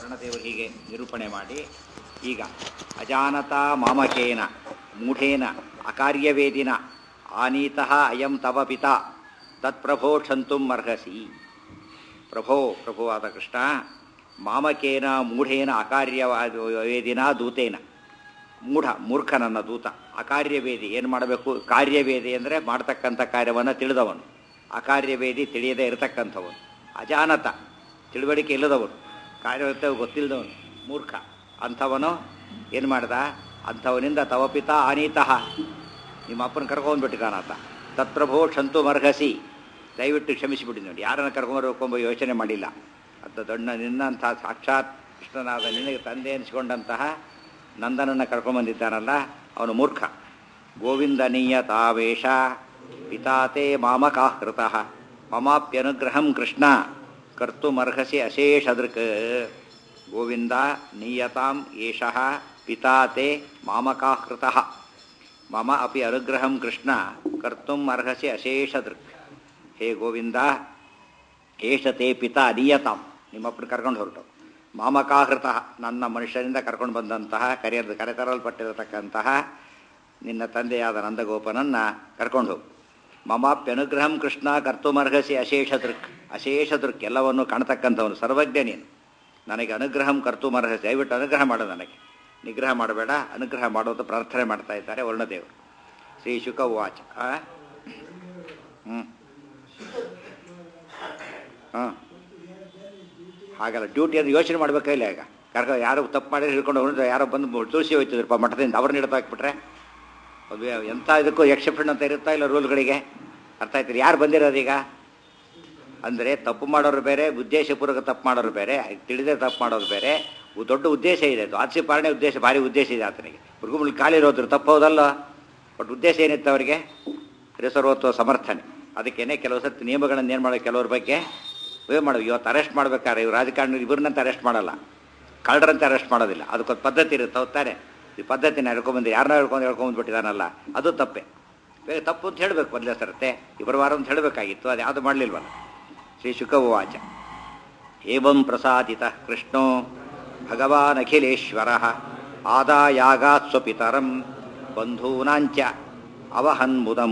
ವರ್ಣದೇವರು ಹೀಗೆ ನಿರೂಪಣೆ ಮಾಡಿ ಈಗ ಅಜಾನತ ಮಾಮಕೇನ ಮೂಢೇನ ಅಕಾರ್ಯವೇದಿನ ಆನೀತಃ ಅಯಂ ತವ ಪಿತಾ ತತ್ಪ್ರಭೋ ಕ್ಷಂತುಂ ಅರ್ಹಸಿ ಪ್ರಭೋ ಪ್ರಭುವಾದ ಕೃಷ್ಣ ಮಾಮಕೇನ ಮೂಢೇನ ಅಕಾರ್ಯವೇದಿನ ದೂತೇನ ಮೂಢ ಮೂರ್ಖ ನನ್ನ ದೂತ ಅಕಾರ್ಯವೇದಿ ಏನು ಮಾಡಬೇಕು ಕಾರ್ಯವೇದಿ ಅಂದರೆ ಮಾಡ್ತಕ್ಕಂಥ ಕಾರ್ಯವನ್ನು ತಿಳಿದವನು ಅಕಾರ್ಯವೇದಿ ತಿಳಿಯದೇ ಇರತಕ್ಕಂಥವನು ಅಜಾನತ ತಿಳುವಳಿಕೆ ಇಲ್ಲದವನು ಕಾರ್ಯವಂತ ಗೊತ್ತಿಲ್ಲದವನು ಮೂರ್ಖ ಅಂಥವನು ಏನು ಮಾಡ್ದ ಅಂಥವನಿಂದ ತವ ಪಿತಾ ಆನೀತಃ ನಿಮ್ಮ ಅಪ್ಪನ ಕರ್ಕೊಂಡ್ಬಿಟ್ಟಿದ್ದಾನಾತ ತತ್ಪ್ರಭೋ ಕ್ಷಂತು ಮರ್ಹಸಿ ದಯವಿಟ್ಟು ಕ್ಷಮಿಸಿಬಿಡಿ ನೋಡಿ ಯಾರನ್ನು ಕರ್ಕೊಂಬರ್ಬೇಕು ಎಂಬ ಯೋಚನೆ ಮಾಡಿಲ್ಲ ಅಂತ ದೊಡ್ಡ ನಿನ್ನಂಥ ಸಾಕ್ಷಾತ್ ಕೃಷ್ಣನಾದ ನಿನಗೆ ತಂದೆ ಎನಿಸಿಕೊಂಡಂತಹ ನಂದನನ್ನು ಕರ್ಕೊಂಬಂದಿದ್ದಾನಲ್ಲ ಅವನು ಮೂರ್ಖ ಗೋವಿಂದನೀಯ ತಾವೇಶ ಪಿತಾತೆ ಮಾಮಕಾಹೃತ ಮಮಾಪ್ಯನುಗ್ರಹಂ ಕೃಷ್ಣ ಕರ್ತುಮರ್ಹಸಿ ಅಶೇಷದೃಕ್ ಗೋವಿಂದ ನೀಯತಾಂ ಏಷಃ ಪಿತಾತೆ ಮಾಮಕಾಹೃತ ಮಮ ಅಪಿ ಅನುಗ್ರಹಂ ಕೃಷ್ಣ ಕರ್ತುಂ ಅರ್ಹಸಿ ಅಶೇಷದೃಕ್ ಹೇ ಗೋವಿಂದ ಏಷತೆ ಪಿತಾ ನೀಯತಾಂ ನಿಮ್ಮಪ್ಪನ ಕರ್ಕೊಂಡು ಹೊರಟು ಮಾಮಕಾಹೃತ ನನ್ನ ಮನುಷ್ಯರಿಂದ ಕರ್ಕೊಂಡು ಬಂದಂತಹ ಕರೆಯ ಕರೆತರಲ್ಪಟ್ಟಿರತಕ್ಕಂತಹ ನಿನ್ನ ತಂದೆಯಾದ ನಂದಗೋಪನನ್ನು ಕರ್ಕೊಂಡು ಹೋಗು ಮಮಾಪ್ಯನುಗ್ರಹಂ ಕೃಷ್ಣ ಕರ್ತುಮರ್ಹಸಿ ಅಶೇಷ ದೃಕ್ ಅಶೇಷ ದೃಕ್ ಎಲ್ಲವನ್ನು ಕಾಣತಕ್ಕಂಥವನು ಸರ್ವಜ್ಞ ನೀನು ನನಗೆ ಅನುಗ್ರಹಂ ಕರ್ತುಮರ್ಹಸಿ ದಯವಿಟ್ಟು ಅನುಗ್ರಹ ಮಾಡು ನನಗೆ ನಿಗ್ರಹ ಮಾಡಬೇಡ ಅನುಗ್ರಹ ಮಾಡೋದು ಪ್ರಾರ್ಥನೆ ಮಾಡ್ತಾ ಇದ್ದಾರೆ ವರ್ಣದೇವರು ಶ್ರೀ ಶುಕ ವಾಚ ಹ್ಞೂ ಹಾಂ ಹಾಗಲ್ಲ ಡ್ಯೂಟಿ ಅದು ಯೋಚನೆ ಮಾಡಬೇಕಿಲ್ಲ ಈಗ ಕರ್ಕ ಯಾರು ತಪ್ಪು ಮಾಡಿದ್ರೆ ಹಿಡ್ಕೊಂಡು ಹೋಗಿದ್ರೆ ಯಾರೋ ಬಂದು ತುಳಸಿ ಹೋಯ್ತಿದ್ರಪ್ಪ ಮಠದಿಂದ ಅವ್ರನ್ನ ಹಿಡ್ದು ಹಾಕ್ಬಿಟ್ರೆ ಅದು ಎಂಥ ಇದಕ್ಕೂ ಎಕ್ಸೆಪ್ಷನ್ ಅಂತ ಇರುತ್ತಾ ಇಲ್ಲ ರೂಲ್ಗಳಿಗೆ ಅರ್ಥ ಆಯ್ತು ಯಾರು ಬಂದಿರೋದೀಗ ಅಂದರೆ ತಪ್ಪು ಮಾಡೋರು ಬೇರೆ ಉದ್ದೇಶಪೂರ್ವಕ ತಪ್ಪು ಮಾಡೋರು ಬೇರೆ ತಿಳಿದೇ ತಪ್ಪು ಮಾಡೋರು ಬೇರೆ ದೊಡ್ಡ ಉದ್ದೇಶ ಇದೆ ಅದು ಆಚೆ ಪಾಲನೆ ಉದ್ದೇಶ ಭಾರಿ ಉದ್ದೇಶ ಇದೆ ಆತನಿಗೆ ಮೃಗಮುಲ್ ಕಾಲಿರೋದ್ರು ತಪ್ಪು ಹೌದಲ್ಲ ಬಟ್ ಉದ್ದೇಶ ಏನಿತ್ತು ಅವರಿಗೆ ರಿಸರ್ವತ್ವ ಸಮರ್ಥನೆ ಅದಕ್ಕೇನೆ ಕೆಲವು ಸತಿ ನಿಯಮಗಳನ್ನು ಏನು ಮಾಡೋ ಕೆಲವ್ರ ಬಗ್ಗೆ ಇವೇ ಮಾಡೋದು ಇವತ್ತು ಅರೆಸ್ಟ್ ಮಾಡ್ಬೇಕಾದ್ರೆ ಇವ್ರು ರಾಜಕಾರಣ ಇಬ್ಬರನ್ನಂತ ಅರೆಸ್ಟ್ ಮಾಡಲ್ಲ ಕಳ್ಳರಂತ ಅರೆಸ್ಟ್ ಮಾಡೋದಿಲ್ಲ ಅದಕ್ಕೊಂದು ಪದ್ಧತಿ ಇರುತ್ತೆ ಹೋಗ್ತಾರೆ ಈ ಪದ್ಧತಿನ ಹೇಳ್ಕೊಂಬಂದು ಯಾರನ್ನ ಹೇಳ್ಕೊಂಡು ಹೇಳ್ಕೊಂಬಂದ್ಬಿಟ್ಟಿದಾನಲ್ಲ ಅದು ತಪ್ಪೆ ಬೇಗ ತಪ್ಪು ಅಂತ ಹೇಳಬೇಕು ಮೊದಲೇ ಸರತೆ ಇಬ್ಬರು ವಾರ ಅಂತ ಹೇಳಬೇಕಾಗಿತ್ತು ಅದು ಯಾವುದು ಮಾಡಲಿಲ್ವಲ್ಲ ಶ್ರೀ ಶುಕವಾಚ ಏವಂ ಪ್ರಸಾದಿತ ಕೃಷ್ಣೋ ಭಗವಾನ್ ಅಖಿಲೇಶ್ವರ ಆದಾಯಾಗಾತ್ ಸ್ವಪಿತರಂ ಬಂಧೂನಾಂಚ ಅವಹನ್ಮುದಂ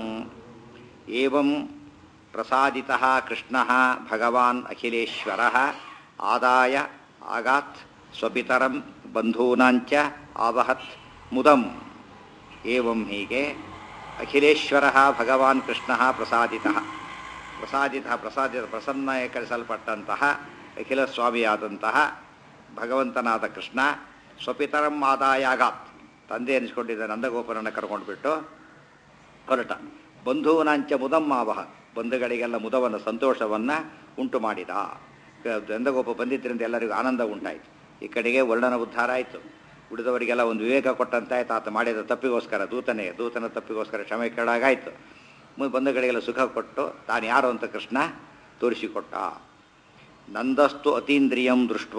ಏವಂ ಪ್ರಸಾದಿತ ಕೃಷ್ಣ ಭಗವಾನ್ ಅಖಿಲೇಶ್ವರ ಆದಾಯ ಆಗಾತ್ ಸ್ವಪಿತರಂ ಬಂಧೂನಾಂಚ ಆವಹತ್ ಮುದಂ ಏವಂ ಹೀಗೆ ಅಖಿಲೇಶ್ವರ ಭಗವಾನ್ ಕೃಷ್ಣ ಪ್ರಸಾದಿತ ಪ್ರಸಾದಿತ ಪ್ರಸಾದಿತ ಪ್ರಸನ್ನೀಕರಿಸಲ್ಪಟ್ಟಂತಹ ಅಖಿಲ ಸ್ವಾಮಿಯಾದಂತಹ ಭಗವಂತನಾದ ಕೃಷ್ಣ ಸ್ವಪಿತರಂ ಆದಾಯಾಗಾತ್ ತಂದೆ ಎನಿಸ್ಕೊಂಡಿದ್ದ ನಂದಗೋಪನನ್ನು ಕರ್ಕೊಂಡು ಬಿಟ್ಟು ಹೊರಟ ಬಂಧುವನಾಂಚ ಮುದಮ್ಮಾವಹ ಬಂಧುಗಳಿಗೆಲ್ಲ ಮುದವನ್ನು ಸಂತೋಷವನ್ನು ಉಂಟು ಮಾಡಿದ ನಂದಗೋಪ ಬಂದಿದ್ದರಿಂದ ಎಲ್ಲರಿಗೂ ಆನಂದ ಉಂಟಾಯಿತು ಈ ಕಡೆಗೆ ವರ್ಣನ ಉದ್ಧಾರ ಆಯಿತು ಉಳಿದವರಿಗೆಲ್ಲ ಒಂದು ವಿವೇಕ ಕೊಟ್ಟಂತಾಯ್ತು ಆತ ಮಾಡಿದ ತಪ್ಪಿಗೋಸ್ಕರ ದೂತನೇ ದೂತನ ತಪ್ಪಿಗೋಸ್ಕರ ಕ್ಷಮೆ ಕೇಳಾಗಾಯಿತು ಬಂಧುಗಳಿಗೆಲ್ಲ ಸುಖ ಕೊಟ್ಟು ತಾನು ಯಾರು ಅಂತ ಕೃಷ್ಣ ತೋರಿಸಿಕೊಟ್ಟ ನಂದಸ್ತು ಅತೀಂದ್ರಿಯಂ ದೃಷ್ಟ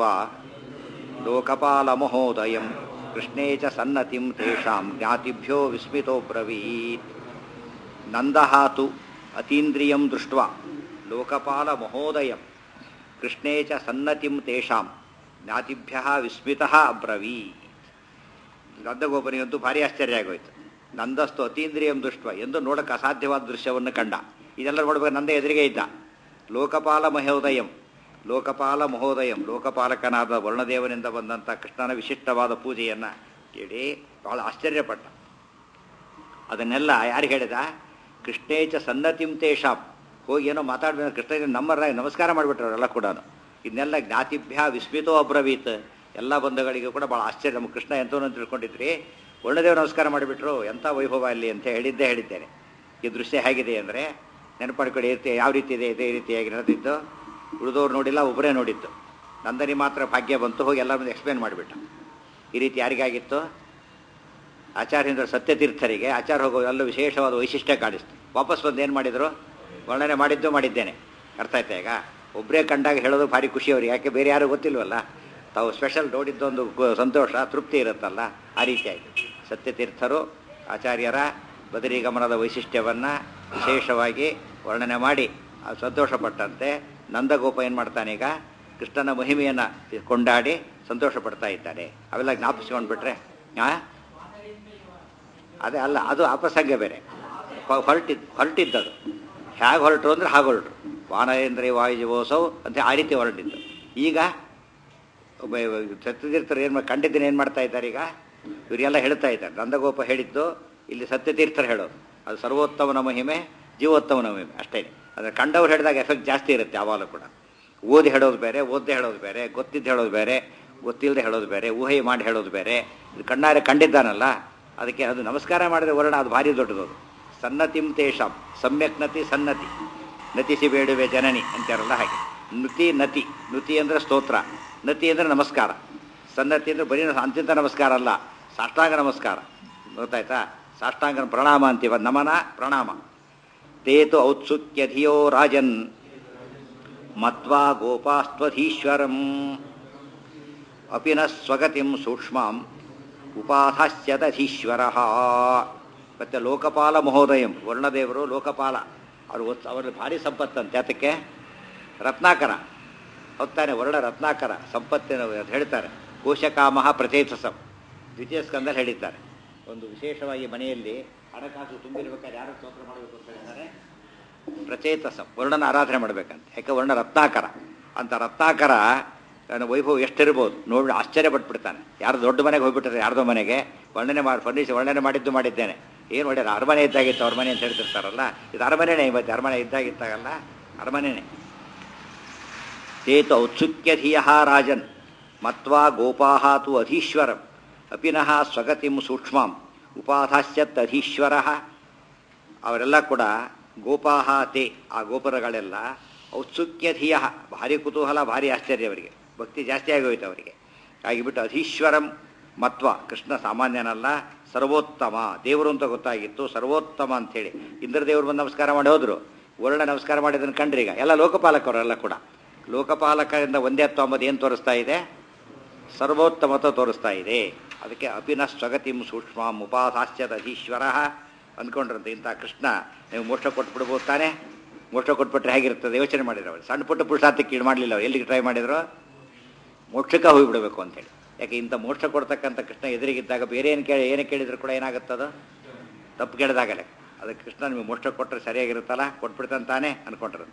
ಲೋಕಪಾಲ ಮಹೋದಯಂ ಕೃಷ್ಣೇ ಚ ಸನ್ನತಿಂ ತೇಷಾಂ ಜ್ಞಾತಿಭ್ಯೋ ವಿಸ್ಮಿತೋ ಬ್ರವೀತ್ ನಂದಹಾತು ಅತೀಂದ್ರಿಯಂ ದೃಷ್ಟ ಲೋಕಪಾಲ ಮಹೋದಯಂ ಕೃಷ್ಣೇ ಚ ಸನ್ನತಿಂ ತೇಷಾಂ ಜ್ಞಾತಿಭ್ಯ ವಿಸ್ಮಿತ ಅಬ್ರವೀತ್ ನಂದಗೋಪನಿಗಂತೂ ಭಾರಿ ಆಶ್ಚರ್ಯ ಆಗೋಯ್ತು ನಂದಸ್ತು ಅತೀಂದ್ರಿಯಂ ದೃಷ್ಟ ಎಂದು ನೋಡಕ್ಕೆ ಅಸಾಧ್ಯವಾದ ದೃಶ್ಯವನ್ನು ಕಂಡ ಇದೆಲ್ಲ ನೋಡ್ಬೇಕು ನಂದ ಎದುರಿಗೆ ಇದ್ದ ಲೋಕಪಾಲ ಮಹೋದಯಂ ಲೋಕಪಾಲ ಮಹೋದಯಂ ಲೋಕಪಾಲಕನಾದ ವರ್ಣದೇವನಿಂದ ಬಂದಂಥ ಕೃಷ್ಣನ ವಿಶಿಷ್ಟವಾದ ಪೂಜೆಯನ್ನು ಕೇಳಿ ಬಹಳ ಆಶ್ಚರ್ಯಪಟ್ಟ ಅದನ್ನೆಲ್ಲ ಯಾರು ಹೇಳಿದ ಕೃಷ್ಣೇಚ ಸನ್ನತಿಂ ತೇಷಾಂ ಹೋಗಿ ಏನೋ ಮಾತಾಡ್ಬೇಕು ಕೃಷ್ಣ ನಮ್ಮರ ನಮಸ್ಕಾರ ಮಾಡಿಬಿಟ್ರು ಅವರೆಲ್ಲ ಕೂಡ ಇದನ್ನೆಲ್ಲ ಜ್ಞಾತಿಭ್ಯ ವಿಸ್ಮಿತೋ ಅಬ್ರವೀತ್ ಎಲ್ಲ ಬಂಧುಗಳಿಗೂ ಕೂಡ ಭಾಳ ಆಶ್ಚರ್ಯ ನಮ್ಮ ಕೃಷ್ಣ ಎಂತವನು ತಿಳ್ಕೊಂಡಿದ್ರಿ ವರ್ಣದೇವ ನಮಸ್ಕಾರ ಮಾಡಿಬಿಟ್ರು ಎಂಥ ವೈಭವ ಅಲ್ಲಿ ಅಂತ ಹೇಳಿದ್ದೇ ಹೇಳಿದ್ದೇನೆ ಈ ದೃಶ್ಯ ಹೇಗಿದೆ ಅಂದರೆ ನೆನಪಡ್ಕೊಳ್ಳಿ ಇರ್ತಿ ಯಾವ ರೀತಿ ಇದೆ ಇದೇ ರೀತಿಯಾಗಿ ನಡೆದಿತ್ತು ಉಳಿದವ್ರು ನೋಡಿಲ್ಲ ಒಬ್ಬರೇ ನೋಡಿತ್ತು ನಂದನಿ ಮಾತ್ರ ಭಾಗ್ಯ ಬಂತು ಹೋಗಿ ಎಲ್ಲ ಮುಂದೆ ಎಕ್ಸ್ಪ್ಲೇನ್ ಮಾಡಿಬಿಟ್ಟ ಈ ರೀತಿ ಯಾರಿಗಾಗಿತ್ತು ಆಚಾರ್ಯಂದ್ರ ಸತ್ಯತೀರ್ಥರಿಗೆ ಆಚಾರ ಹೋಗೋ ಎಲ್ಲ ವಿಶೇಷವಾದ ವೈಶಿಷ್ಟ್ಯ ಕಾಣಿಸ್ತು ವಾಪಸ್ ಬಂದು ಏನು ಮಾಡಿದರು ವರ್ಣನೆ ಮಾಡಿದ್ದು ಮಾಡಿದ್ದೇನೆ ಅರ್ಥ ಆಯ್ತಾ ಈಗ ಒಬ್ಬರೇ ಕಂಡಾಗ ಹೇಳೋದು ಭಾರಿ ಖುಷಿ ಅವ್ರಿಗೆ ಯಾಕೆ ಬೇರೆ ಯಾರು ಗೊತ್ತಿಲ್ವಲ್ಲ ತಾವು ಸ್ಪೆಷಲ್ ನೋಡಿದ್ದೊಂದು ಸಂತೋಷ ತೃಪ್ತಿ ಇರುತ್ತಲ್ಲ ಆ ರೀತಿಯಾಗಿ ಸತ್ಯತೀರ್ಥರು ಆಚಾರ್ಯರ ಬದರಿಗಮನದ ವೈಶಿಷ್ಟ್ಯವನ್ನು ವಿಶೇಷವಾಗಿ ವರ್ಣನೆ ಮಾಡಿ ಸಂತೋಷಪಟ್ಟಂತೆ ನಂದಗೋಪ ಏನು ಮಾಡ್ತಾನೀಗ ಕೃಷ್ಣನ ಮಹಿಮೆಯನ್ನು ಕೊಂಡಾಡಿ ಸಂತೋಷ ಪಡ್ತಾ ಇದ್ದಾನೆ ಅವೆಲ್ಲ ಜ್ಞಾಪಿಸ್ಕೊಂಡ್ಬಿಟ್ರೆ ಆ ಅದೇ ಅಲ್ಲ ಅದು ಅಪಸಂಗ ಬೇರೆ ಹೊ- ಹೊರಟಿದ್ದು ಹೊರಟಿದ್ದದು ಹೇಗೆ ಹೊರಟರು ಅಂದ್ರೆ ಹಾಗೆ ಹೊರಟರು ವಾನರೇಂದ್ರ ವಾಯುಜವೋತ್ಸವ್ ಅಂತ ಆ ರೀತಿ ಹೊರಟಿದ್ದು ಈಗ ಒಬ್ಬ ಸತ್ಯತೀರ್ಥರು ಏನು ಕಂಡಿದ್ದೀನಿ ಏನು ಮಾಡ್ತಾ ಇದ್ದಾರೆ ಈಗ ಇವರೆಲ್ಲ ಹೇಳ್ತಾ ಇದ್ದಾರೆ ನಂದಗೋಪ ಹೇಳಿದ್ದು ಇಲ್ಲಿ ಸತ್ಯತೀರ್ಥರು ಹೇಳೋದು ಅದು ಸರ್ವೋತ್ತಮನ ಮಹಿಮೆ ಜೀವೋತ್ತಮನ ಮಹಿಮೆ ಅಷ್ಟೇ ಅದನ್ನು ಕಂಡವ್ರು ಹೇಳಿದಾಗ ಎಫೆಕ್ಟ್ ಜಾಸ್ತಿ ಇರುತ್ತೆ ಯಾವಾಗಲೂ ಕೂಡ ಓದಿ ಹೇಳೋದು ಬೇರೆ ಓದ್ದೆ ಹೇಳೋದು ಬೇರೆ ಗೊತ್ತಿದ್ದು ಹೇಳೋದು ಬೇರೆ ಗೊತ್ತಿಲ್ಲದೆ ಹೇಳೋದು ಬೇರೆ ಊಹೆ ಮಾಡಿ ಹೇಳೋದು ಬೇರೆ ಇದು ಕಣ್ಣಾರೆ ಕಂಡಿದ್ದಾನಲ್ಲ ಅದಕ್ಕೆ ಅದು ನಮಸ್ಕಾರ ಮಾಡಿದ್ರೆ ವರ್ಣ ಅದು ಭಾರಿ ದೊಡ್ಡದು ಅದು. ಸನ್ನತಿಂ ತೇಷಾಂ ಸಮ್ಯಕ್ ನತಿ ಸನ್ನತಿ ನತಿಸಿ ಬೇಡುವೆ ಜನನಿ ಅಂತಾರಲ್ಲ ಹಾಗೆ ನುತಿ ನತಿ ನುತಿ ಅಂದರೆ ಸ್ತೋತ್ರ ನತಿ ಅಂದರೆ ನಮಸ್ಕಾರ ಸನ್ನತಿ ಅಂದರೆ ಬರೀ ಅಂತ್ಯಂತ ನಮಸ್ಕಾರ ಅಲ್ಲ ಸಾಷ್ಟಾಂಗ ನಮಸ್ಕಾರ ಗೊತ್ತಾಯ್ತಾ ಸಾಷ್ಟಾಂಗ ಪ್ರಣಾಮ ಅಂತೀವ ನಮನ ಪ್ರಣಾಮ ತೇತು ಔತ್ಸುಕ್ಯ ಧಿಯೋ ರಾಜನ್ ಮತ್ವಾ ಗೋಪಾಸ್ತ್ವಧೀಶ್ವರಂ ಅಪಿ ನ ಸ್ವಗತಿಂ ಸೂಕ್ಷ್ಮಾಂ ಉಪಾಧಾಸ್ಯದಧೀಶ್ವರ ಮತ್ತೆ ಲೋಕಪಾಲ ಮಹೋದಯಂ ವರ್ಣದೇವರು ಲೋಕಪಾಲ ಅವರು ಒತ್- ಅವರ ಭಾರಿ ಸಂಪತ್ತಂತೆ ಅದಕ್ಕೆ ರತ್ನಾಕರ ಹೋಗ್ತಾನೆ ವರ್ಣ ರತ್ನಾಕರ ಸಂಪತ್ತಿನ ಅಂತ ಹೇಳ್ತಾರೆ ಕೋಶಕಾಮಹ ಪ್ರಚೇತಸಂ ದ್ವಿತೀಯ ಸ್ಕಂದಲ್ಲಿ ಹೇಳಿದ್ದಾರೆ ಒಂದು ವಿಶೇಷವಾಗಿ ಮನೆಯಲ್ಲಿ ಹಣಕಾಸು ತುಂಬಿರ್ಬೇಕಾದ್ರೆ ಯಾರು ಸ್ತೋತ್ರ ಮಾಡಬೇಕು ಅಂತ ಹೇಳಿದ್ದಾರೆ ಪ್ರಚೇತಸಂ ವರ್ಣನ ಆರಾಧನೆ ಮಾಡಬೇಕಂತ ಯಾಕೆ ವರ್ಣ ರತ್ನಾಕರ ಅಂತ ರತ್ನಾಕರ ಅವನ ವೈಭವ ಎಷ್ಟಿರ್ಬೋದು ನೋಡಿ ಆಶ್ಚರ್ಯ ಪಟ್ಬಿಡ್ತಾನೆ ಯಾರು ದೊಡ್ಡ ಮನೆಗೆ ಹೋಗ್ಬಿಟ್ಟಿರ್ತಾರೆ ಯಾರ್ದೋ ಮನೆಗೆ ವರ್ಣನೆ ಮಾಡಿ ಫರ್ನಿಚರ್ ವರ್ಣನೆ ಮಾಡಿದ್ದು ಮಾಡಿದ್ದೇನೆ ಏನು ಹೊಡ್ಯಾರ ಅರಮನೆ ಇದ್ದಾಗಿತ್ತು ಅವ್ರ ಮನೆ ಅಂತ ಹೇಳ್ತಿರ್ತಾರಲ್ಲ ಇದು ಅರಮನೆನೇ ಇವತ್ತು ಅರಮನೆ ಇದ್ದಾಗಿತ್ತಾಗಲ್ಲ ಅರಮನೆನೇ ತೇತು ಔತ್ಸುಕ್ಯಧಿಯ ರಾಜನ್ ಮತ್ವಾ ಗೋಪಾಹ ತು ಅಧೀಶ್ವರಂ ಅಪಿನಃ ಸ್ವಗತಿಂ ಸೂಕ್ಷ್ಮಂ ಉಪಾಧಾಸ್ಯತ್ ಅಧೀಶ್ವರ ಅವರೆಲ್ಲ ಕೂಡ ಗೋಪಾಹ ತೇ ಆ ಗೋಪುರಗಳೆಲ್ಲ ಔತ್ಸುಕ್ಯಧಿಯ ಭಾರಿ ಕುತೂಹಲ ಭಾರಿ ಆಶ್ಚರ್ಯ ಅವರಿಗೆ ಭಕ್ತಿ ಜಾಸ್ತಿ ಆಗೋಯ್ತು ಅವರಿಗೆ ಆಗಿಬಿಟ್ಟು ಅಧೀಶ್ವರಂ ಮತ್ವ ಕೃಷ್ಣ ಸಾಮಾನ್ಯನಲ್ಲ ಸರ್ವೋತ್ತಮ ದೇವರು ಅಂತ ಗೊತ್ತಾಗಿತ್ತು ಸರ್ವೋತ್ತಮ ಅಂಥೇಳಿ ಇಂದ್ರದೇವರು ಬಂದು ನಮಸ್ಕಾರ ಮಾಡಿ ಹೋದ್ರು ವರ್ಣ ನಮಸ್ಕಾರ ಮಾಡಿದ್ದನ್ನು ಕಂಡ್ರಿ ಈಗ ಎಲ್ಲ ಲೋಕಪಾಲಕವರೆಲ್ಲ ಕೂಡ ಲೋಕಪಾಲಕರಿಂದ ಒಂದೇ ಹತ್ತೊಂಬತ್ತು ಏನು ತೋರಿಸ್ತಾ ಇದೆ ಸರ್ವೋತ್ತಮತ ತೋರಿಸ್ತಾ ಇದೆ ಅದಕ್ಕೆ ಅಪಿನ ಸ್ವಗತಿಂ ಸೂಕ್ಷ್ಮಂ ಉಪಾಧಾಸ್ಯದ ಅಧೀಶ್ವರ ಅಂದ್ಕೊಂಡ್ರಂತೆ ಇಂಥ ಕೃಷ್ಣ ನೀವು ಮೋಕ್ಷ ಕೊಟ್ಬಿಡ್ಬೋದು ತಾನೆ ಮೋಕ್ಷ ಕೊಟ್ಬಿಟ್ರೆ ಹೇಗಿರ್ತದೆ ಯೋಚನೆ ಮಾಡಿದ್ರು ಅವರು ಸಣ್ಣ ಪುಟ್ಟ ಪುರುಷಾರ್ಥಕ್ಕೆ ಕೀಳು ಮಾಡಲಿಲ್ಲ ಅವ್ರು ಎಲ್ಲಿಗೆ ಟ್ರೈ ಮಾಡಿದ್ರು ಮೋಕ್ಷಕ್ಕೆ ಹೋಗಿಬಿಡಬೇಕು ಅಂತೇಳಿ ಯಾಕೆ ಇಂಥ ಮೋಕ್ಷ ಕೊಡ್ತಕ್ಕಂಥ ಕೃಷ್ಣ ಎದುರಿಗಿದ್ದಾಗ ಬೇರೆ ಏನು ಕೇಳಿ ಏನು ಕೇಳಿದ್ರು ಕೂಡ ಏನಾಗುತ್ತದು ತಪ್ಪು ಕೇಳಿದಾಗಲೇ ಅದಕ್ಕೆ ಕೃಷ್ಣ ನಿಮಗೆ ಮೋಕ್ಷ ಕೊಟ್ಟರೆ ಸರಿಯಾಗಿರುತ್ತಲ್ಲ ಕೊಟ್ಬಿಡ್ತಾನೆ ತಾನೇ ಅನ್ಕೊಂಡ್ರು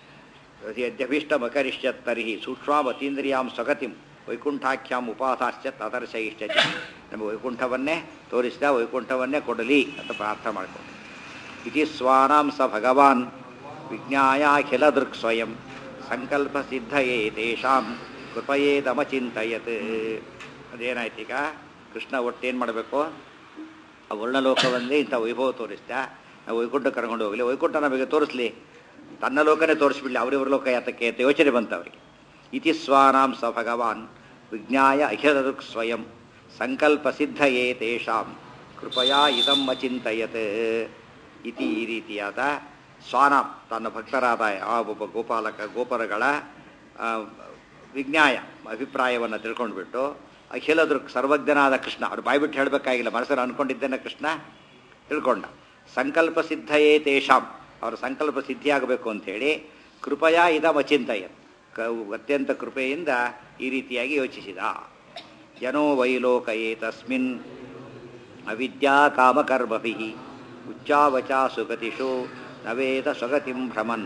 ಯದ್ಯಭೀಷ್ಟ ಮಕರಿಷ್ಯತ್ ತರ್ಹಿ ಸೂಕ್ಷ್ಮಾವತೀಂದ್ರಿಯಾಂ ಸ್ವಗತಿಂ ವೈಕುಂಠಾಖ್ಯಾಂ ಉಪಾಧಾಶ್ಚ ತದರ್ಶ ಇಷ್ಟ ನಮಗೆ ವೈಕುಂಠವನ್ನೇ ತೋರಿಸಿದ ವೈಕುಂಠವನ್ನೇ ಕೊಡಲಿ ಅಂತ ಪ್ರಾರ್ಥನೆ ಮಾಡಿಕೊಂಡು ಇತಿ ಸ್ವಾನಾಂ ಸ ಭಗವಾನ್ ವಿಜ್ಞಾಯಾಖಿಲ ದೃಕ್ ಸ್ವಯಂ ಸಂಕಲ್ಪ ಸಿದ್ಧಯೇ ತೇಷಾಂ ಕೃಪಯೇದಮಚಿಂತಯತ್ ಅದೇನಾಯ್ತು ಈಗ ಕೃಷ್ಣ ಒಟ್ಟೇನು ಮಾಡಬೇಕು ಆ ವರ್ಣಲೋಕವನ್ನೇ ಇಂಥ ವೈಭವ ತೋರಿಸ್ತಾ ನಾವು ವೈಕುಂಠ ಕರ್ಕೊಂಡು ಹೋಗಲಿ ವೈಕುಂಠ ನಮಗೆ ತೋರಿಸ್ಲಿ ತನ್ನ ಲೋಕನೇ ತೋರಿಸ್ಬಿಡ್ಲಿ ಅವರಿವ್ರ ಲೋಕ ಯಾತಕ್ಕೆ ಅಂತ ಯೋಚನೆ ಬಂತು ಅವರಿಗೆ ಇತಿ ಸ್ವಾನಾಂ ಸ ಭಗವಾನ್ ವಿಜ್ಞಾಯ ಅಖಿಲದೃಕ್ ಸ್ವಯಂ ಸಂಕಲ್ಪ ಸಿದ್ಧಯೇ ತೇಷಾಂ ಕೃಪಯಾ ಇದಂ ಅಚಿಂತಯತ್ ಇತಿ ಈ ರೀತಿಯಾದ ಸ್ವಾನಾಂ ತನ್ನ ಭಕ್ತರಾದ ಆ ಒಬ್ಬ ಗೋಪಾಲಕ ಗೋಪರಗಳ ಆ, ವಿಜ್ಞಾಯ ಅಭಿಪ್ರಾಯವನ್ನು ತಿಳ್ಕೊಂಡ್ಬಿಟ್ಟು ಅಖಿಲ ದೃಕ್ ಸರ್ವಜ್ಞನಾದ ಕೃಷ್ಣ ಅವ್ರು ಬಾಯ್ಬಿಟ್ಟು ಹೇಳಬೇಕಾಗಿಲ್ಲ ಮನಸ್ಸಲ್ಲಿ ಅನ್ಕೊಂಡಿದ್ದೇನೆ ಕೃಷ್ಣ ತಿಳ್ಕೊಂಡ ಸಂಕಲ್ಪ ಸಿದ್ಧಯೇ ತೇಷಾಂ ಅವರ ಸಂಕಲ್ಪ ಸಿದ್ಧಿಯಾಗಬೇಕು ಅಂಥೇಳಿ ಕೃಪಯಾ ಇದಂ ಅಚಿಂತಯ ಕ ಅತ್ಯಂತ ಕೃಪೆಯಿಂದ ಈ ರೀತಿಯಾಗಿ ಯೋಚಿಸಿದ ಜನೋ ವೈಲೋಕಯೇ ತಸ್ಮಿನ್ ಅವಿದ್ಯಾ ಕಾಮಕರ್ಮಭಿ ಉಚ್ಚಾವಚಾ ಸುಗತಿಷು ನವೇದ ಸ್ವಗತಿಂ ಭ್ರಮನ್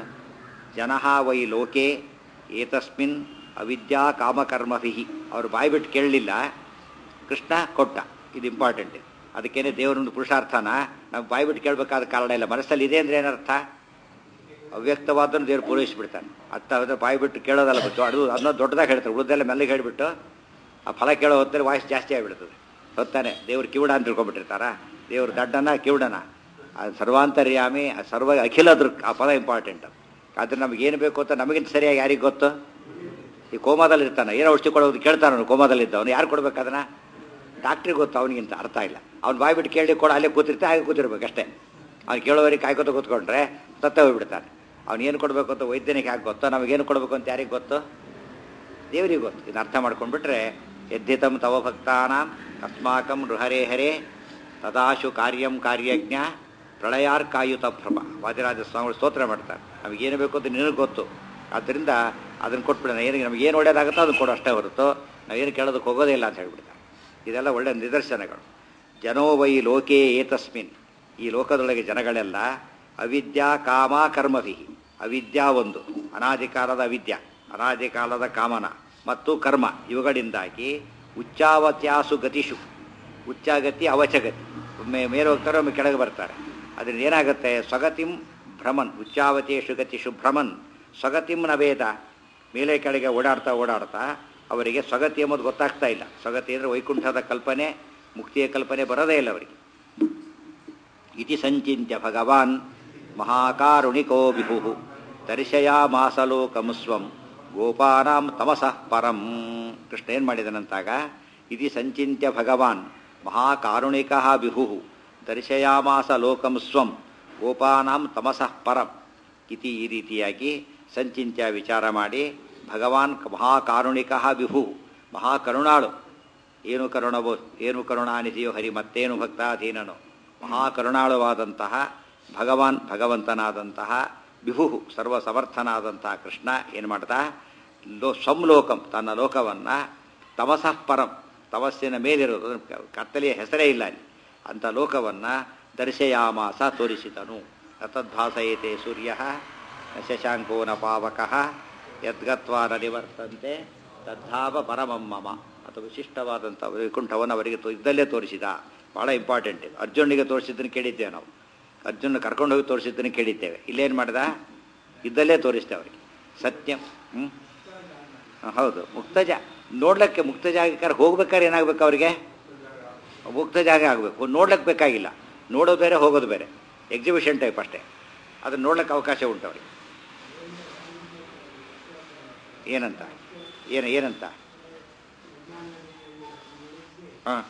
ಜನ ವೈ ಲೋಕೆ ಏತಸ್ಮಿನ್ ಅವಿದ್ಯಾ ಕಾಮಕರ್ಮಭಿ ಅವರು ಬಾಯ್ಬಿಟ್ಟು ಕೇಳಲಿಲ್ಲ ಕೃಷ್ಣ ಕೊಟ್ಟ ಇದು ಇಂಪಾರ್ಟೆಂಟ್ ಅದಕ್ಕೇನೆ ದೇವರೊಂದು ಪುರುಷಾರ್ಥನ ನಾವು ಬಾಯ್ಬಿಟ್ಟು ಕೇಳಬೇಕಾದ ಕಾರಣ ಇಲ್ಲ ಮನಸ್ಸಲ್ಲಿ ಇದೆ ಅಂದರೆ ಏನರ್ಥ ಅವ್ಯಕ್ತವಾದನ್ನು ದೇವರು ಪೂರೈಸಿಬಿಡ್ತಾನೆ ಅರ್ಥ ಆದರೆ ಬಾಯ್ಬಿಟ್ಟು ಕೇಳೋದಲ್ಲ ಬಿಟ್ಟು ಅದು ಅದನ್ನ ದೊಡ್ಡದಾಗಿ ಹೇಳ್ತಾರೆ ಉಳಿದೆಲ್ಲ ಮೆಲ್ಲಗೆ ಹೇಳಿಬಿಟ್ಟು ಆ ಫಲ ಕೇಳೋ ಹೊತ್ತಲ್ಲಿ ವಾಯ್ಸ್ ಜಾಸ್ತಿ ಆಗಿಬಿಡ್ತದೆ ಹೊತ್ತಾನೆ ದೇವ್ರು ಕಿವುಡ ಅಂತ ತಿಳ್ಕೊಂಡ್ಬಿಟ್ಟಿರ್ತಾರ ದೇವ್ರ ದಡ್ಡನ ಕಿವುಡನ ಅದು ಸರ್ವಾಂತರ್ಯಾಮಿ ಆ ಸರ್ವ ಅಖಿಲ ದೃಕ್ ಆ ಪದ ಇಂಪಾರ್ಟೆಂಟ್ ಆದರೆ ನಮ್ಗೆ ಏನು ಬೇಕು ಅಂತ ನಮಗಿಂತ ಸರಿಯಾಗಿ ಯಾರಿಗೆ ಗೊತ್ತು ಈ ಕೋಮಾದಲ್ಲಿ ಇರ್ತಾನೆ ಏನೋ ಔಷಧಿ ಕೊಡೋದು ಕೇಳ್ತಾನೆ ಕೋಮಾದಲ್ಲಿ ಇದ್ದವನು ಯಾರು ಕೊಡ್ಬೇಕು ಅದನ್ನ ಡಾಕ್ಟ್ರಿಗೆ ಗೊತ್ತು ಅವನಿಗಿಂತ ಅರ್ಥ ಇಲ್ಲ ಅವ್ನು ಬಾಯ್ಬಿಟ್ಟು ಕೇಳಿ ಕೊಡ ಅಲ್ಲೇ ಕೂತಿರ್ತೆ ಹಾಗೆ ಕೂತಿರ್ಬೇಕು ಅಷ್ಟೇ ಅವ್ನು ಕೇಳೋವರಿಗೆ ಕಾಯ್ಕೋತ ಕೂತ್ಕೊಂಡ್ರೆ ಸತ್ತ ಹೋಗ್ಬಿಡ್ತಾನೆ ಅವ್ನು ಏನು ಕೊಡಬೇಕು ಅಂತ ವೈದ್ಯನಿಗೆ ಯಾಕೆ ಗೊತ್ತೋ ನಮಗೇನು ಕೊಡಬೇಕು ಅಂತ ಯಾರಿಗೆ ಗೊತ್ತು ದೇವರಿಗೆ ಗೊತ್ತು ಇದು ಅರ್ಥ ಮಾಡ್ಕೊಂಡ್ಬಿಟ್ರೆ ಯದ್ಧಿತಂ ತವ ಭಕ್ತಾನಾಂ ಅಸ್ಮಾಕಂ ಹರೇ ಹರೇ ತದಾಶು ಕಾರ್ಯಂ ಕಾರ್ಯಜ್ಞ ಪ್ರಳಯಾರ್ಕಾಯುತ ಭ್ರಮ ವಾದಿರಾಜ ಸ್ವಾಮಿಗಳು ಸ್ತೋತ್ರ ಮಾಡ್ತಾರೆ ನಮಗೇನು ಬೇಕು ಅಂತ ನಿನಗೆ ಗೊತ್ತು ಆದ್ದರಿಂದ ಅದನ್ನು ಕೊಟ್ಬಿಡೋಣ ಏನು ನಮ್ಗೆ ಏನು ಒಳ್ಳೇದಾಗುತ್ತೋ ಅದನ್ನು ಕೊಡು ಅಷ್ಟೇ ಹೊರತು ನಾವೇನು ಕೇಳೋದಕ್ಕೆ ಹೋಗೋದೇ ಇಲ್ಲ ಅಂತ ಹೇಳ್ಬಿಡ್ತಾರೆ ಇದೆಲ್ಲ ಒಳ್ಳೆಯ ನಿದರ್ಶನಗಳು ಜನೋ ವೈ ಲೋಕೇ ಏತಸ್ಮಿನ್ ಈ ಲೋಕದೊಳಗೆ ಜನಗಳೆಲ್ಲ ಅವಿದ್ಯಾ ಕಾಮ ಕರ್ಮಭಿ ಅವಿದ್ಯಾ ಒಂದು ಅನಾದಿ ಕಾಲದ ಅವಿದ್ಯ ಅನಾದಿ ಕಾಲದ ಕಾಮನ ಮತ್ತು ಕರ್ಮ ಇವುಗಳಿಂದಾಗಿ ಉಚ್ಚಾವತ್ಯಾಸು ಗತಿಷು ಉಚ್ಚಾಗತಿ ಅವಚಗತಿ ಒಮ್ಮೆ ಮೇಲೆ ಹೋಗ್ತಾರೆ ಒಮ್ಮೆ ಕೆಳಗೆ ಬರ್ತಾರೆ ಅದರಿಂದ ಏನಾಗುತ್ತೆ ಸ್ವಗತಿಂ ಭ್ರಮನ್ ಉಚ್ಚಾವತೇಶು ಗತಿಷು ಭ್ರಮನ್ ಸ್ವಗತಿಂ ನವೇದ ಮೇಲೆ ಕೆಳಗೆ ಓಡಾಡ್ತಾ ಓಡಾಡ್ತಾ ಅವರಿಗೆ ಸ್ವಗತಿ ಎಂಬುದು ಗೊತ್ತಾಗ್ತಾ ಇಲ್ಲ ಸ್ವಗತಿ ಅಂದರೆ ವೈಕುಂಠದ ಕಲ್ಪನೆ ಮುಕ್ತಿಯ ಕಲ್ಪನೆ ಬರೋದೇ ಇಲ್ಲ ಅವರಿಗೆ ಇತಿ ಸಂಚಿತ್ಯ ಭಗವಾನ್ ಮಹಾಕಾರುಣಿಕೋ ವಿಭು ದರ್ಶಯಾಮಾಸಲೋಕಂ ಸ್ವಂ ಗೋಪಾನಾಂ ತಮಸಃ ಪರಂ ಕೃಷ್ಣ ಏನು ಮಾಡಿದನಂತಾಗ ಇತಿ ಸಂಚಿತ್ಯ ಭಗವಾನ್ ಮಹಾಕಾರುಣಿಕ ವಿಭು ದರ್ಶಯಾಮಾಸ ಲೋಕಂ ಸ್ವಂ ಗೋಪಾನಾಂ ತಮಸಃ ಪರಂ ಇತಿ ಈ ರೀತಿಯಾಗಿ ಸಂಚಿತ್ಯ ವಿಚಾರ ಮಾಡಿ ಭಗವಾನ್ ಮಹಾಕಾರುಣಿಕ ವಿಭು ಮಹಾಕರುಣಾಳು ಏನು ಕರುಣವೋ ಏನು ಕರುಣಾನಿಧಿಯೋ ಹರಿ ಮತ್ತೇನು ಭಕ್ತಾಧೀನನು ಮಹಾಕರುಣಾಳುವಾದಂತಹ ಭಗವಾನ್ ಭಗವಂತನಾದಂತಹ ವಿಭು ಸರ್ವ ಸಮರ್ಥನಾದಂತಹ ಕೃಷ್ಣ ಏನು ಮಾಡ್ದ ಲೋ ಸಂಲೋಕಂ ತನ್ನ ಲೋಕವನ್ನು ತಮಸಃ ಪರಂ ತಮಸ್ಸಿನ ಮೇಲಿರೋದು ಅದನ್ನ ಕತ್ತಲೆಯ ಹೆಸರೇ ಇಲ್ಲ ಅಲ್ಲಿ ಅಂಥ ಲೋಕವನ್ನು ದರ್ಶಯಾಮಾಸ ತೋರಿಸಿದನು ತದ್ಭಾಸಯತೆ ಸೂರ್ಯ ಶಶಾಂಕೋ ನ ಪಾವಕಃ ಯದ್ಗತ್ವಾ ನ ನಿವರ್ತಂತೆ ತದ್ಧಾವ ಪರಮಂ ಮಮ ಅಥವಾ ವಿಶಿಷ್ಟವಾದಂಥ ವೈಕುಂಠವನ್ನು ಅವರಿಗೆ ತೋ ಇದ್ದಲ್ಲೇ ತೋರಿಸಿದ ಭಾಳ ಇಂಪಾರ್ಟೆಂಟ್ ಇದು ಅರ್ಜುನಿಗೆ ತೋರಿಸಿದ್ದನ್ನು ಕೇಳಿದ್ದೇವೆ ನಾವು ಅರ್ಜುನ ಕರ್ಕೊಂಡು ಹೋಗಿ ತೋರಿಸಿದ್ದನ್ನು ಕೇಳಿದ್ದೇವೆ ಇಲ್ಲೇನು ಮಾಡ್ದ ಇದ್ದಲ್ಲೇ ತೋರಿಸ್ತೇವೆ ಅವರಿಗೆ ಸತ್ಯಂ ಹ್ಞೂ ಹೌದು ಮುಕ್ತಜ ನೋಡ್ಲಿಕ್ಕೆ ಮುಕ್ತ ಜಾಗಕ್ಕಾರ ಹೋಗ್ಬೇಕಾದ್ರೆ ಏನಾಗಬೇಕು ಅವರಿಗೆ ಮುಕ್ತ ಜಾಗ ಆಗಬೇಕು ನೋಡ್ಲಿಕ್ಕೆ ಬೇಕಾಗಿಲ್ಲ ನೋಡೋದು ಬೇರೆ ಹೋಗೋದು ಬೇರೆ ಎಕ್ಸಿಬಿಷನ್ ಟೈಪ್ ಅಷ್ಟೇ ಅದನ್ನ ನೋಡ್ಲಿಕ್ಕೆ ಅವಕಾಶ ಉಂಟು ಅವರಿಗೆ ಏನಂತ ಏನು ಏನಂತ ಹಾಂ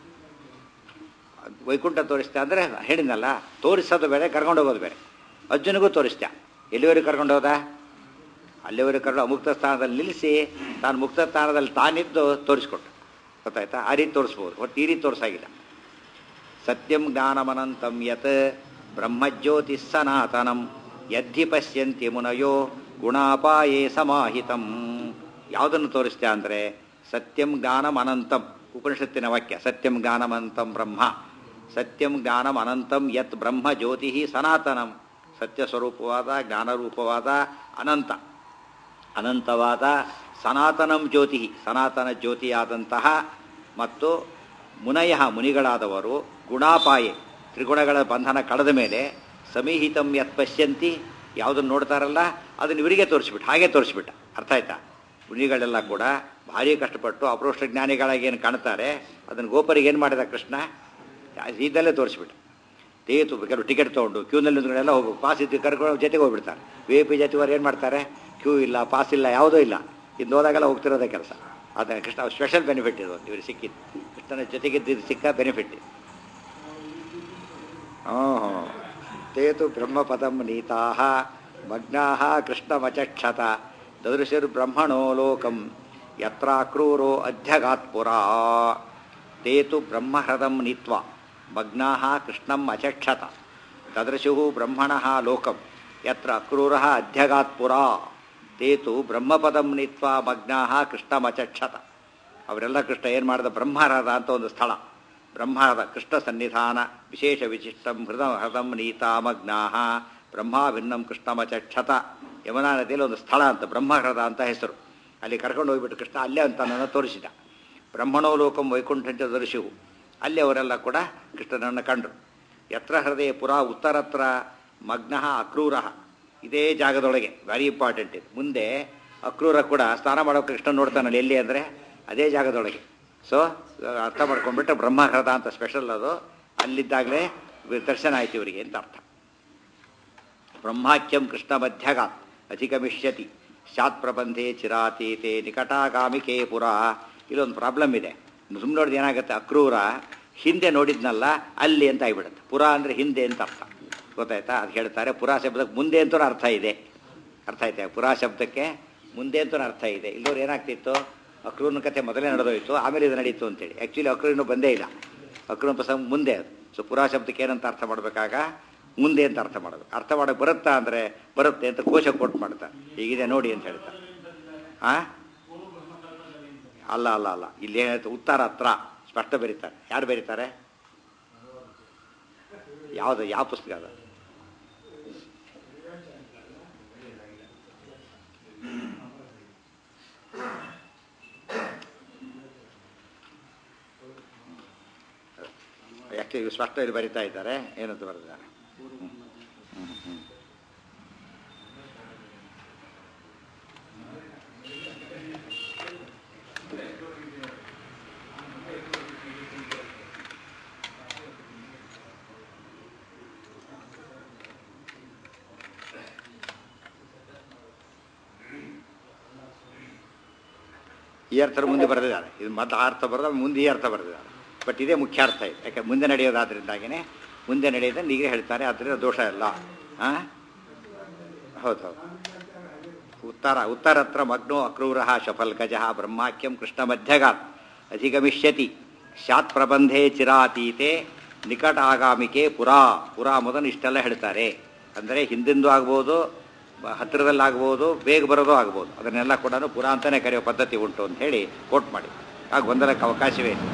ವೈಕುಂಠ ತೋರಿಸ್ತಾ ಅಂದರೆ ಹೇಳಿದ್ನಲ್ಲ ತೋರಿಸೋದು ಬೇರೆ ಕರ್ಕೊಂಡು ಹೋಗೋದು ಬೇರೆ ಅರ್ಜುನಿಗೂ ತೋರಿಸ್ತಾ ಎಲ್ಲಿವರೆಗೆ ಕರ್ಕೊಂಡು ಹೋದ ಅಲ್ಲಿವರೆಗೆ ಕರ್ಕೊಂಡು ಅಮುಕ್ತ ಸ್ಥಾನದಲ್ಲಿ ನಿಲ್ಲಿಸಿ ತಾನು ಮುಕ್ತ ಸ್ಥಾನದಲ್ಲಿ ತಾನಿದ್ದು ತೋರಿಸ್ಕೊಟ್ಟು ಗೊತ್ತಾಯ್ತಾ ಆ ರೀತಿ ತೋರಿಸ್ಬೋದು ಒಟ್ಟು ಈ ರೀತಿ ತೋರಿಸಾಗಿಲ್ಲ ಸತ್ಯಂ ಜ್ಞಾನಮನಂತಂ ಯತ್ ಬ್ರಹ್ಮಜ್ಯೋತಿ ಸನಾತನಂ ಯದ್ಧಿ ಪಶ್ಯಂತಿ ಮುನಯೋ ಗುಣಾಪಾಯೇ ಸಮಾಹಿತಂ ಯಾವುದನ್ನು ತೋರಿಸ್ತಾ ಅಂದರೆ ಸತ್ಯಂ ಜ್ಞಾನಂ ಅನಂತಂ ಉಪನಿಷತ್ತಿನ ವಾಕ್ಯ ಸತ್ಯಂ ಜ್ಞಾನಮನಂತಂ ಬ್ರಹ್ಮ ಸತ್ಯಂ ಜ್ಞಾನಂ ಅನಂತಂ ಯತ್ ಬ್ರಹ್ಮ ಜ್ಯೋತಿ ಸನಾತನಂ ಸತ್ಯ ಸ್ವರೂಪವಾದ ಜ್ಞಾನರೂಪವಾದ ಅನಂತ ಅನಂತವಾದ ಸನಾತನಂ ಜ್ಯೋತಿ ಸನಾತನ ಜ್ಯೋತಿಯಾದಂತಹ ಮತ್ತು ಮುನಯ ಮುನಿಗಳಾದವರು ಗುಣಾಪಾಯೆ ತ್ರಿಗುಣಗಳ ಬಂಧನ ಕಳೆದ ಮೇಲೆ ಸಮೀಹಿತಂ ಯತ್ ಪಶ್ಯಂತಿ ಯಾವುದನ್ನು ನೋಡ್ತಾರಲ್ಲ ಅದನ್ನು ಇವರಿಗೆ ತೋರಿಸ್ಬಿಟ್ಟು ಹಾಗೆ ತೋರಿಸ್ಬಿಟ್ಟ ಅರ್ಥ ಆಯ್ತಾ ಮುನಿಗಳೆಲ್ಲ ಕೂಡ ಭಾರಿ ಕಷ್ಟಪಟ್ಟು ಅಪರೋಷ್ಟ ಜ್ಞಾನಿಗಳಾಗಿ ಏನು ಕಾಣ್ತಾರೆ ಅದನ್ನು ಗೋಪರಿಗೆ ಏನು ಮಾಡಿದ ಕೃಷ್ಣ ಇದ್ದಲ್ಲೇ ತೋರಿಸ್ಬಿಟ್ಟ ತೇತು ಕೆಲವು ಟಿಕೆಟ್ ತೊಗೊಂಡು ಕ್ಯೂನಲ್ಲಿ ನಿಂತ್ಕೊಂಡೆಲ್ಲ ಹೋಗು ಪಾಸ್ ಇದ್ದು ಕರ್ಕೊಂಡು ಜೊತೆಗೆ ಹೋಗ್ಬಿಡ್ತಾರೆ ವಿ ಪಿ ಜೊತೆವರು ಏನು ಮಾಡ್ತಾರೆ ಕ್ಯೂ ಇಲ್ಲ ಪಾಸ್ ಇಲ್ಲ ಯಾವುದೂ ಇಲ್ಲ ಇದು ಹೋದಾಗೆಲ್ಲ ಹೋಗ್ತಿರೋದೇ ಕೆಲಸ ಅದು ಕೃಷ್ಣ ಸ್ಪೆಷಲ್ ಬೆನಿಫಿಟ್ ಇದು ಇವ್ರಿಗೆ ಸಿಕ್ಕಿದ್ದು ಕೃಷ್ಣನ ಜೊತೆಗಿದ್ದು ಸಿಕ್ಕ ಬೆನಿಫಿಟ್ ಓಹೋ ತೇತು ಬ್ರಹ್ಮಪದಂ ನೀತಾ ಮಗ್ನಾ ಕೃಷ್ಣಮಚಕ್ಷತ ದದೃಶಿರ್ಬ್ರಹ್ಮಣೋ ಲೋಕಂ ಯತ್ರಾಕ್ರೂರೋ ಅಧ್ಯಗಾತ್ಪುರ ತೇತು ಬ್ರಹ್ಮಹೃದಂ ನೀತ್ವಾ ಮಗ್ನಾ ಕೃಷ್ಣಂ ಅಚಕ್ಷತ ದದೃಶು ಬ್ರಹ್ಮಣ ಲೋಕಂ ಯತ್ರ ಅಕ್ರೂರ ಅಧ್ಯಗಾತ್ಪುರ ತೇತು ಬ್ರಹ್ಮಪದಂ ನೀತ್ವಾ ಮಗ್ನಾ ಕೃಷ್ಣಮಚಕ್ಷತ ಅವರೆಲ್ಲ ಕೃಷ್ಣ ಏನು ಮಾಡಿದ ಬ್ರಹ್ಮಹರದ ಅಂತ ಒಂದು ಸ್ಥಳ ಬ್ರಹ್ಮಹರದ ಕೃಷ್ಣ ಸನ್ನಿಧಾನ ವಿಶೇಷ ವಿಶಿಷ್ಟಂ ಹೃದ ಹೃದಂ ನೀತಾ ಮಗ್ನಾ ಬ್ರಹ್ಮಾಭಿನ್ನಂ ಕೃಷ್ಣಮಚಕ್ಷತ ಯಮುನಾ ನದಿಯಲ್ಲಿ ಒಂದು ಸ್ಥಳ ಅಂತ ಬ್ರಹ್ಮಹೃದ ಅಂತ ಹೆಸರು ಅಲ್ಲಿ ಕರ್ಕೊಂಡು ಹೋಗ್ಬಿಟ್ಟು ಕೃಷ್ಣ ಅಲ್ಲೇ ಅಂತ ನನ್ನ ತೋರಿಸಿದ ಬ್ರಹ್ಮಣೋ ಲೋಕಂ ವೈಕುಂಠಂಚ ದರ್ಶಿವು ಅಲ್ಲಿ ಅವರೆಲ್ಲ ಕೂಡ ಕೃಷ್ಣನನ್ನು ಕಂಡರು ಯತ್ರ ಹೃದಯ ಪುರಾ ಉತ್ತರತ್ರ ಮಗ್ನ ಅಕ್ರೂರ ಇದೇ ಜಾಗದೊಳಗೆ ವೆರಿ ಇಂಪಾರ್ಟೆಂಟ್ ಇದು ಮುಂದೆ ಅಕ್ರೂರ ಕೂಡ ಸ್ನಾನ ಮಾಡೋ ಕೃಷ್ಣ ನೋಡ್ತಾನಲ್ಲ ಎಲ್ಲಿ ಅಂದರೆ ಅದೇ ಜಾಗದೊಳಗೆ ಸೊ ಅರ್ಥ ಮಾಡ್ಕೊಂಡ್ಬಿಟ್ರೆ ಬ್ರಹ್ಮಹೃದ ಅಂತ ಸ್ಪೆಷಲ್ ಅದು ಅಲ್ಲಿದ್ದಾಗಲೇ ದರ್ಶನ ಆಯ್ತು ಇವರಿಗೆ ಅಂತ ಅರ್ಥ ಬ್ರಹ್ಮಾಖ್ಯಂ ಕೃಷ್ಣ ಮಧ್ಯಗ ಅಧಿಗಮಿಷ್ಯತಿ ಶಾತ್ ಪ್ರಬಂಧೆ ಚಿರಾತೀತೆ ನಿಕಟಾಗಾಮಿಕೆ ಪುರ ಇಲ್ಲೊಂದು ಪ್ರಾಬ್ಲಮ್ ಇದೆ ಸುಮ್ಮನೆ ನೋಡಿದ ಏನಾಗುತ್ತೆ ಅಕ್ರೂರ ಹಿಂದೆ ನೋಡಿದ್ನಲ್ಲ ಅಲ್ಲಿ ಅಂತ ಆಗಿಬಿಡುತ್ತೆ ಪುರ ಅಂದರೆ ಹಿಂದೆ ಅಂತ ಅರ್ಥ ಗೊತ್ತಾಯ್ತಾ ಅದು ಹೇಳ್ತಾರೆ ಪುರಾ ಶಬ್ದಕ್ಕೆ ಮುಂದೆ ಅಂತೂ ಅರ್ಥ ಇದೆ ಅರ್ಥ ಆಯ್ತಾ ಪುರಾ ಶಬ್ದಕ್ಕೆ ಮುಂದೆ ಅಂತೂ ಅರ್ಥ ಇದೆ ಇಲ್ಲವ್ರು ಏನಾಗ್ತಿತ್ತು ಅಕ್ರೂರ್ನ ಕತೆ ಮೊದಲೇ ನಡೆದೋಯ್ತು ಆಮೇಲೆ ಇದು ನಡೀತು ಅಂತೇಳಿ ಆ್ಯಕ್ಚುಲಿ ಅಕ್ರೂರ್ ಇನ್ನೂ ಬಂದೇ ಇಲ್ಲ ಅಕ್ರೂರ್ ಪ್ರಸಂಗ ಮುಂದೆ ಅದು ಸೊ ಪುರಾ ಶಬ್ದಕ್ಕೆ ಏನಂತ ಅರ್ಥ ಮಾಡಬೇಕಾಗ ಮುಂದೆ ಅಂತ ಅರ್ಥ ಮಾಡೋದು ಅರ್ಥ ಮಾಡೋಕೆ ಬರುತ್ತಾ ಅಂದರೆ ಬರುತ್ತೆ ಅಂತ ಕೋಶ ಕೊಟ್ಟು ಮಾಡ್ತಾರೆ ಹೀಗಿದೆ ನೋಡಿ ಅಂತ ಹೇಳ್ತಾರೆ ಆ ಅಲ್ಲ ಅಲ್ಲ ಅಲ್ಲ ಇಲ್ಲಿ ಏನಾಯ್ತು ಉತ್ತರ ಹತ್ರ ಸ್ಪಷ್ಟ ಬರೀತಾರೆ ಯಾರು ಬರೀತಾರೆ ಯಾವುದು ಯಾವ ಪುಸ್ತಕ ಅದು ಯಾಕೆ ಇವ್ರು ಸ್ಪಷ್ಟ ಇಲ್ಲಿ ಬರಿತಾ ಇದ್ದಾರೆ ಏನಂತ ಬರೆದಿದ್ದಾರೆ ಹ್ಮ್. ಹ್ಮ್, ಹ್ಮ್. ಈ ಅರ್ಥ ಮುಂದೆ ಬರೆದಿದ್ದಾರೆ ಇದು ಮೊದಲು ಆ ಅರ್ಥ ಬರೆದ ಮುಂದೆ ಈ ಅರ್ಥ ಬರೆದಿದ್ದಾರೆ ಬಟ್ ಇದೇ ಮುಖ್ಯ ಅರ್ಥ ಇದೆ ಯಾಕೆ ಮುಂದೆ ನಡೆಯೋದಾದ್ರಿಂದಾಗಿನೇ ಮುಂದೆ ನಡೆಯೋದನ್ನು ಈಗ ಹೇಳ್ತಾರೆ ಆದ್ದರಿಂದ ದೋಷ ಇಲ್ಲ ಹಾಂ ಹೌದು ಹೌದು ಉತ್ತರ ಉತ್ತರತ್ರ ಮಗ್ನೋ ಅಕ್ರೂರ ಶಫಲ್ಗಜ ಬ್ರಹ್ಮಾಖ್ಯಂ ಕೃಷ್ಣ ಮಧ್ಯಗಾತ್ ಅಧಿಗಮಿಷ್ಯತಿ ಶಾತ್ ಪ್ರಬಂಧೆ ಚಿರಾತೀತೆ ನಿಕಟ ಆಗಾಮಿಕೆ ಪುರಾ ಪುರಾ ಮೊದಲು ಇಷ್ಟೆಲ್ಲ ಹೇಳ್ತಾರೆ ಅಂದರೆ ಹಿಂದಿಂದು ಆಗ್ಬೋದು ಬ- ಹತ್ತಿರದಲ್ಲಾಗ್ಬೋದು ಬೇಗ ಬರೋದು ಆಗ್ಬೋದು ಅದನ್ನೆಲ್ಲ ಕೂಡ ಪುರಾ ಅಂತಲೇ ಕರೆಯೋ ಪದ್ಧತಿ ಉಂಟು ಅಂತ ಹೇಳಿ ಕೋಟ್ ಮಾಡಿ ಆಗ ಗೊಂದಲಕ್ಕೆ ಅವಕಾಶವೇ ಇಲ್ಲ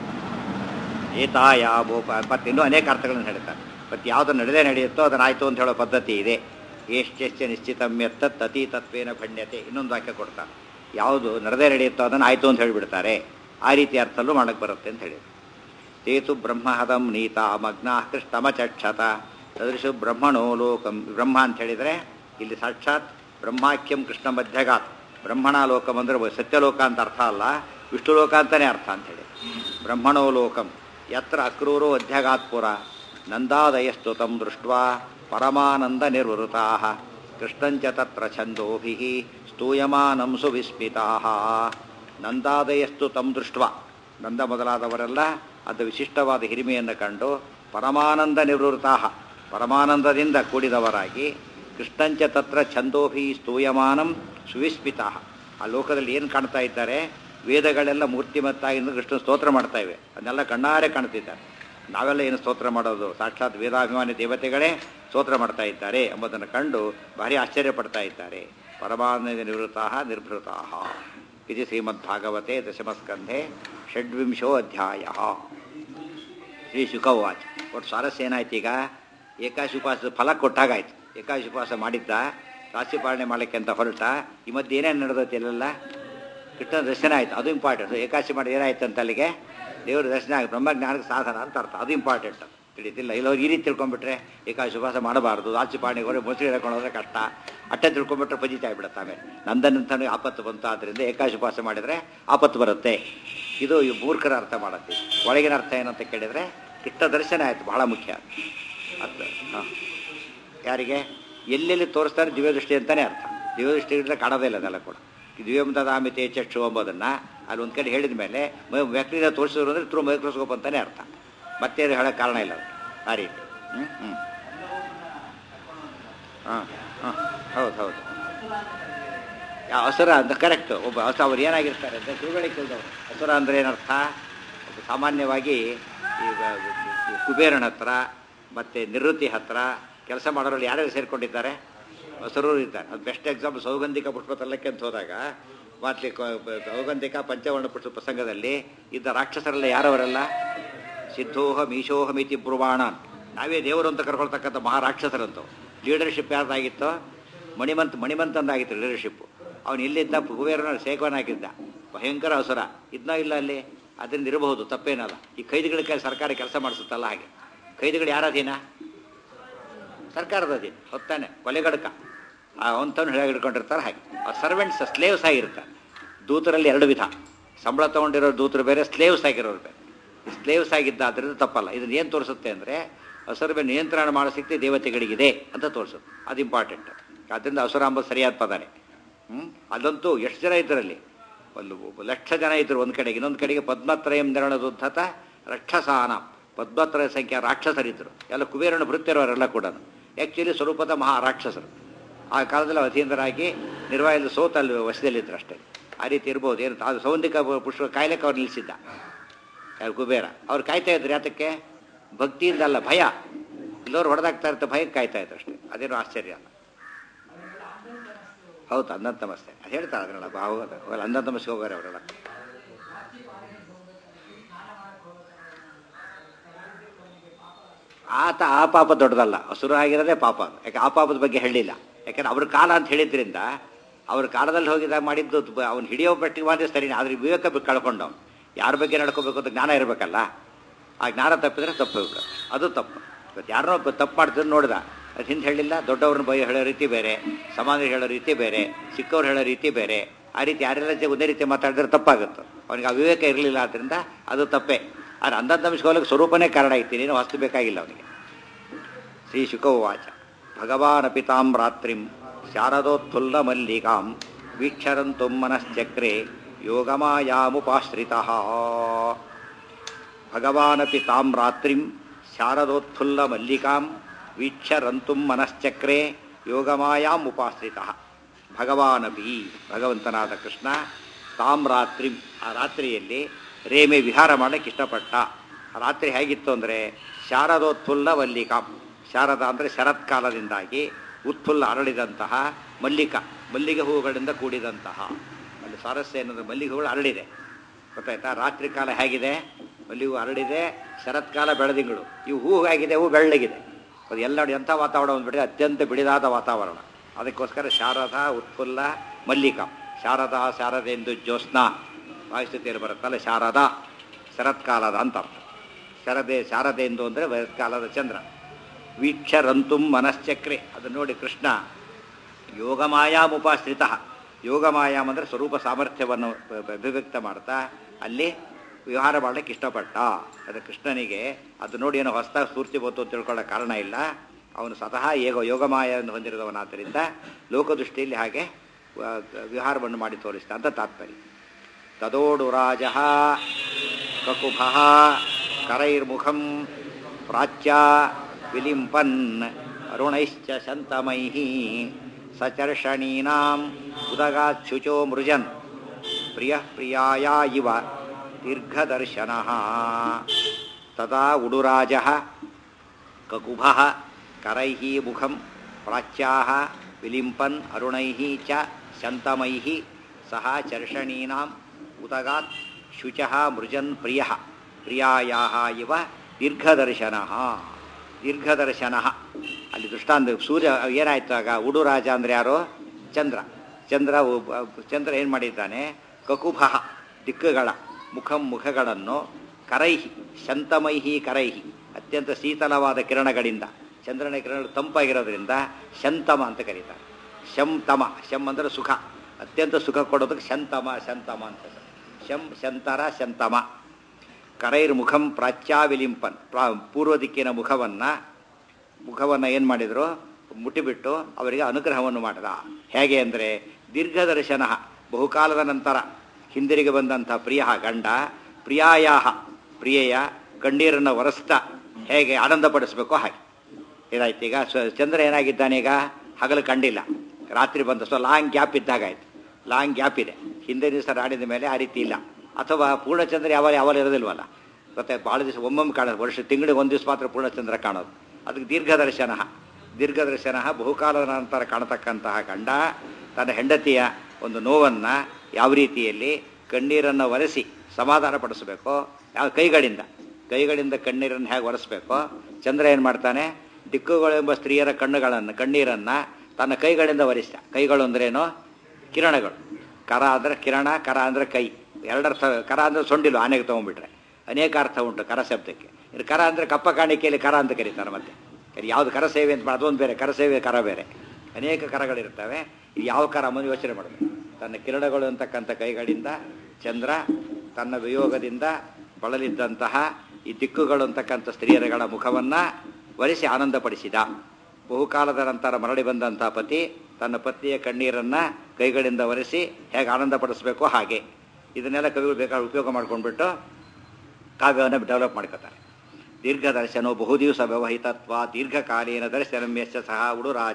ಏತಾಯ ಬೋಪ ಮತ್ತು ಇನ್ನೂ ಅನೇಕ ಅರ್ಥಗಳನ್ನು ಹೇಳ್ತಾರೆ ಮತ್ತು ಯಾವುದು ನಡೆದೇ ನಡೆಯುತ್ತೋ ಅದನ್ನು ಆಯಿತು ಅಂತ ಹೇಳೋ ಪದ್ಧತಿ ಇದೆ ಎಷ್ಟೆಷ್ಟು ನಿಶ್ಚಿತಮ್ಯತ್ತ ತತಿ ತತ್ವೇನ ಭಣ್ಯತೆ ಇನ್ನೊಂದು ವಾಕ್ಯ ಕೊಡ್ತಾರೆ ಯಾವುದು ನಡೆದೇ ನಡೆಯುತ್ತೋ ಅದನ್ನು ಆಯಿತು ಅಂತ ಹೇಳಿಬಿಡ್ತಾರೆ ಆ ರೀತಿ ಅರ್ಥಲ್ಲೂ ಮಾಡಕ್ಕೆ ಬರುತ್ತೆ ಅಂತ ಹೇಳಿ ತೇತು ಬ್ರಹ್ಮಹದಂ ನೀತ ಮಗ್ನ ಕೃಷ್ಣಮಚಕ್ಷತ ತದೃಶು ಬ್ರಹ್ಮಣೋ ಲೋಕಂ ಬ್ರಹ್ಮ ಅಂತ ಹೇಳಿದರೆ ಇಲ್ಲಿ ಸಾಕ್ಷಾತ್ ಬ್ರಹ್ಮಾಖ್ಯಂ ಕೃಷ್ಣ ಮಧ್ಯಗಾತ್ ಬ್ರಹ್ಮಣ ಲೋಕಂ ಅಂದ್ರೆ ಸತ್ಯಲೋಕ ಅಂತ ಅರ್ಥ ಅಲ್ಲ ವಿಷ್ಣು ಲೋಕ ಅಂತಲೇ ಅರ್ಥ ಅಂತೇಳಿ ಬ್ರಹ್ಮಣೋ ಲೋಕಂ ಯತ್ರ ಅಕ್ರೂರೋ ಅಧ್ಯಗಾತ್ ಪುರ ನಂದಾದಯಸ್ತು ತಂ ದೃಷ್ಟ ಪರಮಾನಂದ ನಿರ್ವೃತಾ ಕೃಷ್ಣಂಚ ತತ್ರ ಛಂದೋಭಿ ಸ್ತೂಯಮಾನಂ ಸುವಿಸ್ಮಿತಾ ನಂದಾದಯಸ್ತು ತಂ ದೃಷ್ಟ ನಂದ ಮೊದಲಾದವರೆಲ್ಲ ಅದು ವಿಶಿಷ್ಟವಾದ ಹಿರಿಮೆಯನ್ನು ಕಂಡು ಪರಮಾನಂದ ನಿವೃತ್ತಾ ಪರಮಾನಂದದಿಂದ ಕೂಡಿದವರಾಗಿ ಕೃಷ್ಣಂಚ ತತ್ರ ಛಂದೋಭಿ ಸ್ತೂಯಮಾನಂ ಸುವಿಸ್ಮಿತಾ ಆ ಲೋಕದಲ್ಲಿ ಏನು ಕಾಣ್ತಾ ಇದ್ದಾರೆ ವೇದಗಳೆಲ್ಲ ಮೂರ್ತಿಮತ್ತಾಗಿ ನಿಂತು ಕೃಷ್ಣ ಸ್ತೋತ್ರ ಮಾಡ್ತಾ ಇವೆ ಅದನ್ನೆಲ್ಲ ಕಣ್ಣಾರೆ ಕಾಣ್ತಿದ್ದಾರೆ ನಾವೆಲ್ಲ ಏನು ಸ್ತೋತ್ರ ಮಾಡೋದು ಸಾಕ್ಷಾತ್ ವೇದಾಭಿಮಾನಿ ದೇವತೆಗಳೇ ಸ್ತೋತ್ರ ಮಾಡ್ತಾ ಇದ್ದಾರೆ ಎಂಬುದನ್ನು ಕಂಡು ಭಾರಿ ಆಶ್ಚರ್ಯ ಪಡ್ತಾ ಇದ್ದಾರೆ ಪರಮಾನಂದ ನಿವೃತ್ತಾ ನಿರ್ಭೃತಾ ಇದು ಶ್ರೀಮದ್ಭಾಗವತೆ ದಶಮಸ್ಕಂಧೆ ಷಡ್ವಿಂಶೋ ಅಧ್ಯಾಯ ಶ್ರೀ ಶುಕವಾಚ ಒಟ್ಟು ಸ್ವಾರಸ್ಯ ಏನಾಯ್ತು ಈಗ ಏಕಾಶಿ ಉಪವಾಸದ ಫಲ ಕೊಟ್ಟಾಗಾಯ್ತು ಏಕಾಶಿ ಉಪವಾಸ ಮಾಡಿದ್ದ ರಾಶಿ ಪಾಲನೆ ಮಾಡಲಿಕ್ಕೆ ಅಂತ ಹೊರಟ ಈ ಮಧ್ಯೆ ಏನೇನು ನಡೆದೈತೆ ಇಲ್ಲೆಲ್ಲ ಕೃಷ್ಣ ದರ್ಶನ ಆಯ್ತು ಅದು ಇಂಪಾರ್ಟೆಂಟ್ ಏಕಾಶಿ ಮಾಡಿ ಏನಾಯ್ತು ಅಂತ ಅಲ್ಲಿಗೆ ದೇವರ ದರ್ಶನ ಆಗಿ ಬ್ರಹ್ಮಜ್ಞಾನಕ್ಕೆ ಸಾಧನ ಅಂತ ಅರ್ಥ ಅದು ಇಂಪಾರ್ಟೆಂಟ್ ತಿಳಿತಿಲ್ಲ ಇಲ್ಲವ್ರು ಈ ರೀತಿ ತಿಳ್ಕೊಂಡ್ಬಿಟ್ರೆ ಏಕಾಶಿ ಉಪವಾಸ ಮಾಡಬಾರ್ದು ರಾಶಿ ಪಾಲನೆ ಹೊರ ಮೊಸರು ಹಿಡ್ಕೊಂಡು ಹೋದ್ರೆ ಕಷ್ಟ ಅಟ್ಟೆ ತಿಳ್ಕೊಂಡ್ಬಿಟ್ರೆ ಪಜಿತ ಆಗ್ಬಿಡುತ್ತೆ ಆಮೇಲೆ ನಂದನಂತನೂ ಆಪತ್ತು ಬಂತು ಆದ್ದರಿಂದ ಏಕಾಶಿ ಉಪವಾಸ ಮಾಡಿದರೆ ಆಪತ್ತು ಬರುತ್ತೆ ಇದು ಈ ಮೂರ್ಖರ ಅರ್ಥ ಮಾಡುತ್ತೆ ಒಳಗಿನ ಅರ್ಥ ಏನಂತ ಕೇಳಿದರೆ ಕೃಷ್ಣ ದರ್ಶನ ಆಯಿತು ಬಹಳ ಮುಖ್ಯ ಅರ್ಥ ಹಾಂ ಯಾರಿಗೆ ಎಲ್ಲೆಲ್ಲಿ ತೋರಿಸ್ತಾರೆ ದಿವ್ಯದೃಷ್ಟಿ ಅಂತಲೇ ಅರ್ಥ ದಿವ್ಯದೃಷ್ಟಿ ಇದ್ರೆ ಕಾಣೋದೇ ಇಲ್ಲ ಅದೆಲ್ಲ ಕೂಡ ದಿವ್ಯಂತದಾಮಿತೆ ಚಕ್ಷು ಎಂಬುದನ್ನು ಅಲ್ಲಿ ಒಂದು ಕಡೆ ಹೇಳಿದ ಮೇಲೆ ವ್ಯಕ್ತಿನ ತೋರಿಸಿದ್ರು ಅಂದರೆ ಥ್ರೂ ಮೈಕ್ರೋಸ್ಕೋಪ್ ಅಂತಲೇ ಅರ್ಥ ಮತ್ತೆ ಅದು ಹೇಳೋಕ್ಕೆ ಕಾರಣ ಇಲ್ಲ ಅದು ಆ ರೀತಿ ಹ್ಞೂ ಹ್ಞೂ ಹಾಂ ಹಾಂ ಹೌದು ಹೌದು ಯಾ- ಹಸುರ ಅಂತ ಕರೆಕ್ಟ್ ಒಬ್ಬ ಹಸ ಅವ್ರು ಏನಾಗಿರ್ತಾರೆ ಅಂತ ತಿಳುವಳಿಕೆ ಇಲ್ದವ್ರು ಹಸುರ ಅಂದರೆ ಏನರ್ಥ ಒಬ್ಬ ಸಾಮಾನ್ಯವಾಗಿ ಈಗ ಕುಬೇರನ ಹತ್ರ ಮತ್ತು ನಿವೃತ್ತಿ ಹತ್ರ ಕೆಲಸ ಮಾಡೋರಲ್ಲಿ ಯಾರ್ಯಾರು ಸೇರಿಕೊಂಡಿದ್ದಾರೆ ಹಸುರರು ಇದ್ದಾರೆ ಅದು ಬೆಸ್ಟ್ ಎಕ್ಸಾಂಪಲ್ ಸೌಗಂಧಿಕ ಪುಷ್ಪ ತಲ್ಲಕ್ಕೆ ಅಂತ ಹೋದಾಗ ಮಾತ್ಲಿ ಸೌಗಂಧಿಕ ಪಂಚವರ್ಣ ಪುಷ್ಪ ಪ್ರಸಂಗದಲ್ಲಿ ಇದ್ದ ರಾಕ್ಷಸರೆಲ್ಲ ಯಾರವರೆಲ್ಲ ಸಿದ್ಧೋಹ ಮೀಶೋಹಮಿತಿ ಬ್ರುವಾಣಾನ್ ನಾವೇ ದೇವರು ಅಂತ ಕರ್ಕೊಳ್ತಕ್ಕಂಥ ಮಹಾರಾಕ್ಷಸರಂತವು ಲೀಡರ್ಶಿಪ್ ಯಾರ್ದಾಗಿತ್ತೋ ಮಣಿಮಂತ್ ಮಣಿಮಂತಂದಾಗಿತ್ತು ಲೀಡರ್ಶಿಪ್ಪು ಅವನು ಇಲ್ಲಿದ್ದ ಕುಬೇರನ ಸೇವನಾಗಿದ್ದ ಭಯಂಕರ ಅವಸರ ಇದನ್ನ ಇಲ್ಲ ಅಲ್ಲಿ ಅದರಿಂದ ಇರಬಹುದು ತಪ್ಪೇನಲ್ಲ ಈ ಕೈದಿಗಳ ಕೈ ಸರ್ಕಾರ ಕೆಲಸ ಮಾಡಿಸುತ್ತಲ್ಲ ಹಾಗೆ ಕೈದಿಗಳು ಯಾರ ಅಧೀನ ಸರ್ಕಾರದ ಅಧೀನ ಹೊತ್ತಾನೆ ಕೊಲೆಗಡಕ ಅವಂತವ್ನು ಹಿಡಿಕೊಂಡಿರ್ತಾರೆ ಹಾಗೆ ಆ ಸರ್ವೆಂಟ್ಸ್ ಸ್ಲೇವ್ಸ್ ಆಗಿರ್ತಾರೆ ದೂತರಲ್ಲಿ ಎರಡು ವಿಧ ಸಂಬಳ ತೊಗೊಂಡಿರೋ ದೂತರು ಬೇರೆ ಸ್ಲೇವ್ಸ್ ಆಗಿರೋರು ಬೇರೆ ಸ್ಲೇವ್ಸ್ ಆಗಿದ್ದಾದ್ರಿಂದ ತಪ್ಪಲ್ಲ ಇದನ್ನ ಏನು ತೋರಿಸುತ್ತೆ ಅಂದರೆ ಹಸರು ಮೇಲೆ ನಿಯಂತ್ರಣ ಮಾಡೋ ಶಕ್ತಿ ದೇವತೆಗಳಿಗಿದೆ ಅಂತ ತೋರಿಸುತ್ತೆ ಅದು ಇಂಪಾರ್ಟೆಂಟ್ ಆದ್ದರಿಂದ ಹಸುರ ಅಂಬ ಸರಿಯಾದ ಪದನೇ ಹ್ಞೂ ಅದಂತೂ ಎಷ್ಟು ಜನ ಇದ್ದರಲ್ಲಿ ಒಂದು ಒಬ್ಬ ಲಕ್ಷ ಜನ ಇದ್ದರು ಒಂದು ಕಡೆಗೆ ಇನ್ನೊಂದು ಕಡೆಗೆ ಪದ್ಮತ್ರಯಂ ನೆರಳದುದ್ಧತ ರಕ್ಷಸಾನ ಪದ್ಮತ್ರಯ ಸಂಖ್ಯೆ ರಾಕ್ಷಸರಿದ್ದರು ಎಲ್ಲ ಕುಬೇರನ ಭೃತ್ಯರವರೆಲ್ಲ ಕೂಡ ಆ್ಯಕ್ಚುಲಿ ಸ್ವರೂಪದ ಮಹಾ ರಾಕ್ಷಸರು ಆ ಕಾಲದಲ್ಲಿ ಅಧೀನರಾಗಿ ನಿರ್ವಾಹದ ಸೋತಲ್ಲಿ ವಶದಲ್ಲಿದ್ದರು ಅಷ್ಟೇ ಆ ರೀತಿ ಇರ್ಬೋದು ಏನು ಅದು ಸೌಂದಿಕ ಪುಷ್ಪ ಕಾಯ್ಲಿಕ್ಕೆ ಅವ್ರು ನಿಲ್ಲಿಸಿದ್ದ ಯಾರು ಕುಬೇರ ಅವ್ರು ಕಾಯ್ತಾ ಇದ್ರು ಯಾತಕ್ಕೆ ಭಕ್ತಿಯಿಂದ ಅಲ್ಲ ಭಯ ಇಲ್ಲವ್ರು ಹೊಡೆದಾಗ್ತಾ ಇರ್ತಾರೆ ಭಯಕ್ಕೆ ಕಾಯ್ತಾ ಇತ್ತು ಅಷ್ಟೇ ಅದೇನು ಆಶ್ಚರ್ಯ ಅಲ್ಲ ಹೌದು ಅಂದಂತ ತಮಸ್ತೆ ಅದು ಹೇಳ್ತಾರೆ ಅದನ್ನೆಲ್ಲ ಅವಾಗ ಅಂದಂತ ತಮಸ್ಗೆ ಹೋಗೋರೆ ಅವರೆಲ್ಲ ಆತ ಆ ಪಾಪ ದೊಡ್ಡದಲ್ಲ ಹಸುರು ಆಗಿರೋದೇ ಪಾಪ ಅದು ಯಾಕೆ ಆ ಪಾಪದ ಬಗ್ಗೆ ಹೇಳಿಲ್ಲ ಯಾಕಂದ್ರೆ ಅವ್ರ ಕಾಲ ಅಂತ ಹೇಳಿದ್ರಿಂದ ಅವ್ರ ಕಾಲದಲ್ಲಿ ಹೋಗಿದಾಗ ಮಾಡಿದ್ದು ಅವ್ನು ಹಿಡಿಯೋ ಪಟ್ಟಿಗೆ ಮಾತ್ರ ಸರಿ ಆದ್ರೆ ವಿವೇಕ ಬಿಟ್ಟು ಕಳ್ಕೊಂಡು ಅವ್ನು ಯಾರ ಬಗ್ಗೆ ನಡ್ಕೋಬೇಕು ಅಂತ ಜ್ಞಾನ ಇರಬೇಕಲ್ಲ ಆ ಜ್ಞಾನ ತಪ್ಪಿದ್ರೆ ತಪ್ಪು ಹೋಗ್ಬಿಡು. ಅದು ತಪ್ಪು ಇವತ್ತು ಯಾರನ್ನೋ ಒಬ್ಬ ತಪ್ಪು ಮಾಡ್ತಿದ್ದು ನೋಡ್ದ ಅದು ಹಿಂದೆ ಹೇಳಿಲ್ಲ ದೊಡ್ಡವ್ರನ್ನ ಬೈ ಹೇಳೋ ರೀತಿ ಬೇರೆ ಸಮಾನ ಹೇಳೋ ರೀತಿ ಬೇರೆ ಚಿಕ್ಕವ್ರು ಹೇಳೋ ರೀತಿ ಬೇರೆ ಆ ರೀತಿ ಯಾರೆಲ್ಲ ಜ- ಒಂದೇ ರೀತಿ ಮಾತಾಡಿದ್ರೆ ತಪ್ಪಾಗುತ್ತೆ ಅವನಿಗೆ ಆ ವಿವೇಕ ಇರಲಿಲ್ಲ ಆದ್ದರಿಂದ ಅದು ತಪ್ಪೇ ಆದ್ರೆ ಅಂಧಂತಮಿಸ್ಕೊಳ್ಳೋಕೆ ಸ್ವರೂಪನೇ ಕಾರಣ ಐತಿ ನೀನು ವಸ್ತು ಬೇಕಾಗಿಲ್ಲ ಅವನಿಗೆ ಶ್ರೀ ಶುಕೌವಾಚ ಭಗವಾನಪಿ ತಾಂ ರಾತ್ರಿಂ ಶಾರದೋತ್ಫುಲ್ಲ ಮಲ್ಲಿಕಾಂ ವೀಕ್ಷರಂತು ಮನಶ್ಚಕ್ರೆ ಯೋಗಮಾಯಾಮುಪಾಶ್ರಿತಃ ಭಗವಾನಪಿ ತಾಂ ರಾತ್ರಿಂ ಶಾರದೋತ್ಫುಲ್ಲ ಮಲ್ಲಿಕಾಂ ವೀಕ್ಷರಂತು ಮನಶ್ಚಕ್ರೆ ಯೋಗಮಾಯಾಂ ಉಪಾಶ್ರಿತಃ ಭಗವಾನಪಿ ಭಗವಂತನಾದ ಕೃಷ್ಣ ತಾಂ ರಾತ್ರಿಂ ಆ ರಾತ್ರಿಯಲ್ಲಿ ರೇಮೆ ವಿಹಾರ ಮಾಡಕ್ಕೆ ಇಷ್ಟಪಟ್ಟ ಆ ರಾತ್ರಿ ಹೇಗಿತ್ತು ಅಂದರೆ ಶಾರದೋತ್ಫುಲ್ಲ ಮಲ್ಲಿಕಾಂ ಶಾರದ ಅಂದರೆ ಶರತ್ಕಾಲದಿಂದಾಗಿ ಉತ್ಫುಲ್ಲ ಅರಳಿದಂತಹ ಮಲ್ಲಿಕ ಮಲ್ಲಿಗೆ ಹೂವುಗಳಿಂದ ಕೂಡಿದಂತಹ ಅಲ್ಲಿ ಸ್ವಾರಸ್ಯ ಏನಂದ್ರೆ ಮಲ್ಲಿಗೆ ಹೂಗಳು ಅರಳಿದೆ ಗೊತ್ತಾಯ್ತಾ ರಾತ್ರಿ ಕಾಲ ಹೇಗಿದೆ ಮಲ್ಲಿಗೆ ಹೂ ಅರಳಿದೆ ಶರತ್ಕಾಲ ಬೆಳದಿಂಗಳು ಇವು ಹೂ ಹೇಗಿದೆ ಹೂ ಬೆಳ್ಳಗಿದೆ ಅದು ಎಲ್ಲ ನೋಡಿ ಎಂಥ ವಾತಾವರಣ ಬಂದ್ಬಿಟ್ಟಿದೆ ಅತ್ಯಂತ ಬಿಡಿದಾದ ವಾತಾವರಣ ಅದಕ್ಕೋಸ್ಕರ ಶಾರದಾ ಉತ್ಫುಲ್ಲ ಮಲ್ಲಿಕ ಶಾರದಾ ಶಾರದೆಂದು ಜ್ಯೋತ್ಸ್ನಾ ವಾಯುಸ್ಥಿತಿಯಲ್ಲಿ ಬರುತ್ತಲ್ಲ ಶಾರದಾ ಶರತ್ಕಾಲದ ಅಂತ ಅರ್ಥ ಶರದೆ ಶಾರದೆಂದು ಅಂದರೆ ವಯಸ್ಕಾಲದ ಚಂದ್ರ ವೀಕ್ಷರಂತು ಮನಶ್ಚಕ್ರೆ ಅದನ್ನು ನೋಡಿ ಕೃಷ್ಣ ಯೋಗಮಾಯಾಮುಪಾಶ್ರಿತ ಯೋಗಮಾಯಾಮ್ ಅಂದರೆ ಸ್ವರೂಪ ಸಾಮರ್ಥ್ಯವನ್ನು ಅ- ಅಭಿವ್ಯಕ್ತ ಮಾಡ್ತಾ ಅಲ್ಲಿ ವಿಹಾರ ಮಾಡಲಿಕ್ಕೆ ಇಷ್ಟಪಟ್ಟ ಅದು ಕೃಷ್ಣನಿಗೆ ಅದು ನೋಡಿ ಏನೋ ಹೊಸದಾಗಿ ಸ್ಫೂರ್ತಿ ಬಂತು ಅಂತ ತಿಳ್ಕೊಳ್ಳೋ ಕಾರಣ ಇಲ್ಲ ಅವನು ಸ್ವತಃ ಏಗ ಯೋಗಮಾಯನ್ನು ಹೊಂದಿರುವವನಾದ್ದರಿಂದ ಲೋಕದೃಷ್ಟಿಯಲ್ಲಿ ಹಾಗೆ ವ- ವಿಹಾರವನ್ನು ಮಾಡಿ ತೋರಿಸ್ತಾ ಅಂತ ತಾತ್ಪರ್ಯ ತದೋಡು ರಾಜ ಕಕುಭ ಕರೈರ್ಮುಖಂ ಪ್ರಾಚ್ಯ ವಿಲಿಂಪನ್ ಅರುಣೈಶ್ಚ ಶಂತಮೈ ಸಚರ್ಷಣೀನಾಂ ಉದಗಾಚ್ಯುಚೋ ಮೃಜನ್ ಪ್ರಿಯ ಪ್ರಿಯಾಯ ಇವ ದೀರ್ಘದರ್ಶನ ತದಾ ಉಡುರಾಜ ಕಕುಭ ಕರೈ ಮುಖಂ ಪ್ರಾಚ್ಯಾ ವಿಲಿಂಪನ್ ಅರುಣೈ ಚ ಶಂತಮೈ ಸಹ ಚರ್ಷಣೀನಾಂ ಉದಗಾತ್ ಶುಚ ಮೃಜನ್ ಪ್ರಿಯ ಪ್ರಿಯಾಯಾ ಇವ ದೀರ್ಘದರ್ಶನ ದೀರ್ಘದರ್ಶನ ಅಲ್ಲಿ ದೃಷ್ಟಾಂತ ಸೂರ್ಯ ಏನಾಯ್ತು ಆಗ ಉಡುರಾಜ ಅಂದ್ರೆ ಯಾರು ಚಂದ್ರ ಚಂದ್ರ ಒಬ್ಬ- ಚಂದ್ರ ಏನು ಮಾಡಿದ್ದಾನೆ ಕಕುಭ ದಿಕ್ಕುಗಳ ಮುಖಂ ಮುಖಗಳನ್ನು ಕರೈಹಿ ಶಂತಮೈಹಿ ಕರೈಹಿ ಅತ್ಯಂತ ಶೀತಲವಾದ ಕಿರಣಗಳಿಂದ ಚಂದ್ರನ ಕಿರಣಗಳು ತಂಪಾಗಿರೋದ್ರಿಂದ ಶಂತಮ ಅಂತ ಕರೀತಾರೆ ಶಂತಮ ಶಂ ಅಂದರೆ ಸುಖ ಅತ್ಯಂತ ಸುಖ ಕೊಡೋದಕ್ಕೆ ಶಂತಮ ಶಂತಮ ಅಂತ ಹೆಸರು. ಶಂ ಶಂತರ ಶಂತಮ ಕರೈರ್ ಮುಖಂ ಪ್ರಾಚ್ಯಾವಿಲಿಂಪನ್ ಪ್ರಾ ಪೂರ್ವ ದಿಕ್ಕಿನ ಮುಖವನ್ನು ಮುಖವನ್ನು ಏನು ಮಾಡಿದರು ಮುಟ್ಟಿಬಿಟ್ಟು ಅವರಿಗೆ ಅನುಗ್ರಹವನ್ನು ಮಾಡಿದ ಹೇಗೆ ಅಂದರೆ ದೀರ್ಘದರ್ಶನ ಬಹುಕಾಲದ ನಂತರ ಹಿಂದಿರುಗಿ ಬಂದಂಥ ಪ್ರಿಯ ಗಂಡ ಪ್ರಿಯಾಯ ಪ್ರಿಯೆಯ ಕಣ್ಣೀರನ್ನು ಒರೆಸ್ತಾ ಹೇಗೆ ಆನಂದಪಡಿಸಬೇಕೋ ಹಾಗೆ ಇದಾಯ್ತು ಈಗ ಸ- ಚಂದ್ರ ಏನಾಗಿದ್ದಾನೆ ಈಗ ಹಗಲು ಕಂಡಿಲ್ಲ ರಾತ್ರಿ ಬಂದ ಸೊ ಲಾಂಗ್ ಗ್ಯಾಪ್ ಇದ್ದಾಗ ಆಯ್ತು ಲಾಂಗ್ ಗ್ಯಾಪ್ ಇದೆ ಹಿಂದೆ ದಿವಸ ರಾಡಿದ ಮೇಲೆ ಆ ರೀತಿ ಇಲ್ಲ ಅಥವಾ ಪೂರ್ಣಚಂದ್ರ ಯಾವಾಗ ಯಾವಾಗ ಇರೋದಿಲ್ವಲ್ಲ ಮತ್ತೆ ಭಾಳ ದಿವಸ ಒಮ್ಮೊಮ್ಮೆ ಕಾಣೋದು ವರ್ಷ ತಿಂಗಳಿಗೆ ಒಂದು ದಿವಸ ಮಾತ್ರ ಪೂರ್ಣಚಂದ್ರ ಕಾಣೋದು ಅದಕ್ಕೆ ದೀರ್ಘದರ್ಶನ ದೀರ್ಘದರ್ಶನ ಬಹುಕಾಲದ ನಂತರ ಕಾಣತಕ್ಕಂತಹ ಗಂಡ ತನ್ನ ಹೆಂಡತಿಯ ಒಂದು ನೋವನ್ನು ಯಾವ ರೀತಿಯಲ್ಲಿ ಕಣ್ಣೀರನ್ನು ಒರೆಸಿ ಸಮಾಧಾನ ಪಡಿಸಬೇಕೋ ಯಾವ ಕೈಗಳಿಂದ ಕೈಗಳಿಂದ ಕಣ್ಣೀರನ್ನು ಹೇಗೆ ಒರೆಸ್ಬೇಕೋ ಚಂದ್ರ ಏನು ಮಾಡ್ತಾನೆ ದಿಕ್ಕುಗಳೆಂಬ ಸ್ತ್ರೀಯರ ಕಣ್ಣುಗಳನ್ನು ಕಣ್ಣೀರನ್ನು ತನ್ನ ಕೈಗಳಿಂದ ಒರೆಸ್ತ ಕೈಗಳು ಅಂದ್ರೇನು ಕಿರಣಗಳು ಕರ ಅಂದರೆ ಕಿರಣ ಕರ ಅಂದರೆ ಕೈ ಎರಡರ್ಥ ಕರ ಅಂದರೆ ಸೊಂಡಿಲು ಆನೆಗೆ ತೊಗೊಂಡ್ಬಿಟ್ರೆ ಅನೇಕ ಅರ್ಥ ಉಂಟು ಕರ ಶಬ್ದಕ್ಕೆ ಇದು ಕರ ಅಂದರೆ ಕಪ್ಪ ಕಾಣಿಕೆಯಲ್ಲಿ ಕರ ಅಂತ ಕರೀತಾರೆ ಮತ್ತೆ ಇದು ಯಾವುದು ಕರ ಸೇವೆ ಅಂತ ಅದೊಂದು ಬೇರೆ ಕರ ಸೇವೆ ಕರ ಬೇರೆ ಅನೇಕ ಕರಗಳಿರ್ತವೆ ಇದು ಯಾವ ಕರ ಮುಂದೆ ಯೋಚನೆ ಮಾಡಬೇಕು ತನ್ನ ಕಿರಣಗಳು ಅಂತಕ್ಕಂಥ ಕೈಗಳಿಂದ ಚಂದ್ರ ತನ್ನ ವಿಯೋಗದಿಂದ ಬಳಲಿದ್ದಂತಹ ಈ ದಿಕ್ಕುಗಳು ಅಂತಕ್ಕಂಥ ಸ್ತ್ರೀಯರುಗಳ ಮುಖವನ್ನು ಒರೆಸಿ ಆನಂದಪಡಿಸಿದ ಬಹುಕಾಲದ ನಂತರ ಮರಳಿ ಬಂದಂತಹ ಪತಿ ತನ್ನ ಪತ್ನಿಯ ಕಣ್ಣೀರನ್ನು ಕೈಗಳಿಂದ ಒರೆಸಿ ಹೇಗೆ ಆನಂದಪಡಿಸಬೇಕೋ ಹಾಗೆ ಇದನ್ನೆಲ್ಲ ಕವಿಗಳು ಬೇಕಾದ್ರೆ ಉಪಯೋಗ ಮಾಡ್ಕೊಂಡ್ಬಿಟ್ಟು ಕಾವ್ಯವನ್ನು ಡೆವಲಪ್ ಮಾಡ್ಕೋತಾರೆ ದೀರ್ಘದರ್ಶನೋ ಬಹುದಿವಸ ವ್ಯವಹಿತತ್ವ ದೀರ್ಘಕಾಲೀನ ದರ್ಶನಮ್ಯಶ್ಚ ಸಹ ಉಡುರಾಜ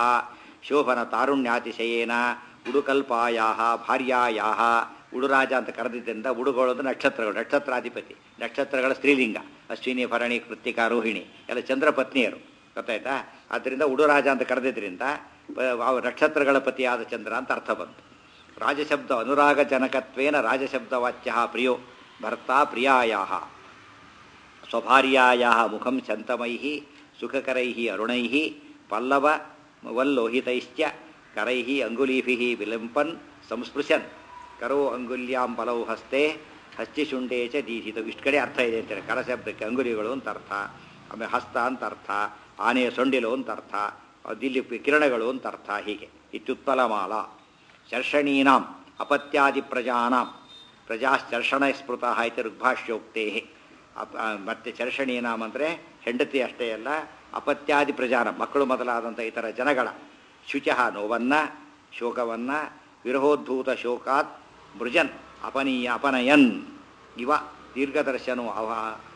ಶೋಭನ ತಾರುಣ್ಯಾತಿಶಯೇನ ಉಡುಕಲ್ಪಾಯಾ ಭಾರ್ಯಾಯಾ ಉಡುರಾಜ ಅಂತ ಕರೆದಿದ್ದರಿಂದ ಉಡುಗೊಳ್ಳೋದು ನಕ್ಷತ್ರಗಳು ನಕ್ಷತ್ರಾಧಿಪತಿ ನಕ್ಷತ್ರಗಳ ಸ್ತ್ರೀಲಿಂಗ ಅಶ್ವಿನಿ ಭರಣಿ ಕೃತ್ತಿಕ ರೋಹಿಣಿ ಎಲ್ಲ ಚಂದ್ರ ಪತ್ನಿಯರು ಗೊತ್ತಾಯ್ತಾ ಆದ್ದರಿಂದ ಉಡುರಾಜ ಅಂತ ಕರೆದಿದ್ರಿಂದ ಪ- ಅವ ನಕ್ಷತ್ರಗಳ ಪತಿಯಾದ ಚಂದ್ರ ಅಂತ ಅರ್ಥ ಬಂತು ರಾಜಶಬ್ದ ಅನುರಾಗ ಜನಕತ್ವೇನ ರಾಜಶಬ್ದವಾಚ್ಯ ಪ್ರಿಯೋ ಭರ್ತಾ ಪ್ರಿಯಾಯಾ ಸ್ವಭಾರ್ಯಾಯ ಮುಖಂ ಶಂತಮೈ ಸುಖಕರೈ ಅರುಣೈ ಪಲ್ಲವ ವಲ್ಲೋಹಿತೈಶ್ಚ ಕರೈ ಅಂಗುಲೀಭಿ ವಿಲಂಪನ್ ಸಂಸ್ಪೃಶನ್ ಕರೋ ಅಂಗುಲ್ಯಾಂ ಪಲವು ಹಸ್ತೆ ಹಸ್ತಿಶುಂಡೇ ಚ ದೀಹಿತ ಇಷ್ಟು ಕಡೆ ಅರ್ಥ ಇದೆ ಅಂತಾರೆ ಕರಶಬ್ದಕ್ಕೆ ಅಂಗುಲಿಗಳು ಅಂತ ಅರ್ಥ ಆಮೇಲೆ ಹಸ್ತ ಅಂತ ಅರ್ಥ ಆನೆಯ ಸೊಂಡಿಲು ಅಂತ ಅರ್ಥ ದಿಲ್ಲಿ ಕಿರಣಗಳು ಅಂತ ಅರ್ಥ ಹೀಗೆ ಇತ್ಯುತ್ಪಲಮಾಲ ಶರ್ಷಣೀನಾಂ ಅಪತ್ಯಾದಿ ಪ್ರಜಾನಾಂ ಪ್ರಜಾಶ್ಚರ್ಷಣ ಸ್ಮೃತ ಇತಿ ಋಗ್ಭಾಷ್ಯೋಕ್ತೇ ಅಪ ಮತ್ತೆ ಚರ್ಷಣೀನಾಂ ಅಂದರೆ ಹೆಂಡತಿ ಅಷ್ಟೇ ಅಲ್ಲ ಅಪತ್ಯಾದಿ ಪ್ರಜಾನ ಮಕ್ಕಳು ಮೊದಲಾದಂಥ ಇತರ ಜನಗಳ ಶುಚಃ ನೋವನ್ನ ಶೋಕವನ್ನ ವಿರಹೋದ್ಭೂತ ಶೋಕಾತ್ ಮೃಜನ್ ಅಪನೀಯ ಅಪನಯನ್ ಇವ ದೀರ್ಘದರ್ಶನೋ ಅವ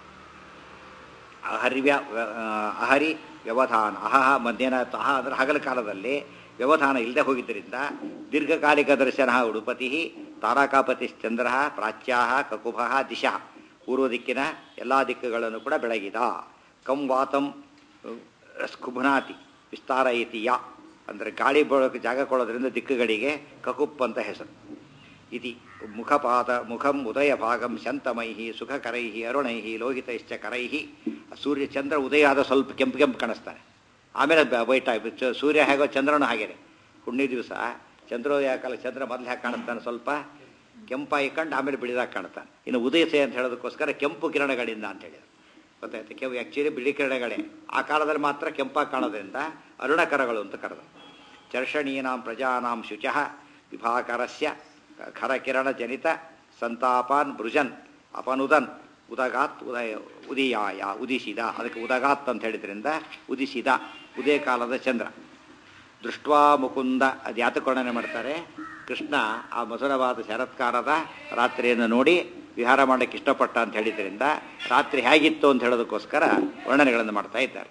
ಅಹರ್ವ್ಯ ಅಹರಿ ವ್ಯವಧಾನ ಅಹಹ ಮಧ್ಯಾಹ್ನ ಅಹ ಅಂದರೆ ಹಗಲ ಕಾಲದಲ್ಲಿ ವ್ಯವಧಾನ ಇಲ್ಲದೆ ಹೋಗಿದ್ದರಿಂದ ದೀರ್ಘಕಾಲಿಕ ದರ್ಶನ ಉಡುಪತಿ ತಾರಕಾಪತಿಶ್ಚಂದ್ರ ಪ್ರಾಚ್ಯಾ ಕಕುಭ ದಿಶಾ ಪೂರ್ವ ದಿಕ್ಕಿನ ಎಲ್ಲ ದಿಕ್ಕುಗಳನ್ನು ಕೂಡ ಬೆಳಗಿದ ಕಂ ವಾತಂ ಸ್ಕುಭ್ನಾತಿ ವಿಸ್ತಾರಯತಿ ಯಾ ಅಂದರೆ ಗಾಳಿ ಬಳಕೆ ಜಾಗ ಕೊಡೋದ್ರಿಂದ ದಿಕ್ಕುಗಳಿಗೆ ಕಕುಪ್ ಅಂತ ಹೆಸರು ಇತಿ ಮುಖಪಾತ ಮುಖಂ ಉದಯ ಭಾಗಂ ಶಂತಮೈ ಸುಖಕರೈ ಅರುಣೈ ಲೋಹಿತೈಶ್ಚ ಕರೈ ಸೂರ್ಯ ಚಂದ್ರ ಉದಯ ಆದ ಸ್ವಲ್ಪ ಕೆಂಪು ಕೆಂಪು ಕಾಣಿಸ್ತಾನೆ ಆಮೇಲೆ ವೈಟ್ ಆಗಿ ಚ- ಸೂರ್ಯ ಹೇಗೋ ಚಂದ್ರನು ಹಾಗೇನೆ ಹುಣ್ಣಿ ದಿವಸ ಚಂದ್ರೋದಯ ಕಾಲ ಚಂದ್ರ ಮೊದಲು ಹೇಗೆ ಕಾಣಿಸ್ತಾನೆ ಸ್ವಲ್ಪ ಕೆಂಪಾಗಿ ಕಂಡು ಆಮೇಲೆ ಬಿಳಿದಾಗ ಕಾಣ್ತಾನೆ ಇನ್ನು ಉದಯಿಸೆ ಅಂತ ಹೇಳೋದಕ್ಕೋಸ್ಕರ ಕೆಂಪು ಕಿರಣಗಳಿಂದ ಅಂತ ಹೇಳಿದ್ರು ಗೊತ್ತಾಯ್ತು ಕೆಂಪು ಆ್ಯಕ್ಚುಲಿ ಬಿಳಿ ಕಿರಣಗಳೇ ಆ ಕಾಲದಲ್ಲಿ ಮಾತ್ರ ಕೆಂಪಾಗಿ ಕಾಣೋದ್ರಿಂದ ಅರುಣಕರಗಳು ಅಂತ ಕರೆದು ಚರ್ಷಣೀನಾಂ ಪ್ರಜಾನಾಂ ಶುಚಃ ವಿಭಾಕರಸ್ಯ ಖರಕಿರಣಜನಿತ ಸಂತಾಪಾನ್ ಬೃಜನ್ ಅಪನುದನ್ ಉದಗಾತ್ ಉದಯ ಉದಯಾಯ ಉದಿಸಿದ ಅದಕ್ಕೆ ಉದಗಾತ್ ಅಂತ ಹೇಳಿದ್ರಿಂದ ಉದಿಸಿದ ಉದಯ ಕಾಲದ ಚಂದ್ರ ದೃಷ್ಟ್ವಾ ಮುಕುಂದ ಅದು ಯಾತಕ್ಕೆ ವರ್ಣನೆ ಮಾಡ್ತಾರೆ ಕೃಷ್ಣ ಆ ಮಧುರವಾದ ಶರತ್ಕಾರದ ರಾತ್ರಿಯನ್ನು ನೋಡಿ ವಿಹಾರ ಮಾಡಕ್ಕೆ ಇಷ್ಟಪಟ್ಟ ಅಂತ ಹೇಳಿದ್ರಿಂದ ರಾತ್ರಿ ಹೇಗಿತ್ತು ಅಂತ ಹೇಳೋದಕ್ಕೋಸ್ಕರ ವರ್ಣನೆಗಳನ್ನು ಮಾಡ್ತಾ ಇದ್ದಾರೆ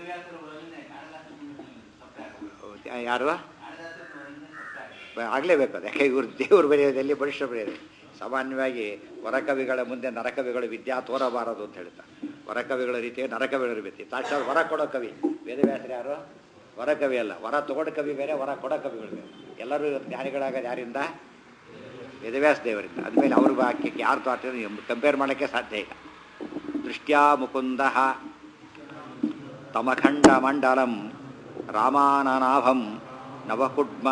ಯಾರು ಆಗಲೇಬೇಕು ಅದು ಯಾಕೆ ಇವರು ದೇವರು ಬರೆಯೋದಲ್ಲಿ ಮನುಷ್ಯ ಬರೆಯೋದು ಸಾಮಾನ್ಯವಾಗಿ ವರಕವಿಗಳ ಮುಂದೆ ನರಕವಿಗಳು ವಿದ್ಯಾ ತೋರಬಾರದು ಅಂತ ಹೇಳ್ತಾರೆ ವರಕವಿಗಳ ರೀತಿಯ ನರಕವಿಗಳ ರೀತಿ ಸಾಕ್ಷಾತ್ ವರ ಕೊಡೋ ಕವಿ ವೇದವ್ಯಾಸರು ಯಾರು ವರಕವಿ ಅಲ್ಲ ವರ ತಗೊಂಡ ಕವಿ ಬೇರೆ ವರ ಕೊಡೋ ಕವಿಗಳು ಬೇರೆ ಎಲ್ಲರೂ ಇವತ್ತು ಜ್ಞಾನಿಗಳಾಗೋದು ಯಾರಿಂದ ವೇದವ್ಯಾಸ ದೇವರಿಂದ ಅದ್ಮೇಲೆ ಅವ್ರ ವಾಕ್ಯಕ್ಕೆ ಯಾರು ತೋಟ ಕಂಪೇರ್ ಮಾಡೋಕ್ಕೆ ಸಾಧ್ಯ ಇಲ್ಲ ದೃಷ್ಟ್ಯಾ ಮುಕುಂದ ತಮಖಂಡ ಮಂಡಲಂ ರಾಮಾನನಾಭಂ ನವಕುಡ್ಮ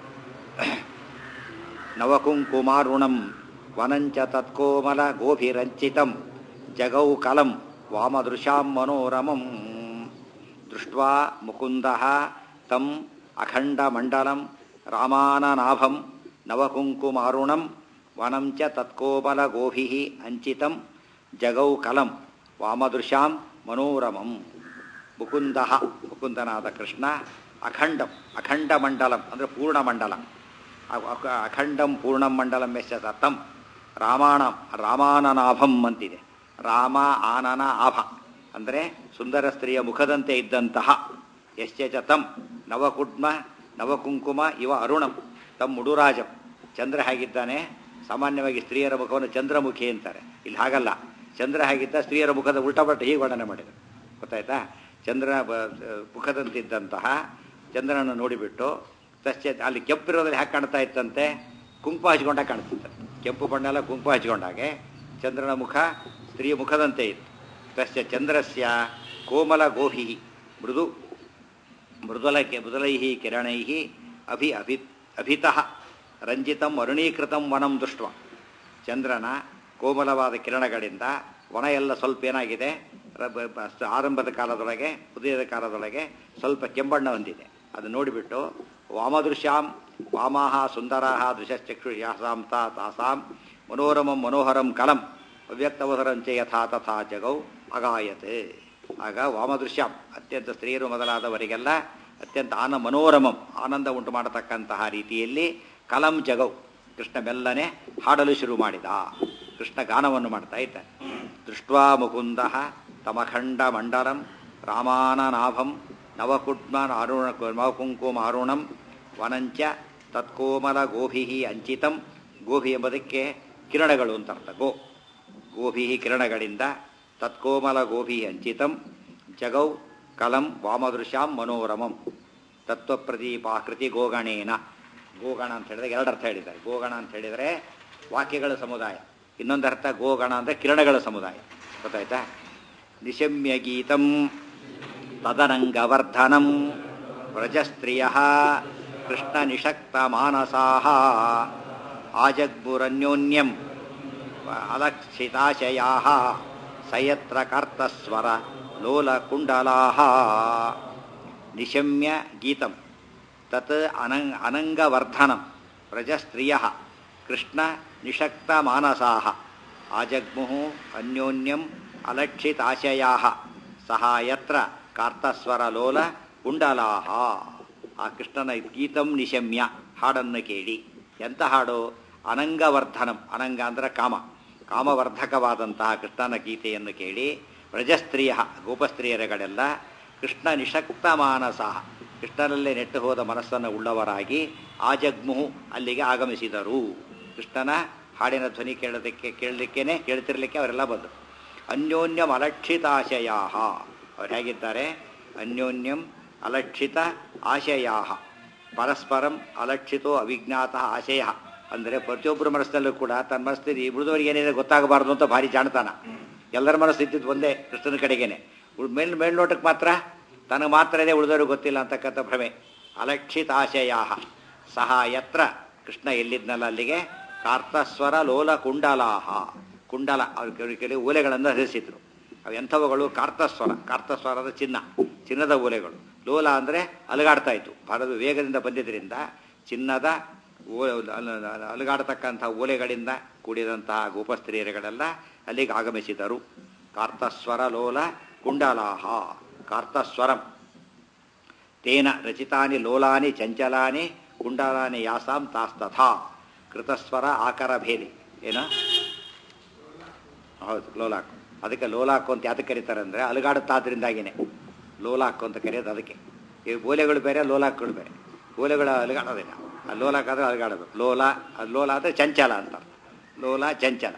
ನವಕುಂಕುಮಾರುಣಂ ವನಂಚ ತತ್ಕೋಮಲ ಗೋಭಿರಂಚಿತಂ ಜಗೌ ಕಲಂ ವಾಮದೃಶಾಂ ಮನೋರಮಂ ದೃಷ್ಟ್ವಾ ಮುಕುಂದ ತಂ ಅಖಂಡಮಂಡಲಂ ರಾಮಾನನಾಭಂ ನವಕುಂಕುಮಾರುಣಂ ವನಂ ಚ ತತ್ಕೋಮಲ ಗೋಭಿ ಅಂಚಿತಂ ಜಗೌ ಕಲಂ ವಾಮದೃಶಾಂ ಮನೋರಮಂ ಮುಕುಂದ ಮುಕುಂದನಾದ ಕೃಷ್ಣ ಅಖಂಡಂ ಅಖಂಡ ಮಂಡಲಂ ಅಂದರೆ ಪೂರ್ಣ ಮಂಡಲ ಅ- ಅ- ಅಖಂಡಂ ಪೂರ್ಣಂ ಮಂಡಲಂ ಎಷ್ಟ ತಂ ರಾಮಾಣ ರಾಮಾನನಾಭಂ ಅಂತಿದೆ ರಾಮ ಆನನ ಆಭ ಅಂದರೆ ಸುಂದರ ಸ್ತ್ರೀಯ ಮುಖದಂತೆ ಇದ್ದಂತಹ ಎಶ್ಚ ತಂ ನವಕುಡ್ಮ ನವಕುಂಕುಮ ಇವ ಅರುಣಂ ತಂ ಮುಡುರಾಜಂ ಚಂದ್ರ ಹೇಗಿದ್ದಾನೆ ಸಾಮಾನ್ಯವಾಗಿ ಸ್ತ್ರೀಯರ ಮುಖವನ್ನು ಚಂದ್ರಮುಖಿ ಅಂತಾರೆ ಇಲ್ಲಿ ಹಾಗಲ್ಲ ಚಂದ್ರ ಹೇಗಿದ್ದ ಸ್ತ್ರೀಯರ ಮುಖದ ಉಲ್ಟಪಟ್ಟು ಹೀಗೆ ವರ್ಣನೆ ಮಾಡಿದರು ಗೊತ್ತಾಯ್ತಾ ಚಂದ್ರ ಬ- ಮುಖದಂತಿದ್ದಂತಹ ಚಂದ್ರನನ್ನು ನೋಡಿಬಿಟ್ಟು ತಶ್ಚ ಅಲ್ಲಿ ಕೆಂಪಿರೋದ್ರಲ್ಲಿ ಹ್ಯಾಕೆ ಕಾಣ್ತಾ ಇತ್ತಂತೆ ಕುಂಕುಮ ಹಚ್ಕೊಂಡಾಗ ಕಾಣಿಸ್ತಿತ್ತು ಕೆಂಪು ಬಣ್ಣ ಎಲ್ಲ ಕುಂಕುಮ ಹಚ್ಕೊಂಡಾಗೆ ಚಂದ್ರನ ಮುಖ ಸ್ತ್ರೀಯ ಮುಖದಂತೆ ಇತ್ತು ತಶ್ಚ ಚಂದ್ರಸ್ಯ ಕೋಮಲ ಗೋಹಿ ಮೃದು ಮೃದುಲ ಮೃದುಲೈ ಕಿರಣೈ ಅಭಿ ಅಭಿ ಅಭಿತಃ ರಂಜಿತಂ ಅರುಣೀಕೃತಂ ವನಂ ದೃಷ್ಟ ಚಂದ್ರನ ಕೋಮಲವಾದ ಕಿರಣಗಳಿಂದ ವನ ಎಲ್ಲ ಸ್ವಲ್ಪ ಏನಾಗಿದೆ ರ- ಬ- ಬ- ಆರಂಭದ ಕಾಲದೊಳಗೆ ಉದಯದ ಕಾಲದೊಳಗೆ ಸ್ವಲ್ಪ ಕೆಂಬಣ್ಣ ಹೊಂದಿದೆ ಅದು ನೋಡಿಬಿಟ್ಟು ವಾಮದೃಶ್ಯಾಂ ವಾಮಾಹ ಸುಂದರಾಹ ದೃಶಶ್ಚಕ್ಷು ಯಾಸಾಂ ತಾ ತಾಸಾಂ ಮನೋರಮಂ ಮನೋಹರಂ ಕಲಂ ಅವ್ಯಕ್ತವಸರಂಚೆ ಯಥಾ ತಥಾ ಜಗೌ ಅಗಾಯತೆ ಆಗ ವಾಮದೃಶ್ಯಾಂ ಅತ್ಯಂತ ಸ್ತ್ರೀಯರು ಮೊದಲಾದವರಿಗೆಲ್ಲ ಅತ್ಯಂತ ಆನ ಮನೋರಮಂ ಆನಂದ ಉಂಟು ಮಾಡತಕ್ಕಂತಹ ರೀತಿಯಲ್ಲಿ ಕಲಂ ಜಗೌ ಕೃಷ್ಣ ಮೆಲ್ಲನೆ ಹಾಡಲು ಶುರು ಮಾಡಿದ ಕೃಷ್ಣ ಗಾನವನ್ನು ಮಾಡ್ತಾ ಇದ್ದಾನೆ ದೃಷ್ಟ್ವಾ ಮುಕುಂದ ತಮಖಂಡ ಮಂಡಲಂ ರಾಮಾನನಾಭಂ ನವಕುಡ್ಮ ಅರುಣ ನವಕುಂಕುಮ ಅರುಣಂ ವನಂಚ ತತ್ಕೋಮಲ ಗೋಭಿ ಅಂಚಿತಂ ಗೋಭಿ ಎಂಬುದಕ್ಕೆ ಕಿರಣಗಳು ಅಂತ ಅರ್ಥ ಗೋ ಗೋಭಿ ಕಿರಣಗಳಿಂದ ತತ್ಕೋಮಲ ಗೋಭಿ ಅಂಚಿತಂ ಜಗೌ ಕಲಂ ವಾಮದೃಶಾಂ ಮನೋರಮಂ ತತ್ವಪ್ರದೀಪಾಕೃತಿ ಗೋಗಣೇನ ಗೋಗಣ ಅಂತ ಹೇಳಿದ್ರೆ ಎರಡು ಅರ್ಥ ಹೇಳಿದ್ದಾರೆ ಗೋಗಣ ಅಂತ ಹೇಳಿದರೆ ವಾಕ್ಯಗಳ ಸಮುದಾಯ ಇನ್ನೊಂದು ಅರ್ಥ ಗೋಗಣ ಅಂದರೆ ಕಿರಣಗಳ ಸಮುದಾಯ ಗೊತ್ತಾಯ್ತಾ ನಿಶಮ್ಯ ಗೀತಂ ತದನಂಗವರ್ಧನಂ ವ್ರಜಸ್ತ್ರಿಯ ಕೃಷ್ಣ ನಿಷಕ್ತ ಮಾನಸಾ ಆಜಗ್ಬುರನ್ಯೋನ್ಯಂ ಅಲಕ್ಷಿತಾಶಯಾ ಸಯತ್ರ ಕರ್ತಸ್ವರ ಲೋಲಕುಂಡಲಾ ನಿಶಮ್ಯ ಗೀತಂ ತತ್ ಅನಂಗ ಅನಂಗವರ್ಧನಂ ವ್ರಜಸ್ತ್ರಿಯ ಕೃಷ್ಣ ನಿಷಕ್ತ ಮಾನಸಾ ಆಜಗ್ಮು ಅನ್ಯೋನ್ಯಂ ಅಲಕ್ಷಿತಾಶಯಾ ಸಹ ಯತ್ರ ಕಾರ್ತಸ್ವರಲೋಲ ಕುಂಡಲಾಹ ಆ ಕೃಷ್ಣನ ಗೀತಂ ನಿಶಮ್ಯ ಹಾಡನ್ನು ಕೇಳಿ ಎಂಥ ಹಾಡು ಅನಂಗವರ್ಧನಂ ಅನಂಗ ಅಂದರೆ ಕಾಮ ಕಾಮವರ್ಧಕವಾದಂತಹ ಕೃಷ್ಣನ ಗೀತೆಯನ್ನು ಕೇಳಿ ವ್ರಜಸ್ತ್ರೀಯ ಗೋಪಸ್ತ್ರೀಯರುಗಳೆಲ್ಲ ಕೃಷ್ಣ ನಿಷಕ್ತ ಮಾನಸ ಕೃಷ್ಣನಲ್ಲೇ ನೆಟ್ಟು ಹೋದ ಮನಸ್ಸನ್ನು ಉಳ್ಳವರಾಗಿ ಆಜಗ್ಮುಹು ಅಲ್ಲಿಗೆ ಆಗಮಿಸಿದರು ಕೃಷ್ಣನ ಹಾಡಿನ ಧ್ವನಿ ಕೇಳೋದಕ್ಕೆ ಕೇಳಲಿಕ್ಕೇನೆ ಕೇಳ್ತಿರ್ಲಿಕ್ಕೆ ಅವರೆಲ್ಲ ಬಂದರು ಅನ್ಯೋನ್ಯಂ ಅಲಕ್ಷಿತಾಶಯಾ ಅವ್ರು ಹೇಗಿದ್ದಾರೆ ಅನ್ಯೋನ್ಯಂ ಅಲಕ್ಷಿತ ಆಶಯಾ ಪರಸ್ಪರಂ ಅಲಕ್ಷಿತೋ ಅವಿಜ್ಞಾತ ಆಶಯ ಅಂದರೆ ಪ್ರತಿಯೊಬ್ಬರ ಮನಸ್ಸಿನಲ್ಲೂ ಕೂಡ ತನ್ನ ಮನಸ್ಥಿತಿ ಉಳಿದವರಿಗೆ ಏನಿದೆ ಗೊತ್ತಾಗಬಾರ್ದು ಅಂತ ಭಾರಿ ಜಾಣತಾನ ಎಲ್ಲರ ಮನಸ್ಥಿತಿ ಒಂದೇ ಕೃಷ್ಣನ ಕಡೆಗೇನೆ ಮೇಲ್ ಮೇಲ್ನೋಟಕ್ಕೆ ಮಾತ್ರ ತನಗೆ ಮಾತ್ರ ಇದೆ ಉಳಿದವ್ರಿಗೆ ಗೊತ್ತಿಲ್ಲ ಅಂತಕ್ಕಂಥ ಭ್ರಮೆ ಅಲಕ್ಷಿತಾಶಯಾ ಸಹ ಯತ್ರ ಕೃಷ್ಣ ಎಲ್ಲಿದ್ನಲ್ಲ ಅಲ್ಲಿಗೆ ಕಾರ್ತಸ್ವರ ಲೋಲ ಕುಂಡಲಾಹ ಕುಂಡಲ ಅವ್ರ ಕೆಲವು ಓಲೆಗಳನ್ನು ಹರಿಸಿದ್ರು ಅವು ಎಂಥವುಗಳು ಕಾರ್ತಸ್ವರ ಕಾರ್ತಸ್ವರದ ಚಿನ್ನ ಚಿನ್ನದ ಓಲೆಗಳು ಲೋಲ ಅಂದರೆ ಅಲುಗಾಡ್ತಾ ಇತ್ತು ಭಾರತ ವೇಗದಿಂದ ಬಂದಿದ್ದರಿಂದ ಚಿನ್ನದ ಓ ಅಲುಗಾಡತಕ್ಕಂಥ ಓಲೆಗಳಿಂದ ಕೂಡಿದಂತಹ ಗೋಪಸ್ತ್ರೀಯರುಗಳೆಲ್ಲ ಅಲ್ಲಿಗೆ ಆಗಮಿಸಿದರು ಕಾರ್ತಸ್ವರ ಲೋಲ ಕುಂಡಲಾಹ ಕಾರ್ತಸ್ವರಂ ತೇನ ರಚಿತಾನಿ ಲೋಲಾನಿ ಚಂಚಲಾನಿ ಕುಂಡಲಾನಿ ಯಾಸಾಂ ತಾಸ್ತಥಾ ಕೃತಸ್ವರ ಆಕಾರ ಭೇದಿ ಏನ ಹೌದು ಲೋಲಾಕ್ ಅದಕ್ಕೆ ಲೋಲಾಕು ಅಂತ ಯಾತಕ್ಕೆ ಕರೀತಾರೆ ಅಂದರೆ ಅಲುಗಾಡುತ್ತಾದ್ರಿಂದಾಗಿನೇ ಲೋಲಾಕು ಅಂತ ಕರೆಯೋದು ಅದಕ್ಕೆ ಈ ಓಲೆಗಳು ಬೇರೆ ಲೋಲಾಕ್ಗಳು ಬೇರೆ ಓಲೆಗಳು ಅಲುಗಾಡೋದಿಲ್ಲ ಆ ಲೋಲಾಕ್ ಆದರೆ ಅಲುಗಾಡೋದು ಲೋಲ ಅದು ಲೋಲ ಅಂದರೆ ಚಂಚಲ ಅಂತ ಲೋಲ ಚಂಚಲ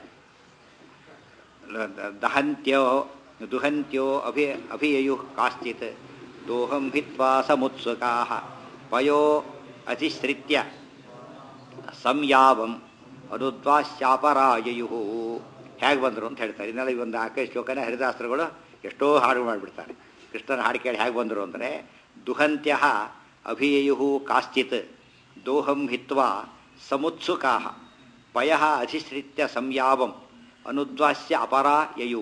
ದಹಂತ್ಯೋ ದುಹಂತ್ಯೋ ಅಭಿ ಅಭಿಯಯು ಕಾಶ್ಚಿತ್ ದೋಹಂ ಹಿತ್ವಾ ಸಮುತ್ಸುಕಾ ಪಯೋ ಅತಿಶ್ರಿತ್ಯ ಸಂಯಾವಂ ಅನುದ್ವಾಶ್ಯಾಪರಾಯಯು ಹೇಗೆ ಬಂದರು ಅಂತ ಹೇಳ್ತಾರೆ ಇನ್ನೆಲ್ಲ ಈ ಒಂದು ಆಕೆ ಶ್ಲೋಕನ ಹರಿದಾಸ್ತ್ರಗಳು ಎಷ್ಟೋ ಹಾಡು ಮಾಡಿಬಿಡ್ತಾರೆ ಕೃಷ್ಣನ ಹಾಡು ಕೇಳಿ ಹೇಗೆ ಬಂದರು ಅಂದರೆ ದುಹಂತ್ಯ ಅಭಿಯಯು ಕಾಶ್ಚಿತ್ ದೋಹಂ ಹಿತ್ವಾ ಸಮುತ್ಸುಕಾ ಪಯ ಅಧಿಶ್ರಿತ್ಯ ಸಂಯಾವಂ ಅನುದ್ವಾಸ್ಯ ಅಪರಾಯಯು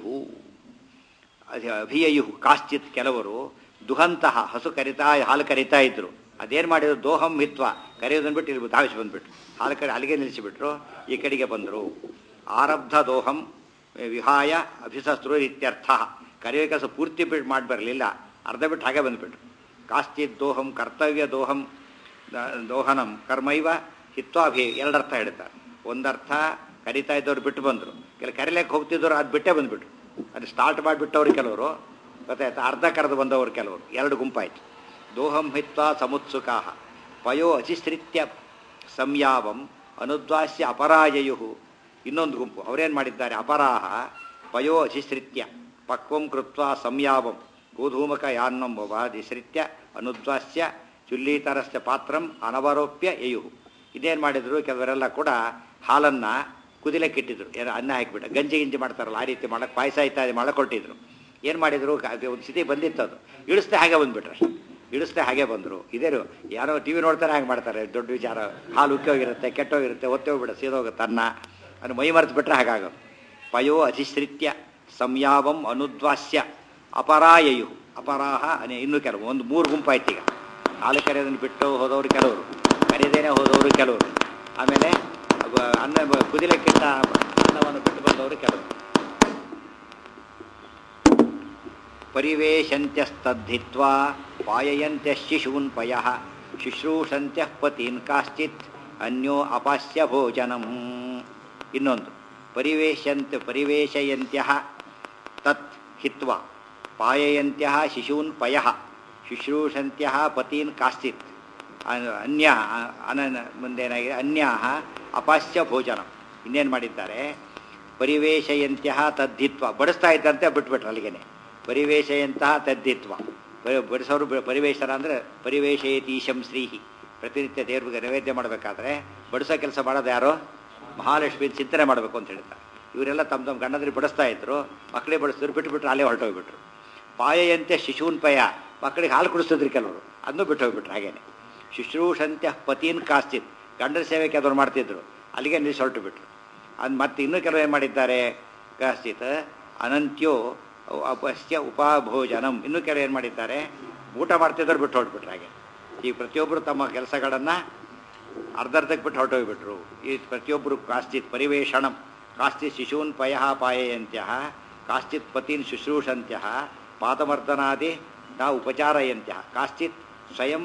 ಅಭಿಯಯು ಕಾಶ್ಚಿತ್ ಕೆಲವರು ದುಹಂತಹ ಹಸು ಕರಿತಾ ಹಾಲು ಕರಿತಾ ಇದ್ರು ಅದೇನು ಮಾಡಿದ್ರು ದೋಹಂ ಹಿತ್ವ ಕರೆಯೋದನ್ನು ಬಿಟ್ಟು ಇಲ್ಲಿ ಧಾವಿಸಿ ಬಂದ್ಬಿಟ್ರು ಹಾಲು ಕರಿ ಅಲ್ಲಿಗೆ ನಿಲ್ಲಿಸಿಬಿಟ್ರು ಈ ಕಡೆಗೆ ಬಂದರು ಆರಬ್ಧ ದೋಹಂ ವಿಹಾಯ ಅಭಿಶಸ್ತ್ರು ಇತ್ಯರ್ಥ ಕರೆಯೋ ಕೆಲಸ ಪೂರ್ತಿ ಬಿಟ್ಟು ಮಾಡಿ ಬರಲಿಲ್ಲ ಅರ್ಧ ಬಿಟ್ಟು ಹಾಗೆ ಬಂದುಬಿಟ್ರು ಕಾಶ್ಚಿತ್ ದೋಹಂ ಕರ್ತವ್ಯ ದೋಹಂ ದೋಹನಂ ಕರ್ಮೈವ ಹಿತ್ವಾಭಿ ಎರಡರ್ಥ ಹೇಳ್ತಾರೆ ಒಂದರ್ಥ ಕರಿತಾ ಇದ್ದವ್ರು ಬಿಟ್ಟು ಬಂದರು ಕೆಲ ಕರಿಲಿಕ್ಕೆ ಹೋಗ್ತಿದ್ದವರು ಅದು ಬಿಟ್ಟೇ ಬಂದುಬಿಟ್ರು ಅದು ಸ್ಟಾರ್ಟ್ ಮಾಡಿಬಿಟ್ಟವ್ರು ಕೆಲವರು ಗೊತ್ತಾಯ್ತು ಅರ್ಧ ಕರೆದು ಬಂದವರು ಕೆಲವರು ಎರಡು ಗುಂಪಾಯಿತು ದೋಹಂ ಹಿತ್ವಾ ಸಮುತ್ಸುಕಾ ಪಯೋ ಅಚಿಶ್ರಿತ್ಯ ಸಂಯಾವಂ ಅನುದ್ವಾಸ್ಯ ಅಪರಾಯಯು ಇನ್ನೊಂದು ಗುಂಪು ಅವರೇನು ಮಾಡಿದ್ದಾರೆ ಅಪರಾಹ ಪಯೋ ಅಚಿಶ್ರಿತ್ಯ ಪಕ್ವಂ ಕೃತ್ವ ಸಂಯಾವಂ ಗೋಧೂಮಕ ಯಾನ್ನಂ ವಾದಿಶ್ರಿತ್ಯ ಅನುದ್ವಾಸ್ಯ ಚುಲ್ಲೀತರಸ್ಯ ಪಾತ್ರಂ ಅನವರೋಪ್ಯ ಯಯು ಇದೇನು ಮಾಡಿದ್ರು ಕೆಲವರೆಲ್ಲ ಕೂಡ ಹಾಲನ್ನು ಕುದಿಲಕ್ಕಿಟ್ಟಿದ್ರು ಏನೋ ಅನ್ನ ಹಾಕಿಬಿಟ್ಟು ಗಂಜಿ ಗಿಂಜಿ ಮಾಡ್ತಾರಲ್ಲ ಆ ರೀತಿ ಮಾಡಕ್ಕೆ ಪಾಯಸ ಇತ್ಯಾದಿ ಮಾಡಕ್ಕೆ ಕೊಟ್ಟಿದ್ರು ಏನು ಮಾಡಿದ್ರು ಒಂದು ಸ್ಥಿತಿ ಬಂದಿತ್ತು ಅದು ಇಳಿಸ್ದೆ ಹಾಗೆ ಬಂದುಬಿಟ್ರೆ ಇಳಿಸ್ದೆ ಹಾಗೆ ಬಂದರು ಇದೇನು ಯಾರೋ ಟಿ ವಿ ನೋಡ್ತಾರೆ ಹಾಗೆ ಮಾಡ್ತಾರೆ ದೊಡ್ಡ ವಿಚಾರ ಹಾಲು ಉಕ್ಕಿ ಕೆಟ್ಟೋಗಿರುತ್ತೆ ಒತ್ತೆ ಹೋಗ್ಬಿಡುತ್ತೆ ಸೀದೋಗುತ್ತೆ ಅನ್ನ ಅದು ಮೈ ಮರೆತು ಬಿಟ್ರೆ ಹಾಗಾಗೋದು ಪಯೋ ಅಧಿಶ್ರಿತ್ಯ ಸಂಯಾವಂ ಅನುದ್ವಾಸ್ಯ ಅಪರಾಯಯು ಅಪರಾಹ ಅನೇ ಇನ್ನೂ ಕೆಲವು ಒಂದು ಮೂರು ಗುಂಪಾಯ್ತು ಈಗ ಹಾಲು ಕರೆಯೋದನ್ನು ಬಿಟ್ಟು ಹೋದವರು ಕೆಲವರು ಕರೆಯದೇನೆ ಹೋದವರು ಕೆಲವರು ಆಮೇಲೆ ಅನ್ನ ಕುದಿಲಕ್ಕಿಂತ ಅನ್ನವನ್ನು ಬಿಟ್ಟು ಬಂದವರು ಕೆಲವರು ಪರಿವೇಶಂತ್ಯಸ್ತದ್ಧಿತ್ವಾ ಪಾಯಯಂತ್ಯ ಶಿಶೂನ್ ಪಯ ಶುಶ್ರೂಷಂತ್ಯ ಪತೀನ್ ಕಾಶ್ಚಿತ್ ಅನ್ಯೋ ಅಪಾಸ್ಯ ಭೋಜನಂ ಇನ್ನೊಂದು ಪರಿವೇಶಂತ ಪರಿವೇಶಯಂತ್ಯ ತತ್ ಹಿತ್ವಾ ಪಾಯಯಂತ್ಯ ಶಿಶೂನ್ ಪಯ ಶುಶ್ರೂಷಂತ್ಯ ಪತೀನ್ ಕಾಶ್ಚಿತ್ ಅನ್ಯ ಅನನ ಮುಂದೇನಾಗಿದೆ ಅನ್ಯ ಅಪಾಸ್ಯ ಭೋಜನ ಇನ್ನೇನು ಮಾಡಿದ್ದಾರೆ ಪರಿವೇಶಯಂತ್ಯ ತದ್ದಿತ್ವ ಬಡಿಸ್ತಾ ಇದ್ದಂತೆ ಬಿಟ್ಬಿಟ್ರು ಅಲ್ಲಿಗೆ ಪರಿವೇಶಯಂತಹ ತದ್ದಿತ್ವ ಬ- ಬಡಿಸೋರು ಬ- ಪರಿವೇಶರ ಅಂದರೆ ಪರಿವೇಶೇತೀಶಂ ಶ್ರೀಹಿ ಪ್ರತಿನಿತ್ಯ ದೇವ್ರಿಗೆ ನೈವೇದ್ಯ ಮಾಡಬೇಕಾದ್ರೆ ಬಡಿಸೋ ಕೆಲಸ ಮಾಡೋದು ಯಾರು ಮಹಾಲಕ್ಷ್ಮಿ ಚಿಂತನೆ ಮಾಡಬೇಕು ಅಂತ ಹೇಳ್ತಾರೆ ಇವರೆಲ್ಲ ತಮ್ಮ ತಮ್ಮ ಗಂಡಂದ್ರಿಗೆ ಬಡಿಸ್ತಾ ಇದ್ರು ಮಕ್ಕಳಿಗೆ ಬಡಿಸಿದ್ರು ಬಿಟ್ಟುಬಿಟ್ರು ಅಲ್ಲೇ ಹೊರಟೋಗ್ಬಿಟ್ರು ಪಾಯಂತೆ ಶಿಶೂನ್ ಪಯ ಮಕ್ಕಳಿಗೆ ಹಾಲು ಕುಡಿಸ್ತಿದ್ರು ಕೆಲವರು ಅದನ್ನು ಬಿಟ್ಟು ಹೋಗ್ಬಿಟ್ರು ಹಾಗೇನೆ ಶುಶ್ರೂಷಂತ್ಯ ಪತೀನ್ ಕಾಸ್ತಿತ್ ಗಂಡನ ಸೇವೆಗೆ ಅದನ್ನು ಮಾಡ್ತಿದ್ರು ಅಲ್ಲಿಗೆ ನಿಲ್ಲಿಸಿ ಹೊರಟು ಬಿಟ್ರು ಅದು ಮತ್ತೆ ಇನ್ನೂ ಕೆಲವು ಏನು ಮಾಡಿದ್ದಾರೆ ಕಾಸ್ತಿತ್ ಅನಂತ್ಯೋ ಅಪಸ್ಯ ಉಪಭೋಜನಂ ಇನ್ನೂ ಕೆಲವು ಏನು ಮಾಡಿದ್ದಾರೆ ಊಟ ಮಾಡ್ತಿದ್ರು ಬಿಟ್ಟು ಹೊರಟ್ಬಿಟ್ರು ಹಾಗೆ ಈ ಪ್ರತಿಯೊಬ್ಬರು ತಮ್ಮ ಕೆಲಸಗಳನ್ನು ಅರ್ಧರ್ಧಕ್ಕೆ ಬಿಟ್ಟು ಹೊರಟೋಗ್ಬಿಟ್ರು ಈ ಪ್ರತಿಯೊಬ್ಬರು ಕಾಶ್ಚಿತ್ ಪರಿವೇಷಣಂ ಕಾಶ್ಚಿತ್ ಶಿಶೂನ್ ಪಯ ಪಾಯಯಂತ್ಯ ಕಾಶ್ಚಿತ್ ಪತೀನ್ ಶುಶ್ರೂಷಂತ್ಯ ಪಾದಮರ್ದನಾದಿ ನಾ ಉಪಚಾರಯಂತ್ಯ ಕಾಶ್ಚಿತ್ ಸ್ವಯಂ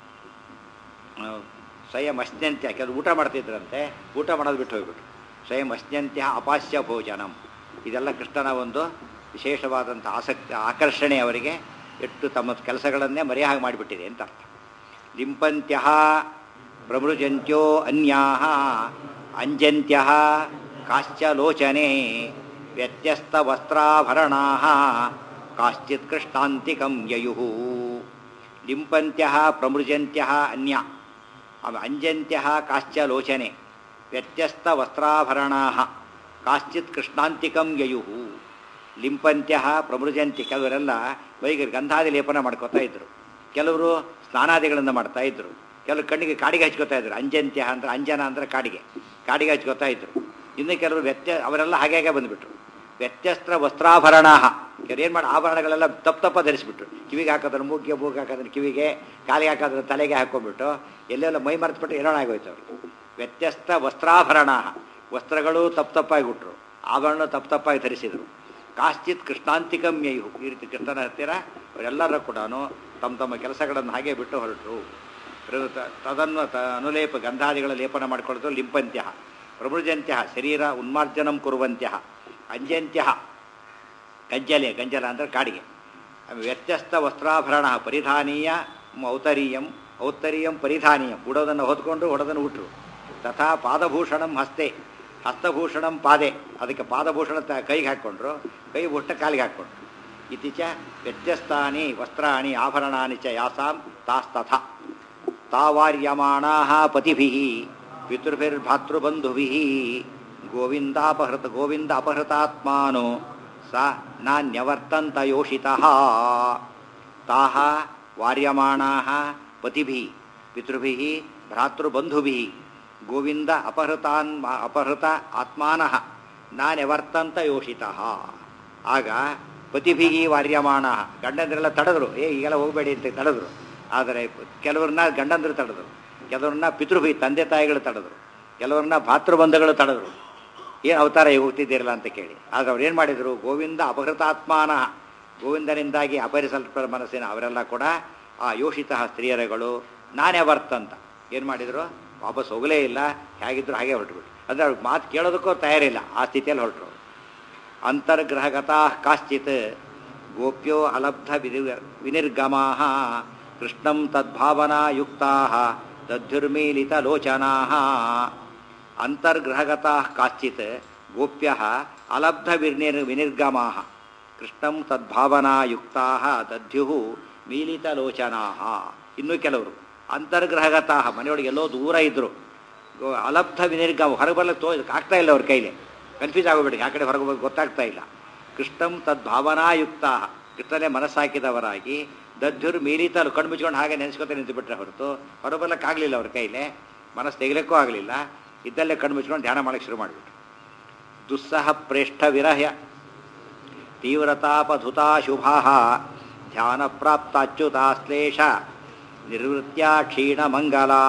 ಆ, ಸ್ವಯಂ ಅಶ್ನಂತ್ಯ ಕೆಲವು ಊಟ ಮಾಡ್ತಿದ್ರಂತೆ ಊಟ ಮಾಡೋದು ಬಿಟ್ಟು ಹೋಗ್ಬಿಟ್ರು ಸ್ವಯಂ ಅಶ್ನಂತ್ಯ ಅಪಾಸ್ಯ ಭೋಜನಂ ಇದೆಲ್ಲ ಕೃಷ್ಣನ ಒಂದು ವಿಶೇಷವಾದಂಥ ಆಸಕ್ತಿ ಆಕರ್ಷಣೆ ಅವರಿಗೆ ಎಷ್ಟು ತಮ್ಮ ಕೆಲಸಗಳನ್ನೇ ಮರೆಯಾಗಿ ಮಾಡಿಬಿಟ್ಟಿದೆ ಅಂತ ಅರ್ಥ ಲಿಂಪಂತ್ಯ ಪ್ರಮೃಜಂತ್ಯೋ ಅನ್ಯಾ ಅಂಜಂತ್ಯ ಕಾಶ್ಚ ಲೋಚನೆ ವ್ಯತ್ಯಸ್ತ ವಸ್ತ್ರಾಭರಣಾ ಕಾಶ್ಚಿತ್ ಕೃಷ್ಣಾಂತಿಕಂ ಯಯು ಲಿಂಪಂತ್ಯ ಪ್ರಮೃಜಂತ್ಯ ಅನ್ಯ ಆಮೇಲೆ ಅಂಜಂತ್ಯ ಕಾಶ್ಚ ಲೋಚನೆ ವ್ಯತ್ಯಸ್ತ ವಸ್ತ್ರಾಭರಣಾ ಕಾಶ್ಚಿತ್ ಕೃಷ್ಣಾಂತಿಕಂ ಯಯು ಲಿಂಪಂತ್ಯ ಪ್ರಮೃಜಂತಿ ಕೆಲವರೆಲ್ಲ ಬೈಗೆ ಗಂಧಾದಿ ಲೇಪನ ಮಾಡ್ಕೋತಾ ಇದ್ರು ಕೆಲವರು ಸ್ನಾನಾದಿಗಳನ್ನು ಮಾಡ್ತಾ ಇದ್ರು ಕೆಲವರು ಕಣ್ಣಿಗೆ ಕಾಡಿಗೆ ಹಚ್ಕೋತಾ ಇದ್ರು ಅಂಜಂತ್ಯ ಅಂದ್ರೆ ಅಂಜನ ಅಂದ್ರೆ ಕಾಡಿಗೆ ಕಾಡಿಗೆ ಹಚ್ಕೋತಾ ಇದ್ರು ಇನ್ನು ಕೆಲವರು ವ್ಯತ್ಯ ಅವರೆಲ್ಲ ಹಾಗೆ ಹಾಗೆ ಬಂದ್ಬಿಟ್ರು ವ್ಯತ್ಯಸ್ತ ವಸ್ತ್ರಾಭರಣ ಕೆಲವ್ರು ಏನು ಮಾಡಿ ಆಭರಣಗಳೆಲ್ಲ ತಪ್ಪು ತಪ್ಪ ಧರಿಸ್ಬಿಟ್ರು ಕಿವಿಗೆ ಹಾಕೋದನ್ನು ಮೂಗಿಗೆ ಮೂಗಿಗೆ ಹಾಕೋದನ್ನು ಕಿವಿಗೆ ಕಾಲಿಗೆ ಹಾಕೋದನ್ನು ತಲೆಗೆ ಹಾಕೊಂಡ್ಬಿಟ್ಟು ಎಲ್ಲೆಲ್ಲ ಮೈ ಮರೆತ್ಬಿಟ್ಟು ಏನೋ ಆಗೋಯ್ತು ಅವ್ರಿಗೆ ವ್ಯತ್ಯಸ್ತ ವಸ್ತ್ರಾಭರಣ ವಸ್ತ್ರಗಳು ತಪ್ಪು ತಪ್ಪಾಗಿ ಬಿಟ್ರು ಆಭರಣ ತಪ್ಪು ತಪ್ಪಾಗಿ ಧರಿಸಿದರು ಕಾಶ್ಚಿತ್ ಕೃಷ್ಣಾಂತಿಕಂ ಯಯು ಈ ರೀತಿ ಕೃಷ್ಣನ ಹತ್ತಿರ ಅವರೆಲ್ಲರೂ ಕೂಡ ತಮ್ಮ ತಮ್ಮ ಕೆಲಸಗಳನ್ನು ಹಾಗೆ ಬಿಟ್ಟು ಹೊರಟರು ಪ್ರಯುತ- ತದನ್ನು ತ ಅನುಲೇಪ ಗಂಧಾದಿಗಳ ಲೇಪನ ಮಾಡಿಕೊಳ್ಳೋದು ಲಿಂಪಂತ್ಯ ಪ್ರಮೃಜಂತ್ಯ ಶರೀರ ಉನ್ಮಾರ್ಜನಂ ಕುರುವಂತ್ಯ ಅಂಜಂತ್ಯ ಗಂಜಲೆ ಗಂಜಲ ಅಂದರೆ ಕಾಡಿಗೆ ಆಮೇಲೆ ವ್ಯತ್ಯಸ್ತ ವಸ್ತ್ರಾಭರಣ ಪರಿಧಾನೀಯ ಮ ಔತರೀಯಂ ಔತ್ತರೀಯಂ ಪರಿಧಾನೀಯಂ ಉಡೋದನ್ನು ಹೊತ್ಕೊಂಡು ಹೊಡೋದನ್ನು ಉಟ್ರು ತಥಾ ಪಾದಭೂಷಣಂ ಹಸ್ತೆ ಹಸ್ತಭೂಷಣಂ ಪಾದೆ ಅದಕ್ಕೆ ಪಾದಭೂಷಣ ತ- ಕೈಗೆ ಹಾಕ್ಕೊಂಡ್ರು ಕೈ ಬುಟ್ಟ ಕಾಲಿಗೆ ಹಾಕ್ಕೊಂಡ್ರು ಇತ್ತೀಚ ವ್ಯತ್ಯಸ್ತಾನಿ ವಸ್ತ್ರಾಣಿ ಆಭರಣಾನಿ ಚ ಯಾಸಾಂ ತಾಸ್ತಥ ತಾವಾರ್ಯಮಾಣಾ ಪತಿಭಿ ಪಿತೃಭಿರ್ಭಾತೃಬಂಧುಭಿ ಗೋವಿಂದಾಪಹೃತ ಗೋವಿಂದ ಅಪಹೃತಾತ್ಮಾನೋ ಸ ನಾನ್ಯವರ್ತಂತ ಯೋಷಿತಃ ತಾಹ ವಾರ್ಯಮಾಣಾಃ ಪತಿಭಿ ಪಿತೃಭಿಃ ಭ್ರಾತೃಬಂಧುಭಿಃ ಗೋವಿಂದ ಅಪಹೃತಾನ್ ಅಪಹೃತ ಆತ್ಮಾನಃ ನಾನ್ಯವರ್ತಂತ ಯೋಷಿತಃ ಆಗ ಪತಿಭಿಹಿ ವಾರ್ಯಮಾಣ ಗಂಡಂದ್ರೆಲ್ಲ ತಡೆದ್ರು ಏ ಈಗೆಲ್ಲ ಹೋಗಬೇಡಿ ಅಂತ ತಡೆದ್ರು ಆದರೆ ಕೆಲವ್ರನ್ನ ಗಂಡಂದ್ರು ತಡೆದ್ರು ಕೆಲವ್ರನ್ನ ಪಿತೃಭಿ ತಂದೆ ತಾಯಿಗಳು ತಡೆದ್ರು ಕೆಲವ್ರನ್ನ ಭಾತೃಬಂಧಗಳು ತಡೆದ್ರು ಏನು ಅವತಾರ ಈಗ ಹೋಗ್ತಿದ್ದೀರಲ್ಲ ಅಂತ ಕೇಳಿ ಆಗ ಅವ್ರು ಏನು ಮಾಡಿದರು ಗೋವಿಂದ ಅಪಹೃತಾತ್ಮಾನ ಗೋವಿಂದನಿಂದಾಗಿ ಅಪಹರಿಸಲ್ಪಟ್ಟ ಮನಸ್ಸಿನ ಅವರೆಲ್ಲ ಕೂಡ ಆ ಯೋಷಿತ ಸ್ತ್ರೀಯರುಗಳು ನಾನೇ ಬರ್ತಂತ ಏನು ಮಾಡಿದರು ವಾಪಸ್ ಹೋಗಲೇ ಇಲ್ಲ ಹೇಗಿದ್ರು ಹಾಗೆ ಹೊರಟುಬಿಟ್ಟು ಅಂದರೆ ಅವ್ರಿಗೆ ಮಾತು ಕೇಳೋದಕ್ಕೂ ತಯಾರಿಲ್ಲ ಆ ಸ್ಥಿತಿಯಲ್ಲಿ ಹೊರಟರು ಅಂತರ್ಗ್ರಹಗತಾ ಕಾಶ್ಚಿತ್ ಗೋಪ್ಯೋ ಅಲಬ್ಧ ವಿನಿ ವಿನಿರ್ಗಮಾ ಕೃಷ್ಣಂ ತದ್ಭಾವನಾಯುಕ್ತಾ ದಧ್ಯುರ್ಮೀಲಿತಲೋಚನಾ ಅಂತರ್ಗ್ರಹಗತಾ ಕಾಶ್ಚಿತ್ ಗೋಪ್ಯ ಅಲಬ್ಧ ವಿನಿರ್ ವಿನಿರ್ಗಮಾ ಕೃಷ್ಣಂ ತದ್ಭಾವನಾಯುಕ್ತಾ ದಧ್ಯು ಮೀಲಿತಲೋಚನಾ ಇನ್ನೂ ಕೆಲವರು ಅಂತರ್ಗ್ರಹಗತಾ ಮನೆಯೊಳಗೆ ಎಲ್ಲೋ ದೂರ ಇದ್ದರು ಗೋ- ಅಲಬ್ಧ ವಿನಿರ್ಗಮ ಹೊರಗೆ ಬರ್ಲಿಕ್ಕೆ ತೋ ಆಗ್ತಾ ಇಲ್ಲ ಅವ್ರ ಕೈಲಿ ಕನ್ಫ್ಯೂಸ್ ಆಗೋಗ್ಬಿಟ್ಟು ಆ ಕಡೆ ಹೊರಗೆ ಹೋಗೋದು ಗೊತ್ತಾಗ್ತಾ ಇಲ್ಲ ಕೃಷ್ಣಂ ತದ್ಭಾವನಾಯುಕ್ತ ಕೃಷ್ಣನೇ ಮನಸ್ಸಾಕಿದವರಾಗಿ ದದ್ಯುರ್ ಮೀರಿತಲು ಕಣ್ಣು ಮುಚ್ಕೊಂಡು ಹಾಗೆ ನೆನೆಸ್ಕೊತ ನಿಂತುಬಿಟ್ರೆ ಹೊರತು ಹೊರಬರ್ಲಕ್ಕಾಗಲಿಲ್ಲ ಅವ್ರ ಕೈಲೇ ಮನಸ್ಸು ತೆಗಿಲಿಕ್ಕೂ ಆಗಲಿಲ್ಲ ಇದ್ದಲ್ಲೇ ಕಣ್ಣು ಮುಚ್ಕೊಂಡು ಧ್ಯಾನ ಮಾಡಕ್ಕೆ ಶುರು ಮಾಡಿಬಿಟ್ರು ದುಸ್ಸಹ ಪ್ರೇಷ್ಠ ವಿರಹ್ಯ ತೀವ್ರತಾಪಧುತಾ ಶುಭಾ ಧ್ಯಾನ ಪ್ರಾಪ್ತಾಚ್ಯುತಾಶ್ಲೇಷ ನಿರ್ವೃತ್ಯ ಕ್ಷೀಣಮಂಗಲಾ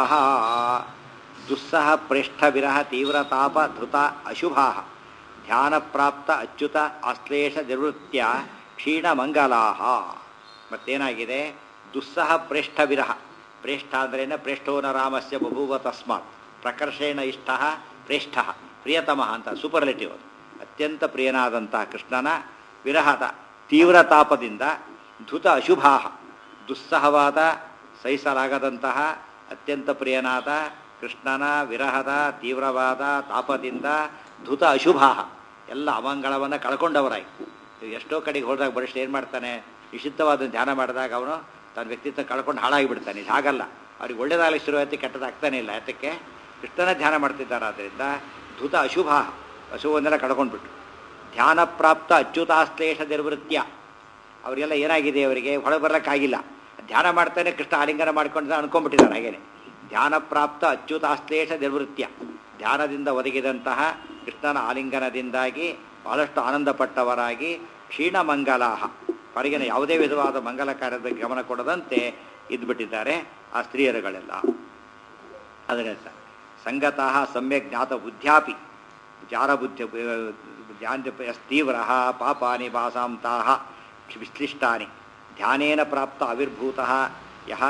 ದುಸ್ಸಹ ಪ್ರೇಷ್ಠ ವಿರಹ ತೀವ್ರತಾಪ ಧೃತ ಅಶುಭಾ ಧ್ಯಾನ ಪ್ರಾಪ್ತ ಅಚ್ಯುತ ಆಶ್ಲೇಷ ನಿರ್ವೃತ್ಯ ಕ್ಷೀಣಮಂಗಲಾ ಮತ್ತೇನಾಗಿದೆ ದುಸ್ಸಹ ಪ್ರೇಷ್ಠ ವಿರಹ ಪ್ರೇಷ್ಠ ಅಂದ್ರೇನ ಪ್ರೇಷ್ಠೋನ ರಾಮಸ್ಯ ಬಭೂವ ತಸ್ಮಾತ್ ಪ್ರಕರ್ಷೇಣ ಇಷ್ಟ ಪ್ರೇಷ್ಠ ಪ್ರಿಯತಮಃ ಅಂತ ಸೂಪರ್ಲೆಟಿವ್ ಅದು ಅತ್ಯಂತ ಪ್ರಿಯನಾದಂತಹ ಕೃಷ್ಣನ ವಿರಹದ ತೀವ್ರ ತಾಪದಿಂದ ಧುತ ಅಶುಭಾ ದುಸ್ಸಹವಾದ ಸಹಿಸಲಾಗದಂತಹ ಅತ್ಯಂತ ಪ್ರಿಯನಾದ ಕೃಷ್ಣನ ವಿರಹದ ತೀವ್ರವಾದ ತಾಪದಿಂದ ಧುತ ಅಶುಭಾ ಎಲ್ಲ ಅಮಂಗಳವನ್ನು ಕಳ್ಕೊಂಡವರಾಯ್ತು ಇವ್ ಎಷ್ಟೋ ಕಡೆಗೆ ಹೋದಾಗ ಬರಿಷ್ಠ ಏನು ಮಾಡ್ತಾನೆ ನಿಷಿದ್ಧವಾದ ಧ್ಯಾನ ಮಾಡಿದಾಗ ಅವನು ತನ್ನ ವ್ಯಕ್ತಿತ್ವ ಕಳ್ಕೊಂಡು ಹಾಳಾಗಿಬಿಡ್ತಾನೆ ಇದು ಹಾಗಲ್ಲ ಅವ್ರಿಗೆ ಒಳ್ಳೇದಾಗಲಿ ಶುರುವಾಯ್ತು ಕೆಟ್ಟದಾಗ್ತಾನೆ ಇಲ್ಲ ಯಾತಕ್ಕೆ ಕೃಷ್ಣನ ಧ್ಯಾನ ಮಾಡ್ತಿದ್ದಾರೆ ಆದ್ದರಿಂದ ಧುತ ಅಶುಭ ಅಶುಭವನ್ನೆಲ್ಲ ಕಳ್ಕೊಂಡ್ಬಿಟ್ಟು ಧ್ಯಾನ ಪ್ರಾಪ್ತ ಅಚ್ಯುತಾಶ್ಲೇಷ ನಿರ್ವೃತ್ಯ ಅವರಿಗೆಲ್ಲ ಏನಾಗಿದೆ ಅವರಿಗೆ ಹೊಳೆ ಬರಲಿಕ್ಕಾಗಿಲ್ಲ ಧ್ಯಾನ ಮಾಡ್ತಾನೆ ಕೃಷ್ಣ ಆಲಿಂಗನ ಮಾಡ್ಕೊಂಡು ಅನ್ಕೊಂಡ್ಬಿಟ್ಟಿದ್ದಾರೆ ಹಾಗೇನೆ ಧ್ಯಾನ ಪ್ರಾಪ್ತ ಅಚ್ಯುತಾಶ್ಲೇಷ ನಿರ್ವೃತ್ಯ ಧ್ಯಾನದಿಂದ ಒದಗಿದಂತಹ ಕೃಷ್ಣನ ಆಲಿಂಗನದಿಂದಾಗಿ ಬಹಳಷ್ಟು ಆನಂದಪಟ್ಟವರಾಗಿ ಕ್ಷೀಣಮಂಗಲಾಹ ಹೊರಗಿನ ಯಾವುದೇ ವಿಧವಾದ ಮಂಗಲ ಕಾರ್ಯದ ಗಮನ ಕೊಡದಂತೆ ಇದ್ಬಿಟ್ಟಿದ್ದಾರೆ ಆ ಸ್ತ್ರೀಯರುಗಳೆಲ್ಲ ಅದನ್ನೇ ಸರ್ ಸಂಗತಃ ಸಮ್ಯಕ್ ಜ್ಞಾತ ಬುದ್ಧ್ಯಾಪಿ ಜಾರಬುದ್ಧಿ ತೀವ್ರ ಪಾಪಾನಿ ಭಾಸಾಂತಹ ವಿಶ್ಲಿಷ್ಟಾನಿ ಧ್ಯಾನೇನ ಪ್ರಾಪ್ತ ಆವಿರ್ಭೂತ ಯಹ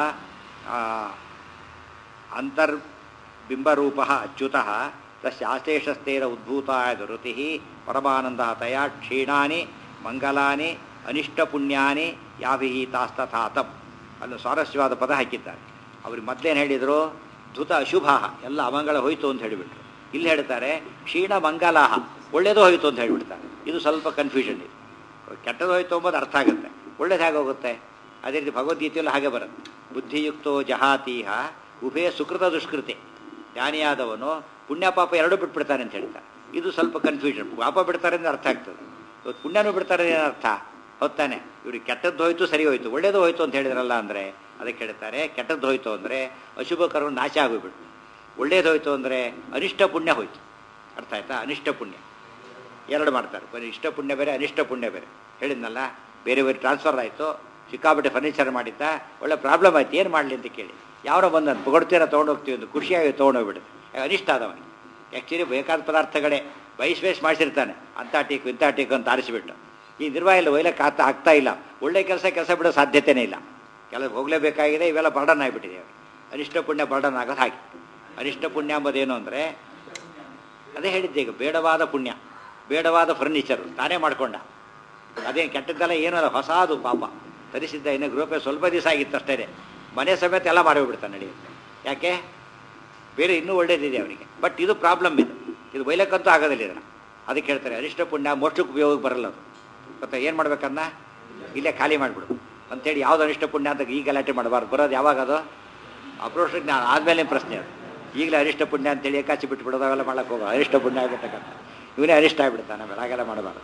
ಅಂತರ್ಬಿಂಬರೂಪ ಅಚ್ಯುತ ತಸ್ಯಾಶೇಷಸ್ತೇನ ಉದ್ಭೂತಾಯ ದುರುತಿ ಪರಮಾನಂದ ತಯಾ ಕ್ಷೀಣಾನಿ ಮಂಗಲಾನಿ ಅನಿಷ್ಟಪುಣ್ಯಾನಿ ಯಾಭಿಹಿತಾಸ್ತಥಾತಂ ಅಲ್ಲಿ ಸ್ವಾರಸ್ಯವಾದ ಪದ ಹಾಕಿದ್ದಾರೆ ಅವ್ರಿಗೆ ಮೊದಲೇನು ಹೇಳಿದರು ಧುತ ಅಶುಭ ಎಲ್ಲ ಅಮಂಗಳ ಹೋಯಿತು ಅಂತ ಹೇಳಿಬಿಟ್ರು ಇಲ್ಲಿ ಹೇಳ್ತಾರೆ ಕ್ಷೀಣ ಮಂಗಲಾಹ ಒಳ್ಳೇದು ಹೋಯಿತು ಅಂತ ಹೇಳಿಬಿಡ್ತಾರೆ ಇದು ಸ್ವಲ್ಪ ಕನ್ಫ್ಯೂಷನ್ ಇದೆ ಕೆಟ್ಟದ್ದು ಹೋಯ್ತು ಅಂಬೋದು ಅರ್ಥ ಆಗುತ್ತೆ ಒಳ್ಳೇದು ಹೇಗೆ ಹೋಗುತ್ತೆ ಅದೇ ರೀತಿ ಭಗವದ್ಗೀತೆಯಲ್ಲೂ ಹಾಗೆ ಬರುತ್ತೆ ಬುದ್ಧಿಯುಕ್ತೋ ಜಹಾತೀಹ ಉಭಯ ಸುಕೃತ ದುಷ್ಕೃತಿ ಜ್ಞಾನಿಯಾದವನು ಪುಣ್ಯ ಪಾಪ ಎರಡೂ ಬಿಟ್ಬಿಡ್ತಾನೆ ಅಂತ ಹೇಳ್ತಾರೆ ಇದು ಸ್ವಲ್ಪ ಕನ್ಫ್ಯೂಷನ್ ಪಾಪ ಬಿಡ್ತಾರೆ ಅಂದ್ರೆ ಅರ್ಥ ಆಗ್ತದೆ ಇವತ್ತು ಪುಣ್ಯನೂ ಬಿಡ್ತಾರೆ ಏನು ಅರ್ಥ ಹೊತ್ತಾನೆ ಇವ್ರಿಗೆ ಕೆಟ್ಟದ್ದು ಹೋಯ್ತು ಸರಿ ಹೋಯ್ತು ಒಳ್ಳೇದು ಹೋಯ್ತು ಅಂತ ಹೇಳಿದ್ರಲ್ಲ ಅಂದರೆ ಅದಕ್ಕೆ ಹೇಳ್ತಾರೆ ಕೆಟ್ಟದ್ದು ಹೋಯ್ತು ಅಂದರೆ ಅಶುಭ ಕರ್ಮ ನಾಶ ಆಗೋಗ್ಬಿಟ್ಟು ಒಳ್ಳೇದು ಹೋಯ್ತು ಅಂದರೆ ಅನಿಷ್ಟ ಪುಣ್ಯ ಹೋಯ್ತು ಅರ್ಥ ಆಯ್ತಾ ಅನಿಷ್ಟ ಪುಣ್ಯ ಎರಡು ಮಾಡ್ತಾರೆ ಬರೀ ಇಷ್ಟ ಪುಣ್ಯ ಬೇರೆ ಅನಿಷ್ಟ ಪುಣ್ಯ ಬೇರೆ ಹೇಳಿದ್ನಲ್ಲ ಬೇರೆ ಬೇರೆ ಟ್ರಾನ್ಸ್ಫರ್ ಆಯಿತು ಸಿಕ್ಕಾಬಿಟ್ಟೆ ಫರ್ನಿಚರ್ ಮಾಡಿದ್ದ ಒಳ್ಳೆ ಪ್ರಾಬ್ಲಮ್ ಆಯ್ತು ಏನು ಮಾಡಲಿ ಅಂತ ಕೇಳಿ ಯಾರೋ ಬಂದ ಪೊಗಡ್ತೀರ ತೊಗೊಂಡೋಗ್ತೀವಿ ಒಂದು ಖುಷಿಯಾಗಿ ತೊಗೊಂಡೋಗ್ಬಿಡುತ್ತೆ ಅನಿಷ್ಟ ಆದವನಿಗೆ ಆ್ಯಕ್ಚುಲಿ ಬೇಕಾದ ಪದಾರ್ಥಗಳೇ ಬೈಸ್ ಬೇಸ್ ಮಾಡಿಸಿರ್ತಾನೆ ಅಂಥ ಟೀಕು ಇಂಥ ಟೀಕು ಅಂತ ಆರಿಸಿಬಿಟ್ಟು ಈ ನಿರ್ವಾಹ ಒಯ್ಲಕ್ಕೆ ಆಗ್ತಾ ಆಗ್ತಾ ಇಲ್ಲ ಒಳ್ಳೆ ಕೆಲಸ ಕೆಲಸ ಬಿಡೋ ಸಾಧ್ಯತೆಯೇ ಇಲ್ಲ ಕೆಲಸ ಹೋಗಲೇಬೇಕಾಗಿದೆ ಇವೆಲ್ಲ ಬರ್ಡನ್ ಆಗಿಬಿಟ್ಟಿದೆ ಅನಿಷ್ಟ ಪುಣ್ಯ ಬರ್ಡನ್ ಆಗೋದು ಹಾಗೆ ಅನಿಷ್ಟ ಪುಣ್ಯ ಎಂಬುದೇನು ಅಂದರೆ ಅದೇ ಹೇಳಿದ್ದೆ ಈಗ ಬೇಡವಾದ ಪುಣ್ಯ ಬೇಡವಾದ ಫರ್ನಿಚರು ತಾನೇ ಮಾಡ್ಕೊಂಡ ಅದೇನು ಕೆಟ್ಟದ್ದೆಲ್ಲ ಏನಲ್ಲ ಹೊಸಾದು ಪಾಪ ತರಿಸಿದ್ದ ಇನ್ನು ಗ್ರೂಪೇ ಸ್ವಲ್ಪ ದಿವಸ ಆಗಿತ್ತು ಅಷ್ಟೇ ಮನೆ ಸಮೇತ ಎಲ್ಲ ಮಾರಿಬಿಡ್ತಾನೆ ನಡೆಯುತ್ತೆ ಯಾಕೆ ಬೇರೆ ಇನ್ನೂ ಒಳ್ಳೇದಿದೆ ಅವರಿಗೆ ಬಟ್ ಇದು ಪ್ರಾಬ್ಲಮ್ ಇದು ಇದು ಬೈಲಕ್ಕಂತೂ ಆಗೋದಿಲ್ಲ ಇದನ್ನು ಅದಕ್ಕೆ ಹೇಳ್ತಾರೆ ಅನಿಷ್ಟ ಪುಣ್ಯ ಮೋಷ್ಟಕ್ಕೆ ಉಪಯೋಗಕ್ಕೆ ಬರಲ್ಲ ಅದು ಗೊತ್ತಾ ಏನು ಮಾಡ್ಬೇಕನ್ನ ಇಲ್ಲೇ ಖಾಲಿ ಮಾಡಿಬಿಡು ಅಂತೇಳಿ ಯಾವ್ದು ಅನಿಷ್ಟ ಪುಣ್ಯ ಅಂತ ಈಗ ಗಲಾಟೆ ಮಾಡಬಾರ್ದು ಬರೋದು ಯಾವಾಗ ಅದು ಅಪ್ರೋಷ ಜ್ಞಾನ ಆದಮೇಲೆ ಪ್ರಶ್ನೆ ಅದು ಈಗಲೇ ಅನಿಷ್ಟ ಪುಣ್ಯ ಅಂತೇಳಿ ಏಕಾಚಿ ಬಿಟ್ಟು ಬಿಡೋದು ಅವೆಲ್ಲ ಮಾಡಕ್ಕೆ ಹೋಗೋ ಅನಿಷ್ಟ ಪುಣ್ಯ ಆಗಿರ್ತಕ್ಕಂಥ ಇವನೇ ಅನಿಷ್ಟ ಆಗಿಬಿಡ್ತಾನೆ ಆಮೇಲೆ ಹಾಗೆಲ್ಲ ಮಾಡಬಾರ್ದು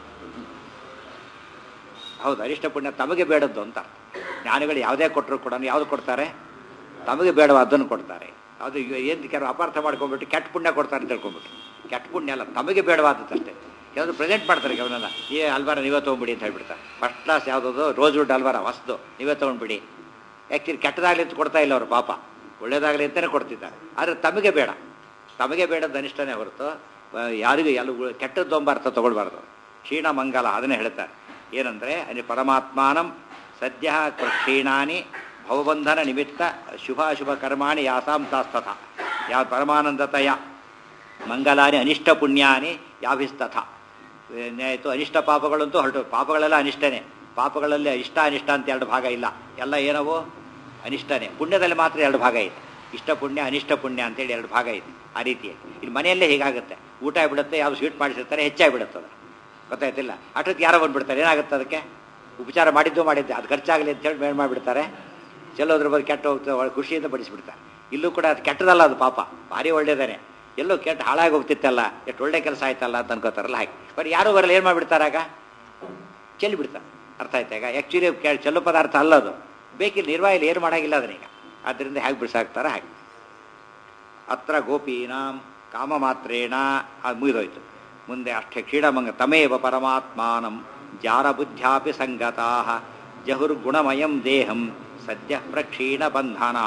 ಹೌದು ಅನಿಷ್ಟ ಪುಣ್ಯ ತಮಗೆ ಬೇಡದ್ದು ಅಂತ ಜ್ಞಾನಿಗಳು ಯಾವುದೇ ಕೊಟ್ಟರು ಕೂಡ ಯಾವ್ದು ಕೊಡ್ತಾರೆ ತಮಗೆ ಬೇಡವಾದ್ದನ್ನು ಕೊಡ್ತಾರೆ ಅದು ಏನು ಕೆಲವು ಅಪಾರ್ಥ ಮಾಡ್ಕೊಂಡ್ಬಿಟ್ಟು ಕೆಟ್ಟ ಪುಣ್ಯ ಕೊಡ್ತಾರೆ ಅಂತ ತಿಳ್ಕೊಂಬಿಟ್ಟು ಕೆಟ್ಟ ಪುಣ್ಯ ಅಲ್ಲ ತಮಗೆ ಬೇಡವಾದದ್ದಷ್ಟೇ ಕೆಲವರು ಪ್ರೆಸೆಂಟ್ ಮಾಡ್ತಾರೆ ಕೆಲವನ್ನೆಲ್ಲ ಏ ಅಲ್ವಾರ ನೀವೇ ತೊಗೊಂಡ್ಬಿಡಿ ಅಂತ ಹೇಳ್ಬಿಡ್ತಾರೆ ಫಸ್ಟ್ ಕ್ಲಾಸ್ ಯಾವುದದು ರೋಸ್ ವುಡ್ ಅಲ್ವಾರ ಹೊಸ್ದು ನೀವೇ ತೊಗೊಂಡ್ಬಿಡಿ ಆ್ಯಕ್ಚುಲಿ ಕೆಟ್ಟದಾಗಲಿ ಅಂತ ಕೊಡ್ತಾ ಇಲ್ಲ ಅವರು ಪಾಪ ಒಳ್ಳೇದಾಗಲಿ ಅಂತಲೇ ಕೊಡ್ತಿದ್ದಾರೆ ಆದರೆ ತಮಗೆ ಬೇಡ ತಮಗೆ ಬೇಡದ ಅನಿಷ್ಟನೇ ಹೊರತು ಯಾರಿಗೂ ಎಲ್ಲ ಕೆಟ್ಟದ್ದೊಂಬರ್ಥ ತೊಗೊಳ್ಬಾರ್ದು ಕ್ಷೀಣ ಮಂಗಲ ಅದನ್ನೇ ಹೇಳ್ತಾರೆ ಏನಂದರೆ ಅಲ್ಲಿ ಪರಮಾತ್ಮಾನಂ ಸದ್ಯ ಕ್ಷೀಣಾನಿ ಭವಬಂಧನ ನಿಮಿತ್ತ ಶುಭಾಶುಭ ಕರ್ಮಾಣಿ ಯಾಸಾಂ ತಾಸ್ತಥ ಯಾವ ಪರಮಾನಂದತಯ ಮಂಗಲಾನಿ ಅನಿಷ್ಟ ಪುಣ್ಯಾನಿ ಯಾಭಿಸ್ತಥ ಆಯಿತು ಅನಿಷ್ಟ ಪಾಪಗಳಂತೂ ಹೊರಟು ಪಾಪಗಳೆಲ್ಲ ಅನಿಷ್ಟನೇ ಪಾಪಗಳಲ್ಲಿ ಇಷ್ಟ ಅನಿಷ್ಟ ಅಂತ ಎರಡು ಭಾಗ ಇಲ್ಲ ಎಲ್ಲ ಏನವು ಅನಿಷ್ಟನೇ ಪುಣ್ಯದಲ್ಲಿ ಮಾತ್ರ ಎರಡು ಭಾಗ ಇದೆ ಇಷ್ಟ ಪುಣ್ಯ ಅನಿಷ್ಟ ಪುಣ್ಯ ಅಂತೇಳಿ ಎರಡು ಭಾಗ ಇದೆ ಆ ರೀತಿಯಾಗಿ ಇಲ್ಲಿ ಮನೆಯಲ್ಲೇ ಹೀಗಾಗುತ್ತೆ ಊಟ ಆಗಿಬಿಡುತ್ತೆ ಯಾವ್ದು ಸ್ವೀಟ್ ಮಾಡಿಸಿರ್ತಾರೆ ಹೆಚ್ಚಾಗಿಬಿಡುತ್ತೆ ಅದು ಗೊತ್ತಾಯ್ತಿಲ್ಲ ಅಷ್ಟೊತ್ತಿಗೆ ಯಾರೋ ಬಂದ್ಬಿಡ್ತಾರೆ ಏನಾಗುತ್ತೆ ಅದಕ್ಕೆ ಉಪಚಾರ ಮಾಡಿದ್ದು ಮಾಡಿದ್ದೆ ಅದು ಖರ್ಚಾಗಲಿ ಅಂತೇಳಿ ಮೇಲ್ ಮಾಡಿಬಿಡ್ತಾರೆ ಚೆಲ್ಲೋದ್ರ ಬಗ್ಗೆ ಕೆಟ್ಟ ಹೋಗ್ತದೆ ಒಳ್ಳೆ ಖುಷಿಯಿಂದ ಬಡಿಸ್ಬಿಡ್ತಾರೆ ಇಲ್ಲೂ ಕೂಡ ಅದು ಕೆಟ್ಟದಲ್ಲ ಅದು ಪಾಪ ಭಾರಿ ಒಳ್ಳೇದಾನೆ ಎಲ್ಲೋ ಕೆಟ್ಟ ಹಾಳಾಗಿ ಹೋಗ್ತಿತ್ತಲ್ಲ ಎಷ್ಟು ಒಳ್ಳೆ ಕೆಲಸ ಆಯ್ತಲ್ಲ ಅಂತ ಅನ್ಕೋತಾರಲ್ಲ ಹಾಗೆ ಬಟ್ ಯಾರು ಬರಲ್ಲ ಏನು ಮಾಡಿಬಿಡ್ತಾರೆ ಆಗ ಚೆಲ್ಲಿ ಬಿಡ್ತಾರೆ ಅರ್ಥ ಆಯ್ತಾ ಈಗ ಆ್ಯಕ್ಚುಲಿ ಚೆಲ್ಲು ಪದಾರ್ಥ ಅಲ್ಲ ಅದು ಬೇಕಿಲ್ಲ ನಿರ್ವಾಹಿಲಿ ಏನು ಮಾಡೋಂಗಿಲ್ಲ ಅದನ್ನೀಗ ಆದ್ದರಿಂದ ಹೇಗೆ ಬಿಡಿಸಾಕ್ತಾರ ಹಾಗೆ ಅತ್ರ ಗೋಪೀನಾಂ ಕಾಮ ಮಾತ್ರೇಣ ಅದು ಮುಗಿದೋಯ್ತು ಮುಂದೆ ಅಷ್ಟೇ ಕ್ಷೀಣಮಂಗ ತಮೇವ ಪರಮಾತ್ಮಾನಂ ಜಾರಬುದ್ಧ್ಯಾಪಿ ಸಂಗತಾ ಜಹುರ್ಗುಣಮಯಂ ದೇಹಂ ಸದ್ಯ ಪ್ರಕ್ಷೀಣ ಬಂಧನಾ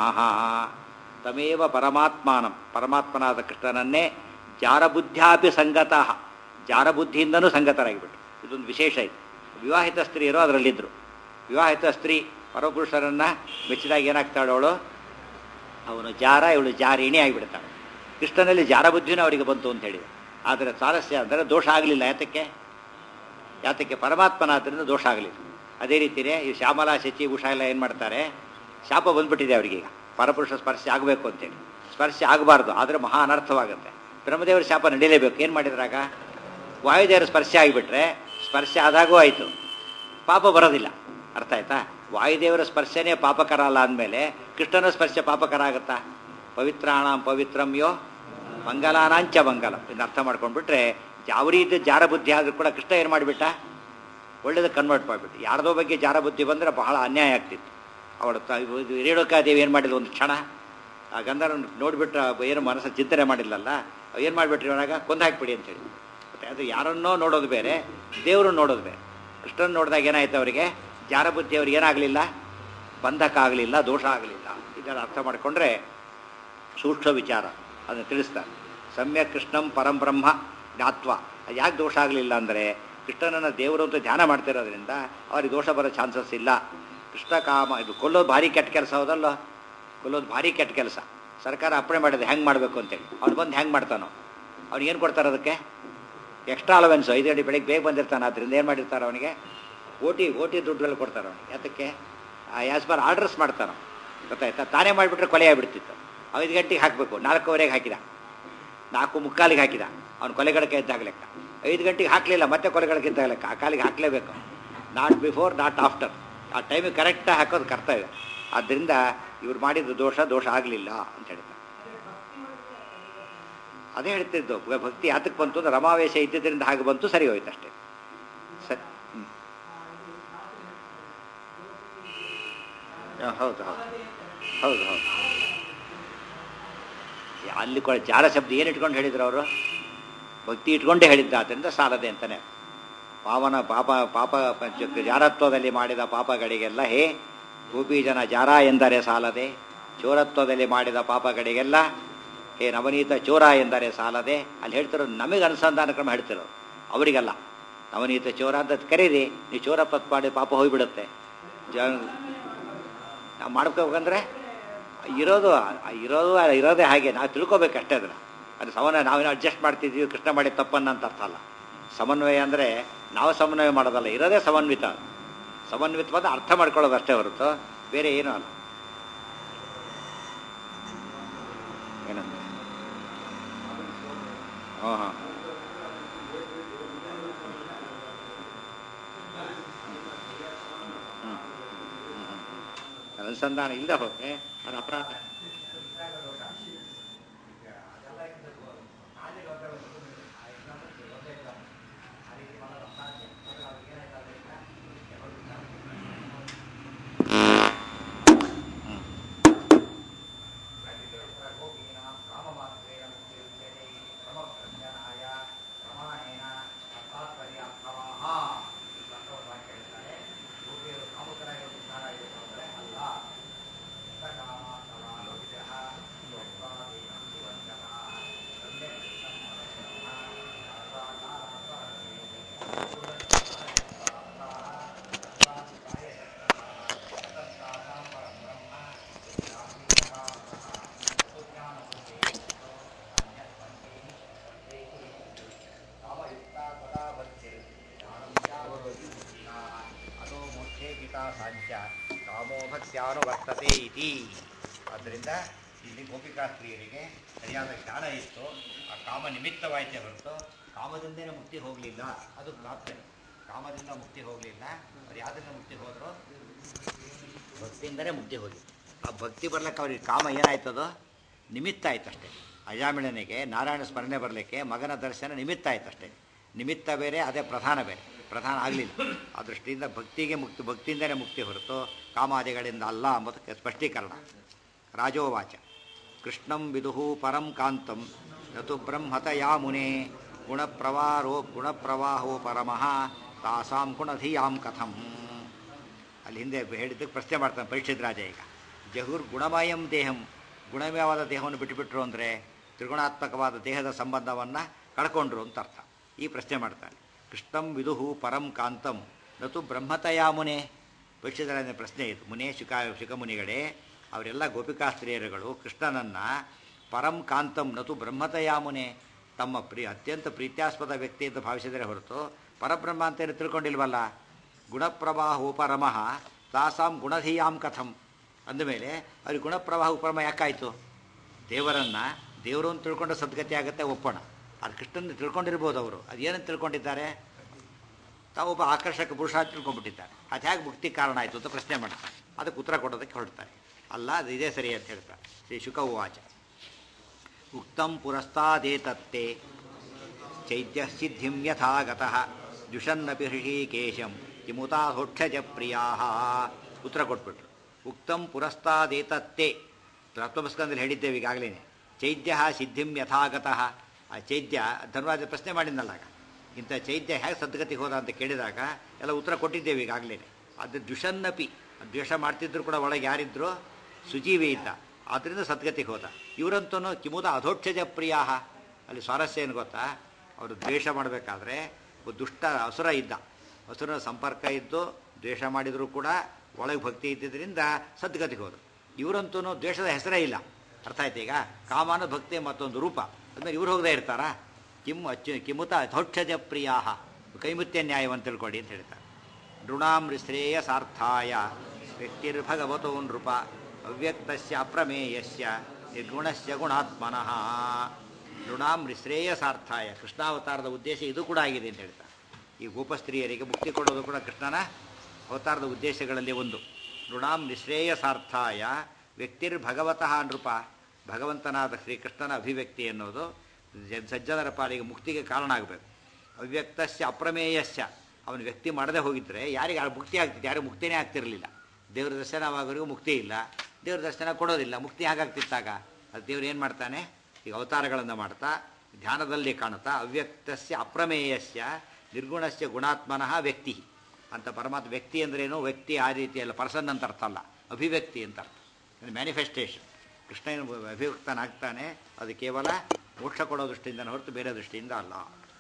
ತಮೇವ ಪರಮಾತ್ಮಾನಂ ಪರಮಾತ್ಮನಾದ ಕೃಷ್ಣನನ್ನೇ ಜಾರಬುದ್ಧ್ಯಾಪಿ ಸಂಗತಃ ಜಾರಬುದ್ಧಿಯಿಂದನೂ ಸಂಗತರಾಗಿಬಿಟ್ರು ಇದೊಂದು ವಿಶೇಷ ಇದು ವಿವಾಹಿತ ಸ್ತ್ರೀಯರು ಅದರಲ್ಲಿದ್ದರು ವಿವಾಹಿತ ಸ್ತ್ರೀ ಪರಪುರುಷರನ್ನು ಮೆಚ್ಚಿದಾಗ ಏನಾಗ್ತಾಳವಳು ಅವನು ಜಾರ ಇವಳು ಜಾರಿಣಿ ಆಗಿಬಿಡ್ತಾಳೆ ಕೃಷ್ಣನಲ್ಲಿ ಜಾರಬುದ್ಧಿನೂ ಅವರಿಗೆ ಬಂತು ಅಂತ ಹೇಳಿದೆ ಆದರೆ ಸ್ವಾರಸ್ಯ ಅಂದರೆ ದೋಷ ಆಗಲಿಲ್ಲ ಯಾತಕ್ಕೆ ಯಾತಕ್ಕೆ ಪರಮಾತ್ಮನಾದ್ರಿಂದ ದೋಷ ಆಗಲಿಲ್ಲ ಅದೇ ರೀತಿಯೇ ಈ ಶ್ಯಾಮಲಾ ಶಚಿ ಉಷಾ ಎಲ್ಲ ಏನು ಮಾಡ್ತಾರೆ ಶಾಪ ಬಂದ್ಬಿಟ್ಟಿದೆ ಅವರಿಗೀಗ ಪರಪುರುಷ ಸ್ಪರ್ಶ ಆಗಬೇಕು ಅಂತೇಳಿ ಸ್ಪರ್ಶ ಆಗಬಾರ್ದು ಆದರೆ ಮಹಾ ಅನರ್ಥವಾಗುತ್ತೆ ಬ್ರಹ್ಮದೇವರ ಶಾಪ ನಡೀಲೇಬೇಕು ಏನು ಮಾಡಿದ್ರಾಗ ವಾಯುದೇವರ ಸ್ಪರ್ಶ ಆಗಿಬಿಟ್ರೆ ಸ್ಪರ್ಶ ಆದಾಗೂ ಆಯಿತು ಪಾಪ ಬರೋದಿಲ್ಲ ಅರ್ಥ ಆಯ್ತಾ ವಾಯುದೇವರ ಸ್ಪರ್ಶನೇ ಪಾಪಕರ ಅಲ್ಲ ಅಂದಮೇಲೆ ಕೃಷ್ಣನ ಸ್ಪರ್ಶ ಪಾಪಕರ ಆಗುತ್ತಾ ಪವಿತ್ರಾಣಾಂ ಪವಿತ್ರಂ ಯೋ ಮಂಗಲಾನಾಂಚ ಮಂಗಲಂ ಇದನ್ನ ಅರ್ಥ ಮಾಡ್ಕೊಂಡ್ಬಿಟ್ರೆ ಯಾವ ರೀತಿ ಜಾರ ಬುದ್ಧಿ ಆದರೂ ಕೂಡ ಕೃಷ್ಣ ಏನು ಮಾಡಿಬಿಟ್ಟ ಒಳ್ಳೇದು ಕನ್ವರ್ಟ್ ಮಾಡಿಬಿಟ್ಟು ಯಾರ್ದೋ ಬಗ್ಗೆ ಜಾರ ಬುದ್ಧಿ ಬಂದರೆ ಬಹಳ ಅನ್ಯಾಯ ಆಗ್ತಿತ್ತು ಅವಳು ರೇಣುಕಾದೇವಿ ಏನು ಮಾಡಿಲ್ಲ ಒಂದು ಕ್ಷಣ ಆ ಗಂಧರ್ವ ನೋಡಿಬಿಟ್ರೆ ಏನು ಮನಸ್ಸು ಚಿಂತನೆ ಮಾಡಿಲ್ಲಲ್ಲ ಏನು ಮಾಡಿಬಿಟ್ರಿ ಅವನಾಗ ಕೊಂದು ಹಾಕ್ಬಿಡಿ ಅಂತೇಳಿ ಮತ್ತೆ ಅದು ಯಾರನ್ನೋ ನೋಡೋದು ಬೇರೆ ದೇವರು ನೋಡೋದು ಬೇರೆ ಕೃಷ್ಣನ ನೋಡಿದಾಗ ಏನಾಯ್ತು ಅವರಿಗೆ ಜಾರ ಬುದ್ಧಿ ಅವ್ರಿಗೆ ಏನಾಗಲಿಲ್ಲ ಬಂಧಕ ಆಗಲಿಲ್ಲ ದೋಷ ಆಗಲಿಲ್ಲ ಇದನ್ನು ಅರ್ಥ ಮಾಡಿಕೊಂಡ್ರೆ ಸೂಕ್ಷ್ಮ ವಿಚಾರ ಅದನ್ನು ತಿಳಿಸ್ತಾರೆ ಸಮ್ಯಕ್ ಕೃಷ್ಣಂ ಪರಂಬ್ರಹ್ಮ ಜ್ಞಾತ್ವ ಅದು ಯಾಕೆ ದೋಷ ಆಗಲಿಲ್ಲ ಅಂದರೆ ಕೃಷ್ಣನನ್ನು ದೇವರು ಅಂತ ಧ್ಯಾನ ಮಾಡ್ತಿರೋದ್ರಿಂದ ಅವ್ರಿಗೆ ದೋಷ ಬರೋ ಚಾನ್ಸಸ್ ಇಲ್ಲ ಕೃಷ್ಣ ಕಾಮ ಇದು ಕೊಲ್ಲೋದು ಭಾರಿ ಕೆಟ್ಟ ಕೆಲಸ ಹೌದಲ್ಲ ಕೊಲ್ಲೋದು ಭಾರಿ ಕೆಟ್ಟ ಕೆಲಸ ಸರ್ಕಾರ ಅಪ್ಪಣೆ ಮಾಡಿದೆ ಹೆಂಗೆ ಮಾಡಬೇಕು ಅಂತೇಳಿ ಅವ್ನು ಬಂದು ಹೆಂಗೆ ಮಾಡ್ತಾನೋ ಅವ್ನಿಗೆ ಏನು ಕೊಡ್ತಾರೆ ಅದಕ್ಕೆ ಎಕ್ಸ್ಟ್ರಾ ಅಲವೆನ್ಸ್ ಐದು ಗಂಟೆ ಬೆಳಿಗ್ಗೆ ಬೇಗ ಬಂದಿರ್ತಾನೆ ಅದರಿಂದ ಏನು ಮಾಡಿರ್ತಾರೆ ಅವನಿಗೆ ಓಟಿ ಓಟಿ ದುಡ್ಡುಗಳು ಕೊಡ್ತಾರೆ ಅವನಿಗೆ ಅದಕ್ಕೆ ಆ್ಯಸ್ ಪರ್ ಆರ್ಡರ್ಸ್ ಮಾಡ್ತಾನೆ ಗೊತ್ತಾಯ್ತಾ ತಾನೇ ಮಾಡಿಬಿಟ್ರೆ ಕೊಲೆ ಆಗಿಬಿಡ್ತಿತ್ತು ಐದು ಗಂಟೆಗೆ ಹಾಕಬೇಕು ನಾಲ್ಕೂವರೆಗೆ ಹಾಕಿದ ನಾಲ್ಕು ಮುಕ್ಕಾಲಿಗೆ ಹಾಕಿದ ಅವ್ನು ಕೊಲೆಗಡಕೆ ಇದ್ದಾಗ ಲೆಕ್ಕ ಐದು ಗಂಟೆಗೆ ಹಾಕಲಿಲ್ಲ ಮತ್ತೆ ಕೊಲೆಗಡಕೆ ಇದ್ದಾಗ ಲೆಕ್ಕ ಆ ಕಾಲಿಗೆ ಹಾಕಲೇಬೇಕು ನಾಟ್ ಬಿಫೋರ್ ನಾಟ್ ಆಫ್ಟರ್ ಆ ಟೈಮಿಗೆ ಕರೆಕ್ಟಾಗಿ ಹಾಕೋದು ಕರ್ತವ್ಯ ಆದ್ದರಿಂದ ಇವ್ರು ಮಾಡಿದ ದೋಷ ದೋಷ ಆಗಲಿಲ್ಲ ಅಂತ ಹೇಳ್ತಾರೆ ಅದೇ ಹೇಳ್ತಿದ್ದು ಭ- ಭಕ್ತಿ ಯಾತಕ್ಕೆ ಬಂತು ಅಂದ್ರೆ ರಮಾವೇಶ ಇದ್ದಿದ್ದರಿಂದ ಹಾಗೆ ಬಂತು ಸರಿ ಹೋಯ್ತು ಅಷ್ಟೇ ಸರಿ ಹ್ಮ್. ಆ, ಹೌದು ಹೌದು ಹೌದು ಹೌದು ಅಲ್ಲಿ ಕೂಡ ಜಾರ ಶಬ್ದ ಏನು ಇಟ್ಕೊಂಡು ಹೇಳಿದ್ರು ಅವರು ಭಕ್ತಿ ಇಟ್ಕೊಂಡೇ ಹೇಳಿದ್ದ ಆದ್ದರಿಂದ ಸಾಲದೆ ಅಂತಾನೆ ಪಾವನ ಪಾಪ ಪಾಪ ಪಂಚ- ಜಾರತ್ವದಲ್ಲಿ ಮಾಡಿದ ಪಾಪಗಳಿಗೆಲ್ಲ ಹೇ ಗೋಪಿ ಜನ ಜಾರ ಎಂದರೆ ಸಾಲದೆ ಚೋರತ್ವದಲ್ಲಿ ಮಾಡಿದ ಪಾಪಗಳಿಗೆಲ್ಲ ಹೇ ನವನೀತ ಚೋರ ಎಂದರೆ ಸಾಲದೆ ಅಲ್ಲಿ ಹೇಳ್ತಿರೋದು ನಮಗೆ ಅನುಸಂಧಾನ ಕ್ರಮ ಹೇಳ್ತಿರೋದು ಅವರಿಗಲ್ಲ ನವನೀತ ಚೋರ ಅಂತ ಕರೀರಿ ನೀವು ಚೋರ ಪತ್ ಮಾಡಿ ಪಾಪ ಹೋಗ್ಬಿಡುತ್ತೆ ಜ ನಾವು ಮಾಡ್ಕೋಬೇಕಂದ್ರೆ ಇರೋದು ಇರೋದು ಇರೋದೇ ಹಾಗೆ ನಾವು ತಿಳ್ಕೊಬೇಕಷ್ಟೇ ಅದನ್ನು ಅದು ಸಮನ್ವಯ ನಾವೇನೋ ಅಡ್ಜಸ್ಟ್ ಮಾಡ್ತಿದ್ದೀವಿ ಕೃಷ್ಣ ಮಾಡಿ ತಪ್ಪನ್ನ ಅಂತ ಅರ್ಥ ಅಲ್ಲ ಸಮನ್ವಯ ಅಂದರೆ ನಾವು ಸಮನ್ವಯ ಮಾಡೋದಲ್ಲ ಇರೋದೇ ಸಮನ್ವಿತ ಸಮನ್ವಿತವಾದ ಅರ್ಥ ಮಾಡ್ಕೊಳ್ಳೋದು ಅಷ್ಟೇ ಹೊರತು ಬೇರೆ ಏನೂ ಅಲ್ಲ ಏನಂತ ಹಾಂ ಹಾಂ ಅನುಸಂಧಾನ ಇಲ್ಲದೆ ಹೋದ್ರೆ ಅದು ಅಪರಾಧ ಅದೋ ಮೋಕ್ಷೇ ಗೀತಾ ಸಾಂಖ್ಯ ಕಾಮೋ ಭಕ್ತ್ಯಾನುವರ್ತತೆ ಇತಿ ಆದ್ದರಿಂದ ಇಲ್ಲಿ ಗೋಪಿಕಾ ಸ್ತ್ರೀಯರಿಗೆ ಸರಿಯಾದ ಜ್ಞಾನ ಇತ್ತು ಆ ಕಾಮ ನಿಮಿತ್ತವಾಯ್ತೆ ಹೊರತು ಕಾಮದಿಂದನೇ ಮುಕ್ತಿ ಹೋಗಲಿಲ್ಲ ಅದು ಪ್ರಾರ್ಥನೆ ಕಾಮದಿಂದ ಮುಕ್ತಿ ಹೋಗಲಿಲ್ಲ ಅವ್ರು ಯಾವುದರಿಂದ ಮುಕ್ತಿ ಹೋದ್ರು ಭಕ್ತಿಯಿಂದನೇ ಮುಕ್ತಿ ಹೋಗಿ ಆ ಭಕ್ತಿ ಬರ್ಲಿಕ್ಕೆ ಅವ್ರಿಗೆ ಕಾಮ ಏನಾಯ್ತದೋ ನಿಮಿತ್ತ ಆಯ್ತು ಅಷ್ಟೇ ಅಜಾಮಿಳನಿಗೆ ನಾರಾಯಣ ಸ್ಮರಣೆ ಬರಲಿಕ್ಕೆ ಮಗನ ದರ್ಶನ ನಿಮಿತ್ತ ಆಯ್ತು ಅಷ್ಟೇ ನಿಮಿತ್ತ ಬೇರೆ ಅದೇ ಪ್ರಧಾನ ಬೇರೆ ಪ್ರಧಾನ ಆಗಲಿಲ್ಲ ಆ ದೃಷ್ಟಿಯಿಂದ ಭಕ್ತಿಗೆ ಮುಕ್ತಿ ಭಕ್ತಿಯಿಂದಲೇ ಮುಕ್ತಿ ಹೊರತು ಕಾಮಾದಿಗಳಿಂದ ಅಲ್ಲ ಎಂಬುದಕ್ಕೆ ಸ್ಪಷ್ಟೀಕರಣ ರಾಜೋವಾಚ ಕೃಷ್ಣಂ ವಿದುಹು ಪರಂ ಕಾಂತಂ ನತು ಬ್ರಹ್ಮತ ಯಾ ಮುನೆ ಗುಣಪ್ರವಾರೋ ಗುಣಪ್ರವಾಹೋ ಪರಮಃ ತಾಸಾಂ ಗುಣಧಿಯಾಂ ಕಥಂ ಅಲ್ಲಿ ಹಿಂದೆ ಹೇಳಿದ್ದಕ್ಕೆ ಪ್ರಶ್ನೆ ಮಾಡ್ತಾನೆ ಪರೀಕ್ಷಿತ್ ರಾಜ ಈಗ ಜಹುರ್ ಗುಣಮಯಂ ದೇಹಂ ಗುಣಮಯವಾದ ದೇಹವನ್ನು ಬಿಟ್ಟುಬಿಟ್ರು ಅಂದರೆ ತ್ರಿಗುಣಾತ್ಮಕವಾದ ದೇಹದ ಸಂಬಂಧವನ್ನು ಕಳ್ಕೊಂಡ್ರು ಅಂತ ಅರ್ಥ ಈ ಪ್ರಶ್ನೆ ಮಾಡ್ತಾನೆ ಕೃಷ್ಣಂ ವಿದುಹು ಪರಂ ಕಾಂತಂ ನತು ಬ್ರಹ್ಮತಯಾ ಮುನೆ ಪರೀಕ್ಷಿತ ರಾಜನ ಪ್ರಶ್ನೆ ಇದು ಮುನೆ ಶುಕ ಶುಕಮುನಿಗಳೇ ಅವರೆಲ್ಲ ಗೋಪಿಕಾಸ್ತ್ರೀಯರುಗಳು ಕೃಷ್ಣನನ್ನು ಪರಂ ಕಾಂತಂ ನತು ಬ್ರಹ್ಮತಯಾ ಮುನೆ ತಮ್ಮ ಪ್ರೀ ಅತ್ಯಂತ ಪ್ರೀತ್ಯಾಸ್ಪದ ವ್ಯಕ್ತಿ ಅಂತ ಭಾವಿಸಿದರೆ ಹೊರತು ಪರಬ್ರಹ್ಮ ಅಂತ ಏನು ತಿಳ್ಕೊಂಡಿಲ್ವಲ್ಲ ಗುಣಪ್ರವಾಹ ಉಪರಮಃ ತಾಸಾಂ ಗುಣಧೀಯಾಂ ಕಥಂ ಅಂದಮೇಲೆ ಅವ್ರಿಗೆ ಗುಣಪ್ರವಾಹ ಉಪರಮ ಯಾಕಾಯಿತು ದೇವರನ್ನು ದೇವರು ಅಂತ ತಿಳ್ಕೊಂಡ ಸದ್ಗತಿ ಆಗುತ್ತೆ ಒಪ್ಪೋಣ ಅದು ಕೃಷ್ಣನ ತಿಳ್ಕೊಂಡಿರ್ಬೋದು ಅವರು ಅದು ಏನಂತ ತಿಳ್ಕೊಂಡಿದ್ದಾರೆ ತಾವೊಬ್ಬ ಆಕರ್ಷಕ ಪುರುಷ ಅಂತ ತಿಳ್ಕೊಂಡ್ಬಿಟ್ಟಿದ್ದಾರೆ ಅದು ಹೇಗೆ ಮುಕ್ತಿ ಕಾರಣ ಆಯಿತು ಅಂತ ಪ್ರಶ್ನೆ ಮಾಡ್ತಾರೆ ಅದಕ್ಕೆ ಉತ್ತರ ಕೊಡೋದಕ್ಕೆ ಹೊರಡ್ತಾರೆ ಅಲ್ಲ ಅದು ಇದೇ ಸರಿ ಅಂತ ಹೇಳ್ತಾರೆ ಶ್ರೀ ಶುಕ ಉವಾಚ ಉಕ್ತಂ ಪುರಸ್ತಾದೇತತ್ತೆ ಚೈತ್ಯ ಸಿದ್ಧಿಂ ಯಥಾಗತಃ ದ್ಯುಷನ್ನಪಿ ಹೃಷೀಕೇಶಂ ಕಿಮುತಾಧೋಕ್ಷಜ ಪ್ರಿಯಾ ಉತ್ತರ ಕೊಟ್ಬಿಟ್ರು ಉಕ್ತಂ ಪುರಸ್ತಾದೇತತ್ತೆ ತತ್ವಮಸ್ಕಂದಲ್ಲಿ ಹೇಳಿದ್ದೇವೆ ಈಗಾಗಲೇ ಚೈತ್ಯ ಸಿದ್ಧಿಂ ಯಥಾಗತಃ ಆ ಚೈತ್ಯ ಧರ್ಮರಾಜ ಪ್ರಶ್ನೆ ಮಾಡಿದ್ನಲ್ಲ ಆಗ ಇಂಥ ಚೈತ್ಯ ಹೇಗೆ ಸದ್ಗತಿಗೆ ಹೋದ ಅಂತ ಕೇಳಿದಾಗ ಎಲ್ಲ ಉತ್ತರ ಕೊಟ್ಟಿದ್ದೇವೆ ಈಗಾಗಲೇ ಅದು ದ್ಯುಷನ್ನಪಿ ದ್ವೇಷ ಮಾಡ್ತಿದ್ರು ಕೂಡ ಒಳಗೆ ಯಾರಿದ್ರು ಸುಜೀವಿ ಇದ್ದ ಆದ್ದರಿಂದ ಸದ್ಗತಿಗೆ ಹೋದ ಇವರಂತೂ ಕಿಮುದ ಅಧೋಕ್ಷಜ ಪ್ರಿಯಾ ಅಲ್ಲಿ ಸ್ವಾರಸ್ಯ ಏನು ಗೊತ್ತಾ ಅವರು ದ್ವೇಷ ಮಾಡಬೇಕಾದ್ರೆ ಒಬ್ಬ ದುಷ್ಟ ಅಸುರ ಇದ್ದ ಅಸುರನ ಸಂಪರ್ಕ ಇದ್ದು ದ್ವೇಷ ಮಾಡಿದರೂ ಕೂಡ ಒಳಗೆ ಭಕ್ತಿ ಇದ್ದಿದ್ದರಿಂದ ಸದ್ಗತಿಗೆ ಹೋದರು ಇವರಂತೂ ದ್ವೇಷದ ಹೆಸರೇ ಇಲ್ಲ ಅರ್ಥ ಆಯ್ತು ಈಗ ಕಾಮಾನ ಭಕ್ತಿ ಮತ್ತೊಂದು ರೂಪ ಅಂದ್ರೆ ಇವ್ರು ಹೋಗದೆ ಇರ್ತಾರಾ ಕಿಮ್ ಅಚ್ಚು ಕಿಮುತ ಅಧೋಕ್ಷಜ ಪ್ರಿಯಾ ಕೈಮುತ್ಯ ನ್ಯಾಯವಂತ ತಿಳ್ಕೊಡಿ ಅಂತ ಹೇಳ್ತಾರೆ ನೃಣಾಂ ಶ್ರೇಯ ಸಾರ್ಥಾಯ ವ್ಯಕ್ತಿರ್ಭಗವತೋ ನೃಪ ಅವ್ಯಕ್ತಸ್ಯ ಅಪ್ರಮೇಯಸ್ಯ ನಿರ್ಗುಣಸ್ಯ ಗುಣಾತ್ಮನಃ ನೃಣಾಂ ಶ್ರೇಯಸಾರ್ಥಾಯ ಕೃಷ್ಣಾವತಾರದ ಉದ್ದೇಶ ಇದು ಕೂಡ ಆಗಿದೆ ಅಂತ ಹೇಳ್ತಾರೆ ಈ ಗೋಪಸ್ತ್ರೀಯರಿಗೆ ಮುಕ್ತಿ ಕೊಡೋದು ಕೂಡ ಕೃಷ್ಣನ ಅವತಾರದ ಉದ್ದೇಶಗಳಲ್ಲಿ ಒಂದು ನೃಣಾಂ ನಿಶ್ರೇಯಸಾರ್ಥಾಯ ವ್ಯಕ್ತಿರ್ ಭಗವತಃ ನೃಪ ಭಗವಂತನಾದ ಶ್ರೀಕೃಷ್ಣನ ಅಭಿವ್ಯಕ್ತಿ ಎನ್ನುವುದು ಜ- ಸಜ್ಜನರ ಪಾಲಿಗೆ ಮುಕ್ತಿಗೆ ಕಾರಣ ಆಗಬೇಕು ಅವ್ಯಕ್ತಸ್ಯ ಅಪ್ರಮೇಯಸ್ಯ ಅವನು ವ್ಯಕ್ತಿ ಮಾಡದೆ ಹೋಗಿದ್ರೆ ಯಾರಿಗೆ ಆ ಮುಕ್ತಿ ಆಗ್ತಿತ್ತು ಯಾರಿಗೂ ಮುಕ್ತಿನೇ ಆಗ್ತಿರಲಿಲ್ಲ ದೇವ್ರ ದರ್ಶನವಾಗೋರಿಗೂ ಮುಕ್ತಿ ಇಲ್ಲ ದೇವ್ರ ದರ್ಶನ ಕೊಡೋದಿಲ್ಲ ಮುಕ್ತಿ ಹಾಗಾಗ್ತಿತ್ತಾಗ ಅದು ದೇವ್ರು ಏನು ಮಾಡ್ತಾನೆ ಈಗ ಅವತಾರಗಳನ್ನು ಮಾಡ್ತಾ ಧ್ಯಾನದಲ್ಲಿ ಕಾಣುತ್ತಾ ಅವ್ಯಕ್ತಸ್ಯ ಅಪ್ರಮೇಯಸ್ಯ ನಿರ್ಗುಣಸ್ಯ ಗುಣಾತ್ಮನಃ ವ್ಯಕ್ತಿ ಅಂತ ಪರಮಾತ್ಮ ವ್ಯಕ್ತಿ ಅಂದ್ರೇನು ವ್ಯಕ್ತಿ ಆ ರೀತಿಯಲ್ಲ ಪರ್ಸನ್ ಅಂತ ಅರ್ಥ ಅಲ್ಲ ಅಭಿವ್ಯಕ್ತಿ ಅಂತ ಅರ್ಥ ಮ್ಯಾನಿಫೆಸ್ಟೇಷನ್ ಕೃಷ್ಣ ಏನು ಅಭಿವ್ಯಕ್ತನಾಗ್ತಾನೆ ಅದು ಕೇವಲ ಮೋಕ್ಷ ಕೊಡೋ ದೃಷ್ಟಿಯಿಂದ ಹೊರತು ಬೇರೆ ದೃಷ್ಟಿಯಿಂದ ಅಲ್ಲ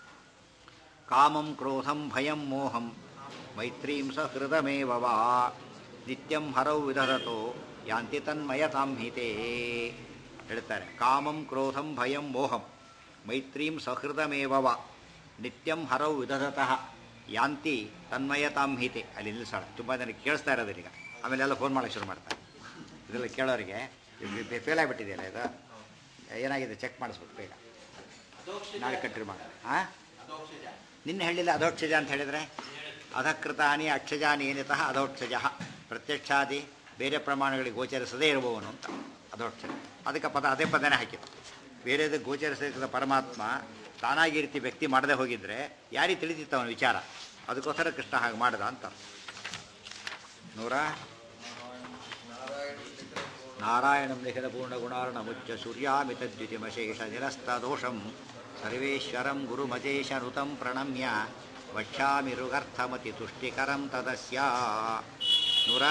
ಕಾಮಂ ಕ್ರೋಧಂ ಭಯಂ ಮೋಹಂ ಮೈತ್ರೀಂ ಸಹೃದಮೇವ ವಾ ನಿತ್ಯಂ ಹರೌ ವಿಧರತೋ ಯಾಂತಿ ತನ್ಮಯತಾಂ ಹಿತೇ ಹೇಳ್ತಾರೆ ಕಾಮಂ ಕ್ರೋಧಂ ಭಯಂ ಮೋಹಂ ಮೈತ್ರೀಂ ಸಹೃದಮೇವ ವಾ ನಿತ್ಯಂ ಹರೌ ವಿಧರತಃ ಯಾಂತಿ ತನ್ಮಯತಾಂ ಹಿತೆ ಅಲ್ಲಿ ನಿಲ್ಲಿಸೋಣ ತುಂಬ ಜನಕ್ಕೆ ಕೇಳಿಸ್ತಾ ಇರೋದು ಈಗ ಆಮೇಲೆ ಎಲ್ಲ ಫೋನ್ ಮಾಡೋಕ್ಕೆ ಶುರು ಮಾಡ್ತಾರೆ ಇದೆಲ್ಲ ಕೇಳೋರಿಗೆ ಫೇಲ್ ಆಗಿಬಿಟ್ಟಿದೆಯಲ್ಲ ಇದು ಏನಾಗಿದೆ ಚೆಕ್ ಮಾಡಿಸ್ಬೇಕು ಬೇಗ ನಾಳೆ ಕಂಟ್ರಿ ಮಾಡಿ ಹಾಂ ನಿನ್ನೆ ಹೇಳಿಲ್ಲ ಅಧೋಕ್ಷಜ ಅಂತ ಹೇಳಿದರೆ ಅಧಕೃತಾನಿ ಅಕ್ಷಜಾನಿ ಏನಿತಃ ಅಧೋಕ್ಷಜ ಪ್ರತ್ಯಕ್ಷಾದಿ ಬೇರೆ ಪ್ರಮಾಣಗಳಿಗೆ ಗೋಚರಿಸದೇ ಇರುವವನು ಅಂತ ಅಧೋಕ್ಷಜ ಅದಕ್ಕೆ ಪದ ಅದೇ ಪದನೇ ಹಾಕಿದ್ದು ಬೇರೆದು ಗೋಚರಿಸಿದ ಪರಮಾತ್ಮ ತಾನಾಗಿ ಈ ರೀತಿ ವ್ಯಕ್ತಿ ಮಾಡದೆ ಹೋಗಿದ್ರೆ ಯಾರಿಗೆ ತಿಳಿದಿತ್ತು ಅವನ ವಿಚಾರ ಅದಕ್ಕೋಸ್ಕರ ಕೃಷ್ಣ ಹಾಗೆ ಮಾಡ್ದ ಅಂತ ನೂರ ನಾರಾಯಣಂ ಲಿಖಿತ ಪೂರ್ಣಗುಣಾರ್ಣ ಮುಚ್ಚ ಸೂರ್ಯಾಮಿತದ್ಯುತಿಮಶೇಷ ನಿರಸ್ತದೋಷಂ ಸರ್ವೇಶ್ವರಂ ಗುರುಮಜೇಶನುತಂ ಪ್ರಣಮ್ಯ ವಕ್ಷ್ಯಾಮಿರುಗರ್ಥಮತಿ ತುಷ್ಟಿಕರಂ ತದಸ್ಯ ನೂರ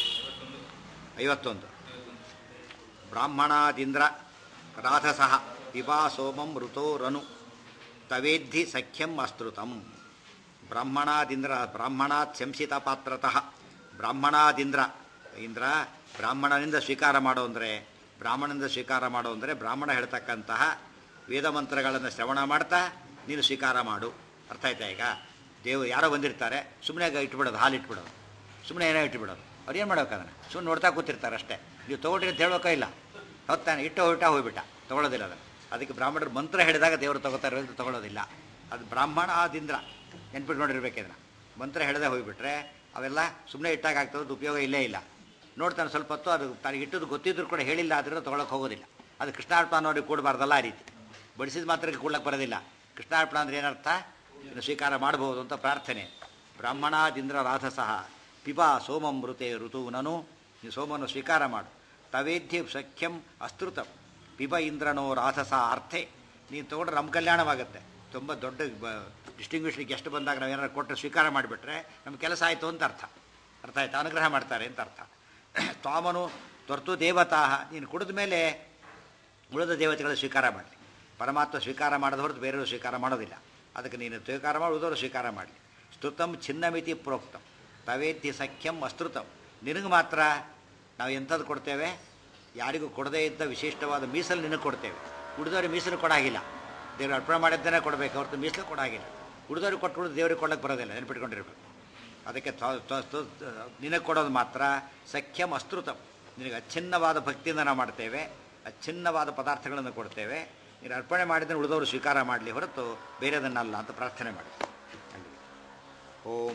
ಐವತ್ತೊಂದು ಬ್ರಾಹ್ಮಣಾದಿಂದ್ರ ರಾಧಸಃ ಪಿಬಾ ಸೋಮಂ ಋತೋರನು ತವೇದ್ಧಿ ಸಖ್ಯಂ ಅಸ್ತೃತಂ ಬ್ರಾಹ್ಮಣಾದಿಂದ್ರ ಬ್ರಾಹ್ಮಣಾತ್ ಶಂಸಿತ ಪಾತ್ರತಃ ಬ್ರಾಹ್ಮಣಾದಿಂದ್ರ ಇಂದ್ರ ಬ್ರಾಹ್ಮಣನಿಂದ ಸ್ವೀಕಾರ ಮಾಡೋ ಅಂದರೆ ಬ್ರಾಹ್ಮಣನಿಂದ ಸ್ವೀಕಾರ ಮಾಡೋ ಅಂದರೆ ಬ್ರಾಹ್ಮಣ ಹೇಳ್ತಕ್ಕಂತಹ ವೇದ ಮಂತ್ರಗಳನ್ನು ಶ್ರವಣ ಮಾಡ್ತಾ ನೀನು ಸ್ವೀಕಾರ ಮಾಡು ಅರ್ಥ ಆಯ್ತಾ ಈಗ ದೇವರು ಯಾರೋ ಬಂದಿರ್ತಾರೆ ಸುಮ್ಮನೆ ಇಟ್ಬಿಡೋದು ಹಾಲು ಇಟ್ಬಿಡೋದು ಸುಮ್ಮನೆ ಏನೋ ಇಟ್ಬಿಡೋದು ಅವ್ರು ಏನು ಮಾಡ್ಬೇಕು ಅದನ್ನು ಸುಮ್ಮನೆ ನೋಡ್ತಾ ಕೂತಿರ್ತಾರೆ ಅಷ್ಟೇ ನೀವು ತೊಗೊಳ್ರಿ ಅಂತ ಹೇಳ್ಬೇಕೋ ಇಲ್ಲ ಹೊತ್ತಾನೆ ಇಟ್ಟು ಹೊರಟ ಹೋಗ್ಬಿಟ್ಟ ತೊಗೊಳೋದಿಲ್ಲ ಅದನ್ನು ಅದಕ್ಕೆ ಬ್ರಾಹ್ಮಣರು ಮಂತ್ರ ಹೇಳಿದಾಗ ದೇವರು ತಗೋತಾರೆ ಅಂತ ತೊಗೊಳೋದಿಲ್ಲ ಅದು ಬ್ರಾಹ್ಮಣ ಆದಿಂದ್ರ ನೆನ್ಪಿಟ್ಕೊಂಡಿರ್ಬೇಕು ಇದನ್ನು ಮಂತ್ರ ಹೇಳದೆ ಹೋಗಿಬಿಟ್ರೆ ಅವೆಲ್ಲ ಸುಮ್ಮನೆ ಇಟ್ಟಾಗ ಆಗ್ತದೆ ಉಪಯೋಗ ಇಲ್ಲೇ ಇಲ್ಲ ನೋಡ್ತಾನೆ ಸ್ವಲ್ಪ ಹೊತ್ತು ಅದು ತನಗೆ ಇಟ್ಟದ್ದು ಗೊತ್ತಿದ್ರು ಕೂಡ ಹೇಳಿಲ್ಲ ಆದ್ರೂ ತೊಗೊಳಕ್ಕೆ ಹೋಗೋದಿಲ್ಲ ಅದು ಕೃಷ್ಣಾರ್ಪಣ ನೋಡಿ ಕೂಡಬಾರ್ದಲ್ಲ ಆ ರೀತಿ ಬಡಿಸಿದ ಮಾತ್ರಕ್ಕೆ ಕೂಡ್ಲಕ್ಕೆ ಬರೋದಿಲ್ಲ ಕೃಷ್ಣಾರ್ಪಣ ಅಂದ್ರೆ ಏನರ್ಥ ಇದನ್ನು ಸ್ವೀಕಾರ ಮಾಡಬಹುದು ಅಂತ ಪ್ರಾರ್ಥನೆ ಬ್ರಾಹ್ಮಣಾದಿಂದ್ರ ರಾಧಸಃ ಪಿಬಾ ಸೋಮಂ ಮೃತೆ ಋತುನನು ನೀನು ಸೋಮನ್ನು ಸ್ವೀಕಾರ ಮಾಡು ತವೇದ್ಯ ಸಖ್ಯಂ ಅಸ್ತೃತಂ ಪಿಬ ಇಂದ್ರನೋ ರಾಧಸ ಅರ್ಥೆ ನೀನು ತೊಗೊಂಡ್ರೆ ನಮ್ಮ ಕಲ್ಯಾಣವಾಗುತ್ತೆ ತುಂಬ ದೊಡ್ಡ ಡಿಸ್ಟಿಂಗ್ವಿಷ್ ಗೆಸ್ಟ್ ಬಂದಾಗ ನಾವು ಏನಾರು ಕೊಟ್ಟರೆ ಸ್ವೀಕಾರ ಮಾಡಿಬಿಟ್ರೆ ನಮ್ಮ ಕೆಲಸ ಆಯಿತು ಅಂತ ಅರ್ಥ ಅರ್ಥ ಆಯ್ತು ಅನುಗ್ರಹ ಮಾಡ್ತಾರೆ ಅಂತ ಅರ್ಥ ತ್ವಾಮನು ತೊರ್ತು ದೇವತಾ ನೀನು ಕುಡಿದ ಮೇಲೆ ಉಳಿದ ದೇವತೆಗಳ ಸ್ವೀಕಾರ ಮಾಡಲಿ ಪರಮಾತ್ಮ ಸ್ವೀಕಾರ ಮಾಡದ ಹೊರತು ಬೇರೆಯವರು ಸ್ವೀಕಾರ ಮಾಡೋದಿಲ್ಲ ಅದಕ್ಕೆ ನೀನು ಸ್ವೀಕಾರ ಮಾಡಿ ಉಳಿದವರು ಸ್ವೀಕಾರ ಮಾಡಲಿ ಸ್ತುತಂ ಛಿನ್ನಮಿತಿ ಪ್ರೋಕ್ತಂ ತವೇದ್ಯ ಸಖ್ಯಂ ಅಸ್ತೃತಂ ನಿನಗೆ ಮಾತ್ರ ನಾವು ಎಂಥದ್ದು ಕೊಡ್ತೇವೆ ಯಾರಿಗೂ ಕೊಡದೇ ಇದ್ದ ವಿಶಿಷ್ಟವಾದ ಮೀಸಲು ನಿನಗೆ ಕೊಡ್ತೇವೆ ಉಳಿದವ್ರಿಗೆ ಮೀಸಲು ಕೊಡಾಗಿಲ್ಲ ದೇವರು ಅರ್ಪಣೆ ಮಾಡಿದ್ದೇನೆ ಕೊಡಬೇಕು ಹೊರತು ಮೀಸಲು ಕೊಡಾಗಿಲ್ಲ ಉಳಿದವ್ರಿಗೆ ಕೊಟ್ಟು ಉಳಿದು ದೇವ್ರಿಗೆ ಕೊಡಕ್ಕೆ ಬರೋದಿಲ್ಲ ನೆನ್ಪಿಟ್ಕೊಂಡಿರ್ಬೇಕು ಅದಕ್ಕೆ ತ್ವ- ತ್ವ- ತ್ವ- ನಿನಗೆ ಕೊಡೋದು ಮಾತ್ರ ಸಖ್ಯಂ ಅಸ್ತೃತಂ ನಿನಗೆ ಅಚ್ಛಿನ್ನವಾದ ಭಕ್ತಿಯಿಂದ ನಾವು ಮಾಡ್ತೇವೆ ಅಚ್ಛಿನ್ನವಾದ ಪದಾರ್ಥಗಳನ್ನು ಕೊಡ್ತೇವೆ ನೀನು ಅರ್ಪಣೆ ಮಾಡಿದ್ರೆ ಉಳಿದವರು ಸ್ವೀಕಾರ ಮಾಡಲಿ ಹೊರತು ಬೇರೆದನ್ನಲ್ಲ ಅಂತ ಪ್ರಾರ್ಥನೆ ಮಾಡಿ ಓಂ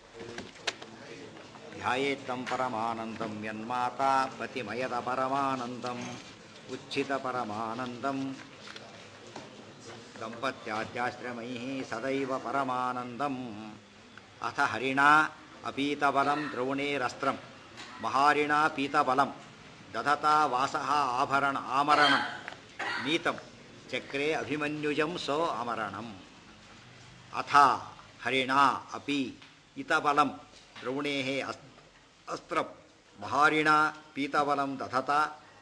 ಧ್ಯಾಯೇತ್ತಂ ಪರಮಾನಂದಂ ಯನ್ಮಾತಾ ಪತಿಮಯದ ಪರಮಾನಂದಂ ಉಚ್ಛಿತ ಪರಮಾನಂದಂ ದಂಪತ್ಯಾದ್ಯಾಶ್ರಮೈ ಸದೈವ ಪರಮಾನಂದಂ ಅಥ ಹರಿಣಾ ಅಪೀತಬಲಂ ದ್ರೋಣೇರಸ್ತ್ರಂ ಮಹಾರಿಣಾ ಪೀತಬಲಂ ದಧತಾ ವಾಸಃ ಆಭರಣ ಆಮರಣಂ ನೀತಂ ಚಕ್ರೆ ಅಭಿಮನ್ಯುಜಂ ಸೋ ಅಮರಣಂ ಅಥ ಹರಿಣಾ ಅಪಿ ಇತಬಲಂ ದ್ರೋಣೇ ಅಸ್ ಅಸ್ತ್ರಂ ಮಹಾರಿಣಾ ಪೀತಬಲಂ ದಧತ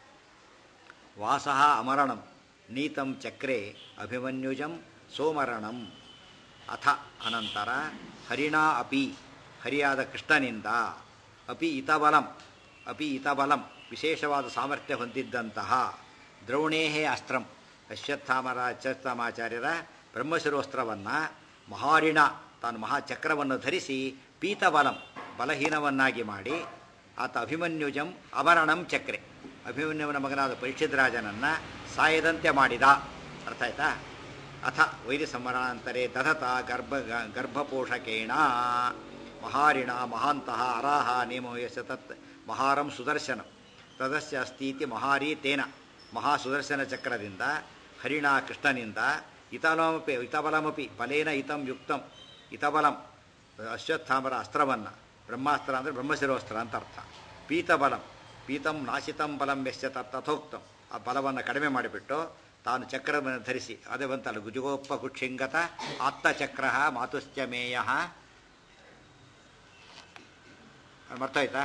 ವಾಸಃ ಅಮರಣಂ ನೀತಂ ಚಕ್ರೆ ಅಭಿಮನ್ಯುಜಂ ಸೋಮರಣಂ ಅಥ ಅನಂತರ ಹರಿಣಾ ಅಪಿ ಹರಿಯಾದ ಕೃಷ್ಣನಿಂದ ಅಪಿ ಇತಬಲಂ ಅಪಿ ಇತಬಲಂ ವಿಶೇಷವಾದ ಸಾಮರ್ಥ್ಯ ಹೊಂದಿದ್ದಂತಹ ದ್ರೋಣೇಹೇ ಅಸ್ತ್ರಂ ಅಶ್ವತ್ಥಾಮರ ಅಶ್ವತ್ಥಾಮಾಚಾರ್ಯರ ಬ್ರಹ್ಮಶಿರೋಸ್ತ್ರವನ್ನು ಮಹಾರಿಣ ತಾನು ಮಹಾಚಕ್ರವನ್ನು ಧರಿಸಿ ಪೀತಬಲಂ ಬಲಹೀನವನ್ನಾಗಿ ಮಾಡಿ ಆತ ಅಭಿಮನ್ಯುಜಂ ಅಮರಣಂ ಚಕ್ರೆ ಅಭಿಮನ್ಯುವನ ಮಗನಾದ ಪರೀಕ್ಷಿತರಾಜನನ್ನು ಸಾಯದಂತೆ ಮಾಡಿದ ಅರ್ಥ ಆಯ್ತಾ ಅಥ ವೈದ್ಯ ಸಂವರಣಾಂತರೇ ದಧತ ಗರ್ಭ ಗರ್ಭಪೋಷಕೇಣ ಮಹಾರಿಣ ಮಹಾಂತಹ ಅರಾಹ ನೇಮೋ ಯಶ ತತ್ ಮಹಾರಂ ಸುದರ್ಶನ ತದಸ್ಯ ಅಸ್ತೀತಿ ಮಹಾರಿ ತೇನ ಮಹಾ ಸುದರ್ಶನ ಚಕ್ರದಿಂದ ಹರಿಣ ಕೃಷ್ಣನಿಂದ ಇತಲಮಪಿ ಇತಬಲಮಪಿ ಬಲೇನ ಇತಂ ಯುಕ್ತಂ ಇತಬಲಂ ಅಶ್ವತ್ಥಾಮರ ಅಸ್ತ್ರವನ್ನು ಬ್ರಹ್ಮಾಸ್ತ್ರ ಅಂದರೆ ಬ್ರಹ್ಮಶಿರೋಸ್ತ್ರ ಅಂತ ಅರ್ಥ ಪೀತಬಲಂ ಪೀತಂ ನಾಶಿತಂ ಬಲಂ ಯಶ್ಚ ತಥೋಕ್ತಂ ಆ ಬಲವನ್ನು ಕಡಿಮೆ ಮಾಡಿಬಿಟ್ಟು ತಾನು ಚಕ್ರವನ್ನು ಧರಿಸಿ ಅದೇ ಬಂತಲ್ಲ ಗುಜುಗೋಪ ಕುಕ್ಷಿಂಗತ ಆತ್ತಚಕ್ರ ಮಾತುಶ್ಚಮೇಯ ಮರ್ತಾಯ್ತಾ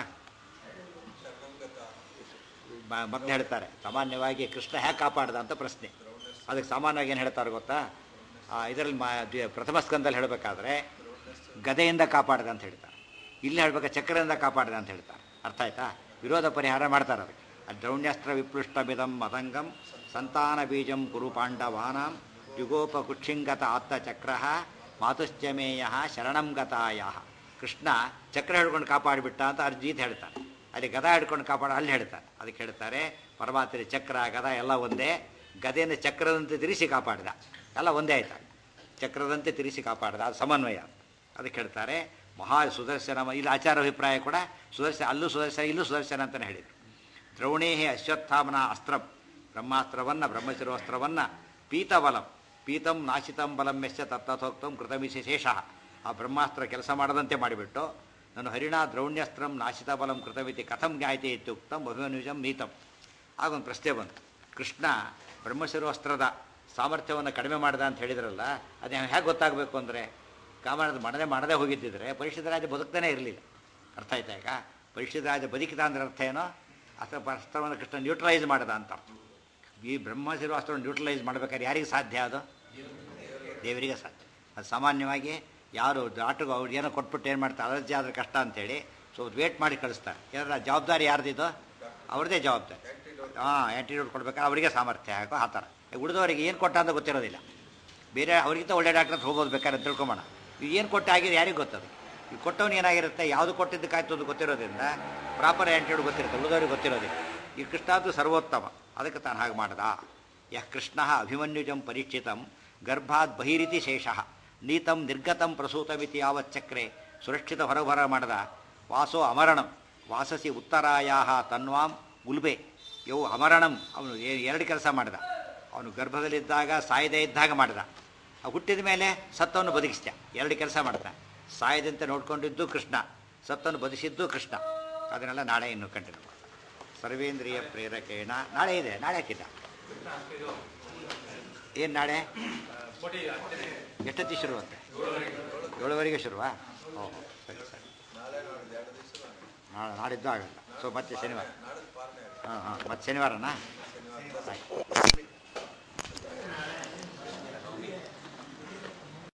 ಮತ್ತೆ ಹೇಳ್ತಾರೆ ಸಾಮಾನ್ಯವಾಗಿ ಕೃಷ್ಣ ಹೇಗೆ ಕಾಪಾಡ್ದ ಅಂತ ಪ್ರಶ್ನೆ ಅದಕ್ಕೆ ಸಾಮಾನ್ಯವಾಗಿ ಏನು ಹೇಳ್ತಾರೆ ಗೊತ್ತಾ ಇದರಲ್ಲಿ ಮಾ ದ್ವಿ- ಪ್ರಥಮ ಸ್ಕಂದಲ್ಲಿ ಹೇಳಬೇಕಾದ್ರೆ ಗದೆಯಿಂದ ಕಾಪಾಡ್ದ ಅಂತ ಹೇಳ್ತಾರೆ ಇಲ್ಲಿ ಹೇಳ್ಬೇಕು ಚಕ್ರದಿಂದ ಕಾಪಾಡ್ದ ಅಂತ ಹೇಳ್ತಾರೆ ಅರ್ಥ ಆಯ್ತಾ ವಿರೋಧ ಪರಿಹಾರ ಮಾಡ್ತಾರೆ ಅದಕ್ಕೆ ದ್ರೌಣ್ಯಸ್ತ್ರ ವಿಪೃಷ್ಟಮಿದಂ ಮದಂಗಂ ಸಂತಾನ ಬೀಜಂ ಕುರು ಪಾಂಡವಾನಾಂ ಯುಗೋಪ ಕುಕ್ಷಿಂಗತ ಆತ್ತಚಕ್ರ ಮಾತುಶ್ಚಮೇಯ ಶರಣಂ ಗತಾಯ ಕೃಷ್ಣ ಚಕ್ರ ಹಿಡ್ಕೊಂಡು ಕಾಪಾಡಿಬಿಟ್ಟ ಅಂತ ಅರ್ಜೀತ್ ಹೇಳ್ತಾನೆ ಅಲ್ಲಿ ಗದ ಹಿಡ್ಕೊಂಡು ಕಾಪಾಡ ಅಲ್ಲಿ ಹೇಳ್ತಾರೆ ಅದಕ್ಕೆ ಹೇಳ್ತಾರೆ ಪರಮಾತ್ರಿ ಚಕ್ರ ಗದ ಎಲ್ಲ ಒಂದೇ ಗದೆಯನ್ನು ಚಕ್ರದಂತೆ ತಿರಿಸಿ ಕಾಪಾಡಿದ ಎಲ್ಲ ಒಂದೇ ಆಯ್ತಾ ಚಕ್ರದಂತೆ ತಿರಿಸಿ ಕಾಪಾಡಿದ ಅದು ಸಮನ್ವಯ ಅದಕ್ಕೆ ಹೇಳ್ತಾರೆ ಮಹಾ ಸುದರ್ಶನ ಇಲ್ಲಿ ಆಚಾರ ಅಭಿಪ್ರಾಯ ಕೂಡ ಸುದರ್ಶನ ಅಲ್ಲೂ ಸುದರ್ಶನ ಇಲ್ಲೂ ಸುದರ್ಶನ ಅಂತಲೇ ಹೇಳಿದರು ದ್ರೋಣೇಹಿ ಅಶ್ವತ್ಥಾಮನ ಅಸ್ತ್ರ ಬ್ರಹ್ಮಾಸ್ತ್ರವನ್ನು ಬ್ರಹ್ಮಶಿರೋಸ್ತ್ರವನ್ನು ಪೀತಬಲಂ ಪೀತಂ ನಾಶಿತಂ ಬಲಂ ಯಶ್ಚ ತತ್ತಥೋಕ್ತಂ ಕೃತಮಿಸಿ ಶೇಷ ಆ ಬ್ರಹ್ಮಾಸ್ತ್ರ ಕೆಲಸ ಮಾಡದಂತೆ ಮಾಡಿಬಿಟ್ಟು ನಾನು ಹರಿಣಾ ದ್ರೌಣ್ಯಸ್ತ್ರಂ ನಾಶಿತ ಬಲಂ ಕೃತಮಿತಿ ಕಥಂ ಜ್ಞಾಯತೆ ಇತ್ಯುಕ್ತಂ ಅಭಿಮನ್ಯುಜಂ ನೀತಂ ಆಗೊಂದು ಪ್ರಶ್ನೆ ಬಂತು ಕೃಷ್ಣ ಬ್ರಹ್ಮಶಿರೋಸ್ತ್ರದ ಸಾಮರ್ಥ್ಯವನ್ನು ಕಡಿಮೆ ಮಾಡಿದ ಅಂತ ಹೇಳಿದ್ರಲ್ಲ ಅದು ಹೇಗೆ ಗೊತ್ತಾಗಬೇಕು ಅಂದರೆ ಕಾಮನದ ಮಾಡದೆ ಮಾಡದೆ ಹೋಗಿದ್ದಿದ್ರೆ ಪರಿಷತ್ ರಾಜ ಬದುಕ್ತಾನೆ ಇರಲಿಲ್ಲ ಅರ್ಥ ಆಯ್ತಾ ಈಗ ಪರಿಷತ್ ರಾಜ ಬದುಕಿದ ಅಂದ್ರೆ ಅರ್ಥ ಏನೋ ಅಸ್ತ್ರ ಅಸ್ತ್ರವನ್ನು ಕೃಷ್ಣ ನ್ಯೂಟ್ರಲೈಸ್ ಮಾಡಿದ ಅಂತ ಅರ್ಥ ಈ ಬ್ರಹ್ಮಶಿರೋ ಅಸ್ತ್ರವನ್ನು ನ್ಯೂಟ್ರಲೈಸ್ ಮಾಡ್ಬೇಕಾದ್ರೆ ಯಾರಿಗೆ ಸಾಧ್ಯ ಅದು ದೇವರಿಗೆ ಸಾಧ್ಯ ಅದು ಸಾಮಾನ್ಯವಾಗಿ ಯಾರು ಆಟೋ ಅವ್ರು ಏನೋ ಕೊಟ್ಬಿಟ್ಟು ಏನು ಮಾಡ್ತಾರೆ ಅಲರ್ಜಿ ಆದರೆ ಕಷ್ಟ ಅಂತೇಳಿ ಸೊ ವೇಟ್ ಮಾಡಿ ಕಳಿಸ್ತಾರೆ ಏನಾರ ಜವಾಬ್ದಾರಿ ಯಾರ್ದಿದ್ದು ಅವ್ರದ್ದೇ ಜವಾಬ್ದಾರಿ ಹಾಂ ಆ್ಯಂಟಿಟ್ಯೂಡ್ ಕೊಡ್ಬೇಕಾದ್ರೆ ಅವರಿಗೆ ಸಾಮರ್ಥ್ಯ ಹಾಕೋ ಆ ಥರ ಉಳಿದವರಿಗೆ ಏನು ಕೊಟ್ಟ ಅಂತ ಗೊತ್ತಿರೋದಿಲ್ಲ ಬೇರೆ ಅವ್ರಿಗಿಂತ ಒಳ್ಳೆ ಡಾಕ್ಟರ್ ಹತ್ರ ಹೋಗೋದು ಬೇಕಾದ್ರೆ ತಿಳ್ಕೊಂಬೋಣ ಈಗ ಏನು ಕೊಟ್ಟು ಆಗಿದೆ ಯಾರಿಗೆ ಗೊತ್ತದು ಈಗ ಕೊಟ್ಟವನು ಏನಾಗಿರುತ್ತೆ ಯಾವುದು ಕೊಟ್ಟಿದ್ದಕ್ಕಾಯ್ತು ಅದು ಗೊತ್ತಿರೋದ್ರಿಂದ ಪ್ರಾಪರ್ ಆ್ಯಂಟಿಟ್ಯೂಡ್ ಗೊತ್ತಿರುತ್ತೆ ಉಳಿದವ್ರಿಗೆ ಗೊತ್ತಿರೋದಿಲ್ಲ ಈ ಕೃಷ್ಣ ಅದು ಸರ್ವೋತ್ತಮ ಅದಕ್ಕೆ ತಾನು ಹಾಗೆ ಮಾಡ್ದ ಯಃ ಕೃಷ್ಣ ಅಭಿಮನ್ಯುಜಂ ಪರೀಕ್ಷಿತಂ ಗರ್ಭಾತ್ ಬಹಿರಿತಿ ಶೇಷಃ ನೀತಂ ನಿರ್ಗತಂ ಪ್ರಸೂತಮಿತಿ ಯಾವಚ್ಚಕ್ರೆ ಸುರಕ್ಷಿತ ಹೊರಬರ ಮಾಡದ ವಾಸೋ ಅಮರಣಂ ವಾಸಸಿ ಉತ್ತರಾಯಾ ತನ್ವಾಂ ಗುಲ್ಬೆ ಯವು ಅಮರಣಂ ಅವನು ಎ- ಎರಡು ಕೆಲಸ ಮಾಡಿದ ಅವನು ಗರ್ಭದಲ್ಲಿದ್ದಾಗ ಸಾಯದೇ ಇದ್ದಾಗ ಮಾಡಿದ ಆ ಹುಟ್ಟಿದ ಮೇಲೆ ಸತ್ತವನ್ನು ಬದುಕಿಸ್ದ ಎರಡು ಕೆಲಸ ಮಾಡ್ದ ಸಾಯದಂತೆ ನೋಡ್ಕೊಂಡಿದ್ದು ಕೃಷ್ಣ ಸತ್ತನ್ನು ಬದುಕಿಸಿದ್ದು ಕೃಷ್ಣ ಅದನ್ನೆಲ್ಲ ನಾಳೆ ಇನ್ನು ಕಂಟಿನ್ಯೂ ಮಾಡ್ತಾರೆ ಸರ್ವೇಂದ್ರಿಯ ಪ್ರೇರಕೇಣ ನಾಳೆ ಇದೆ ನಾಳೆ ಹಾಕಿದ್ದ ಏನು ನಾಳೆ ಎಷ್ಟೊತ್ತಿ ಶುರು ಅಂತೆ ಏಳುವರೆಗೆ ಶುರುವಾ ಓಹೋ ಸರಿ ಸರಿ ನಾಳೆ ನಾಡಿದ್ದು ಆಗಲ್ಲ ಸೊ ಮತ್ತೆ ಶನಿವಾರ ಹಾಂ ಹಾಂ ಮತ್ತೆ ಶನಿವಾರನಾ ಆಯ್ತು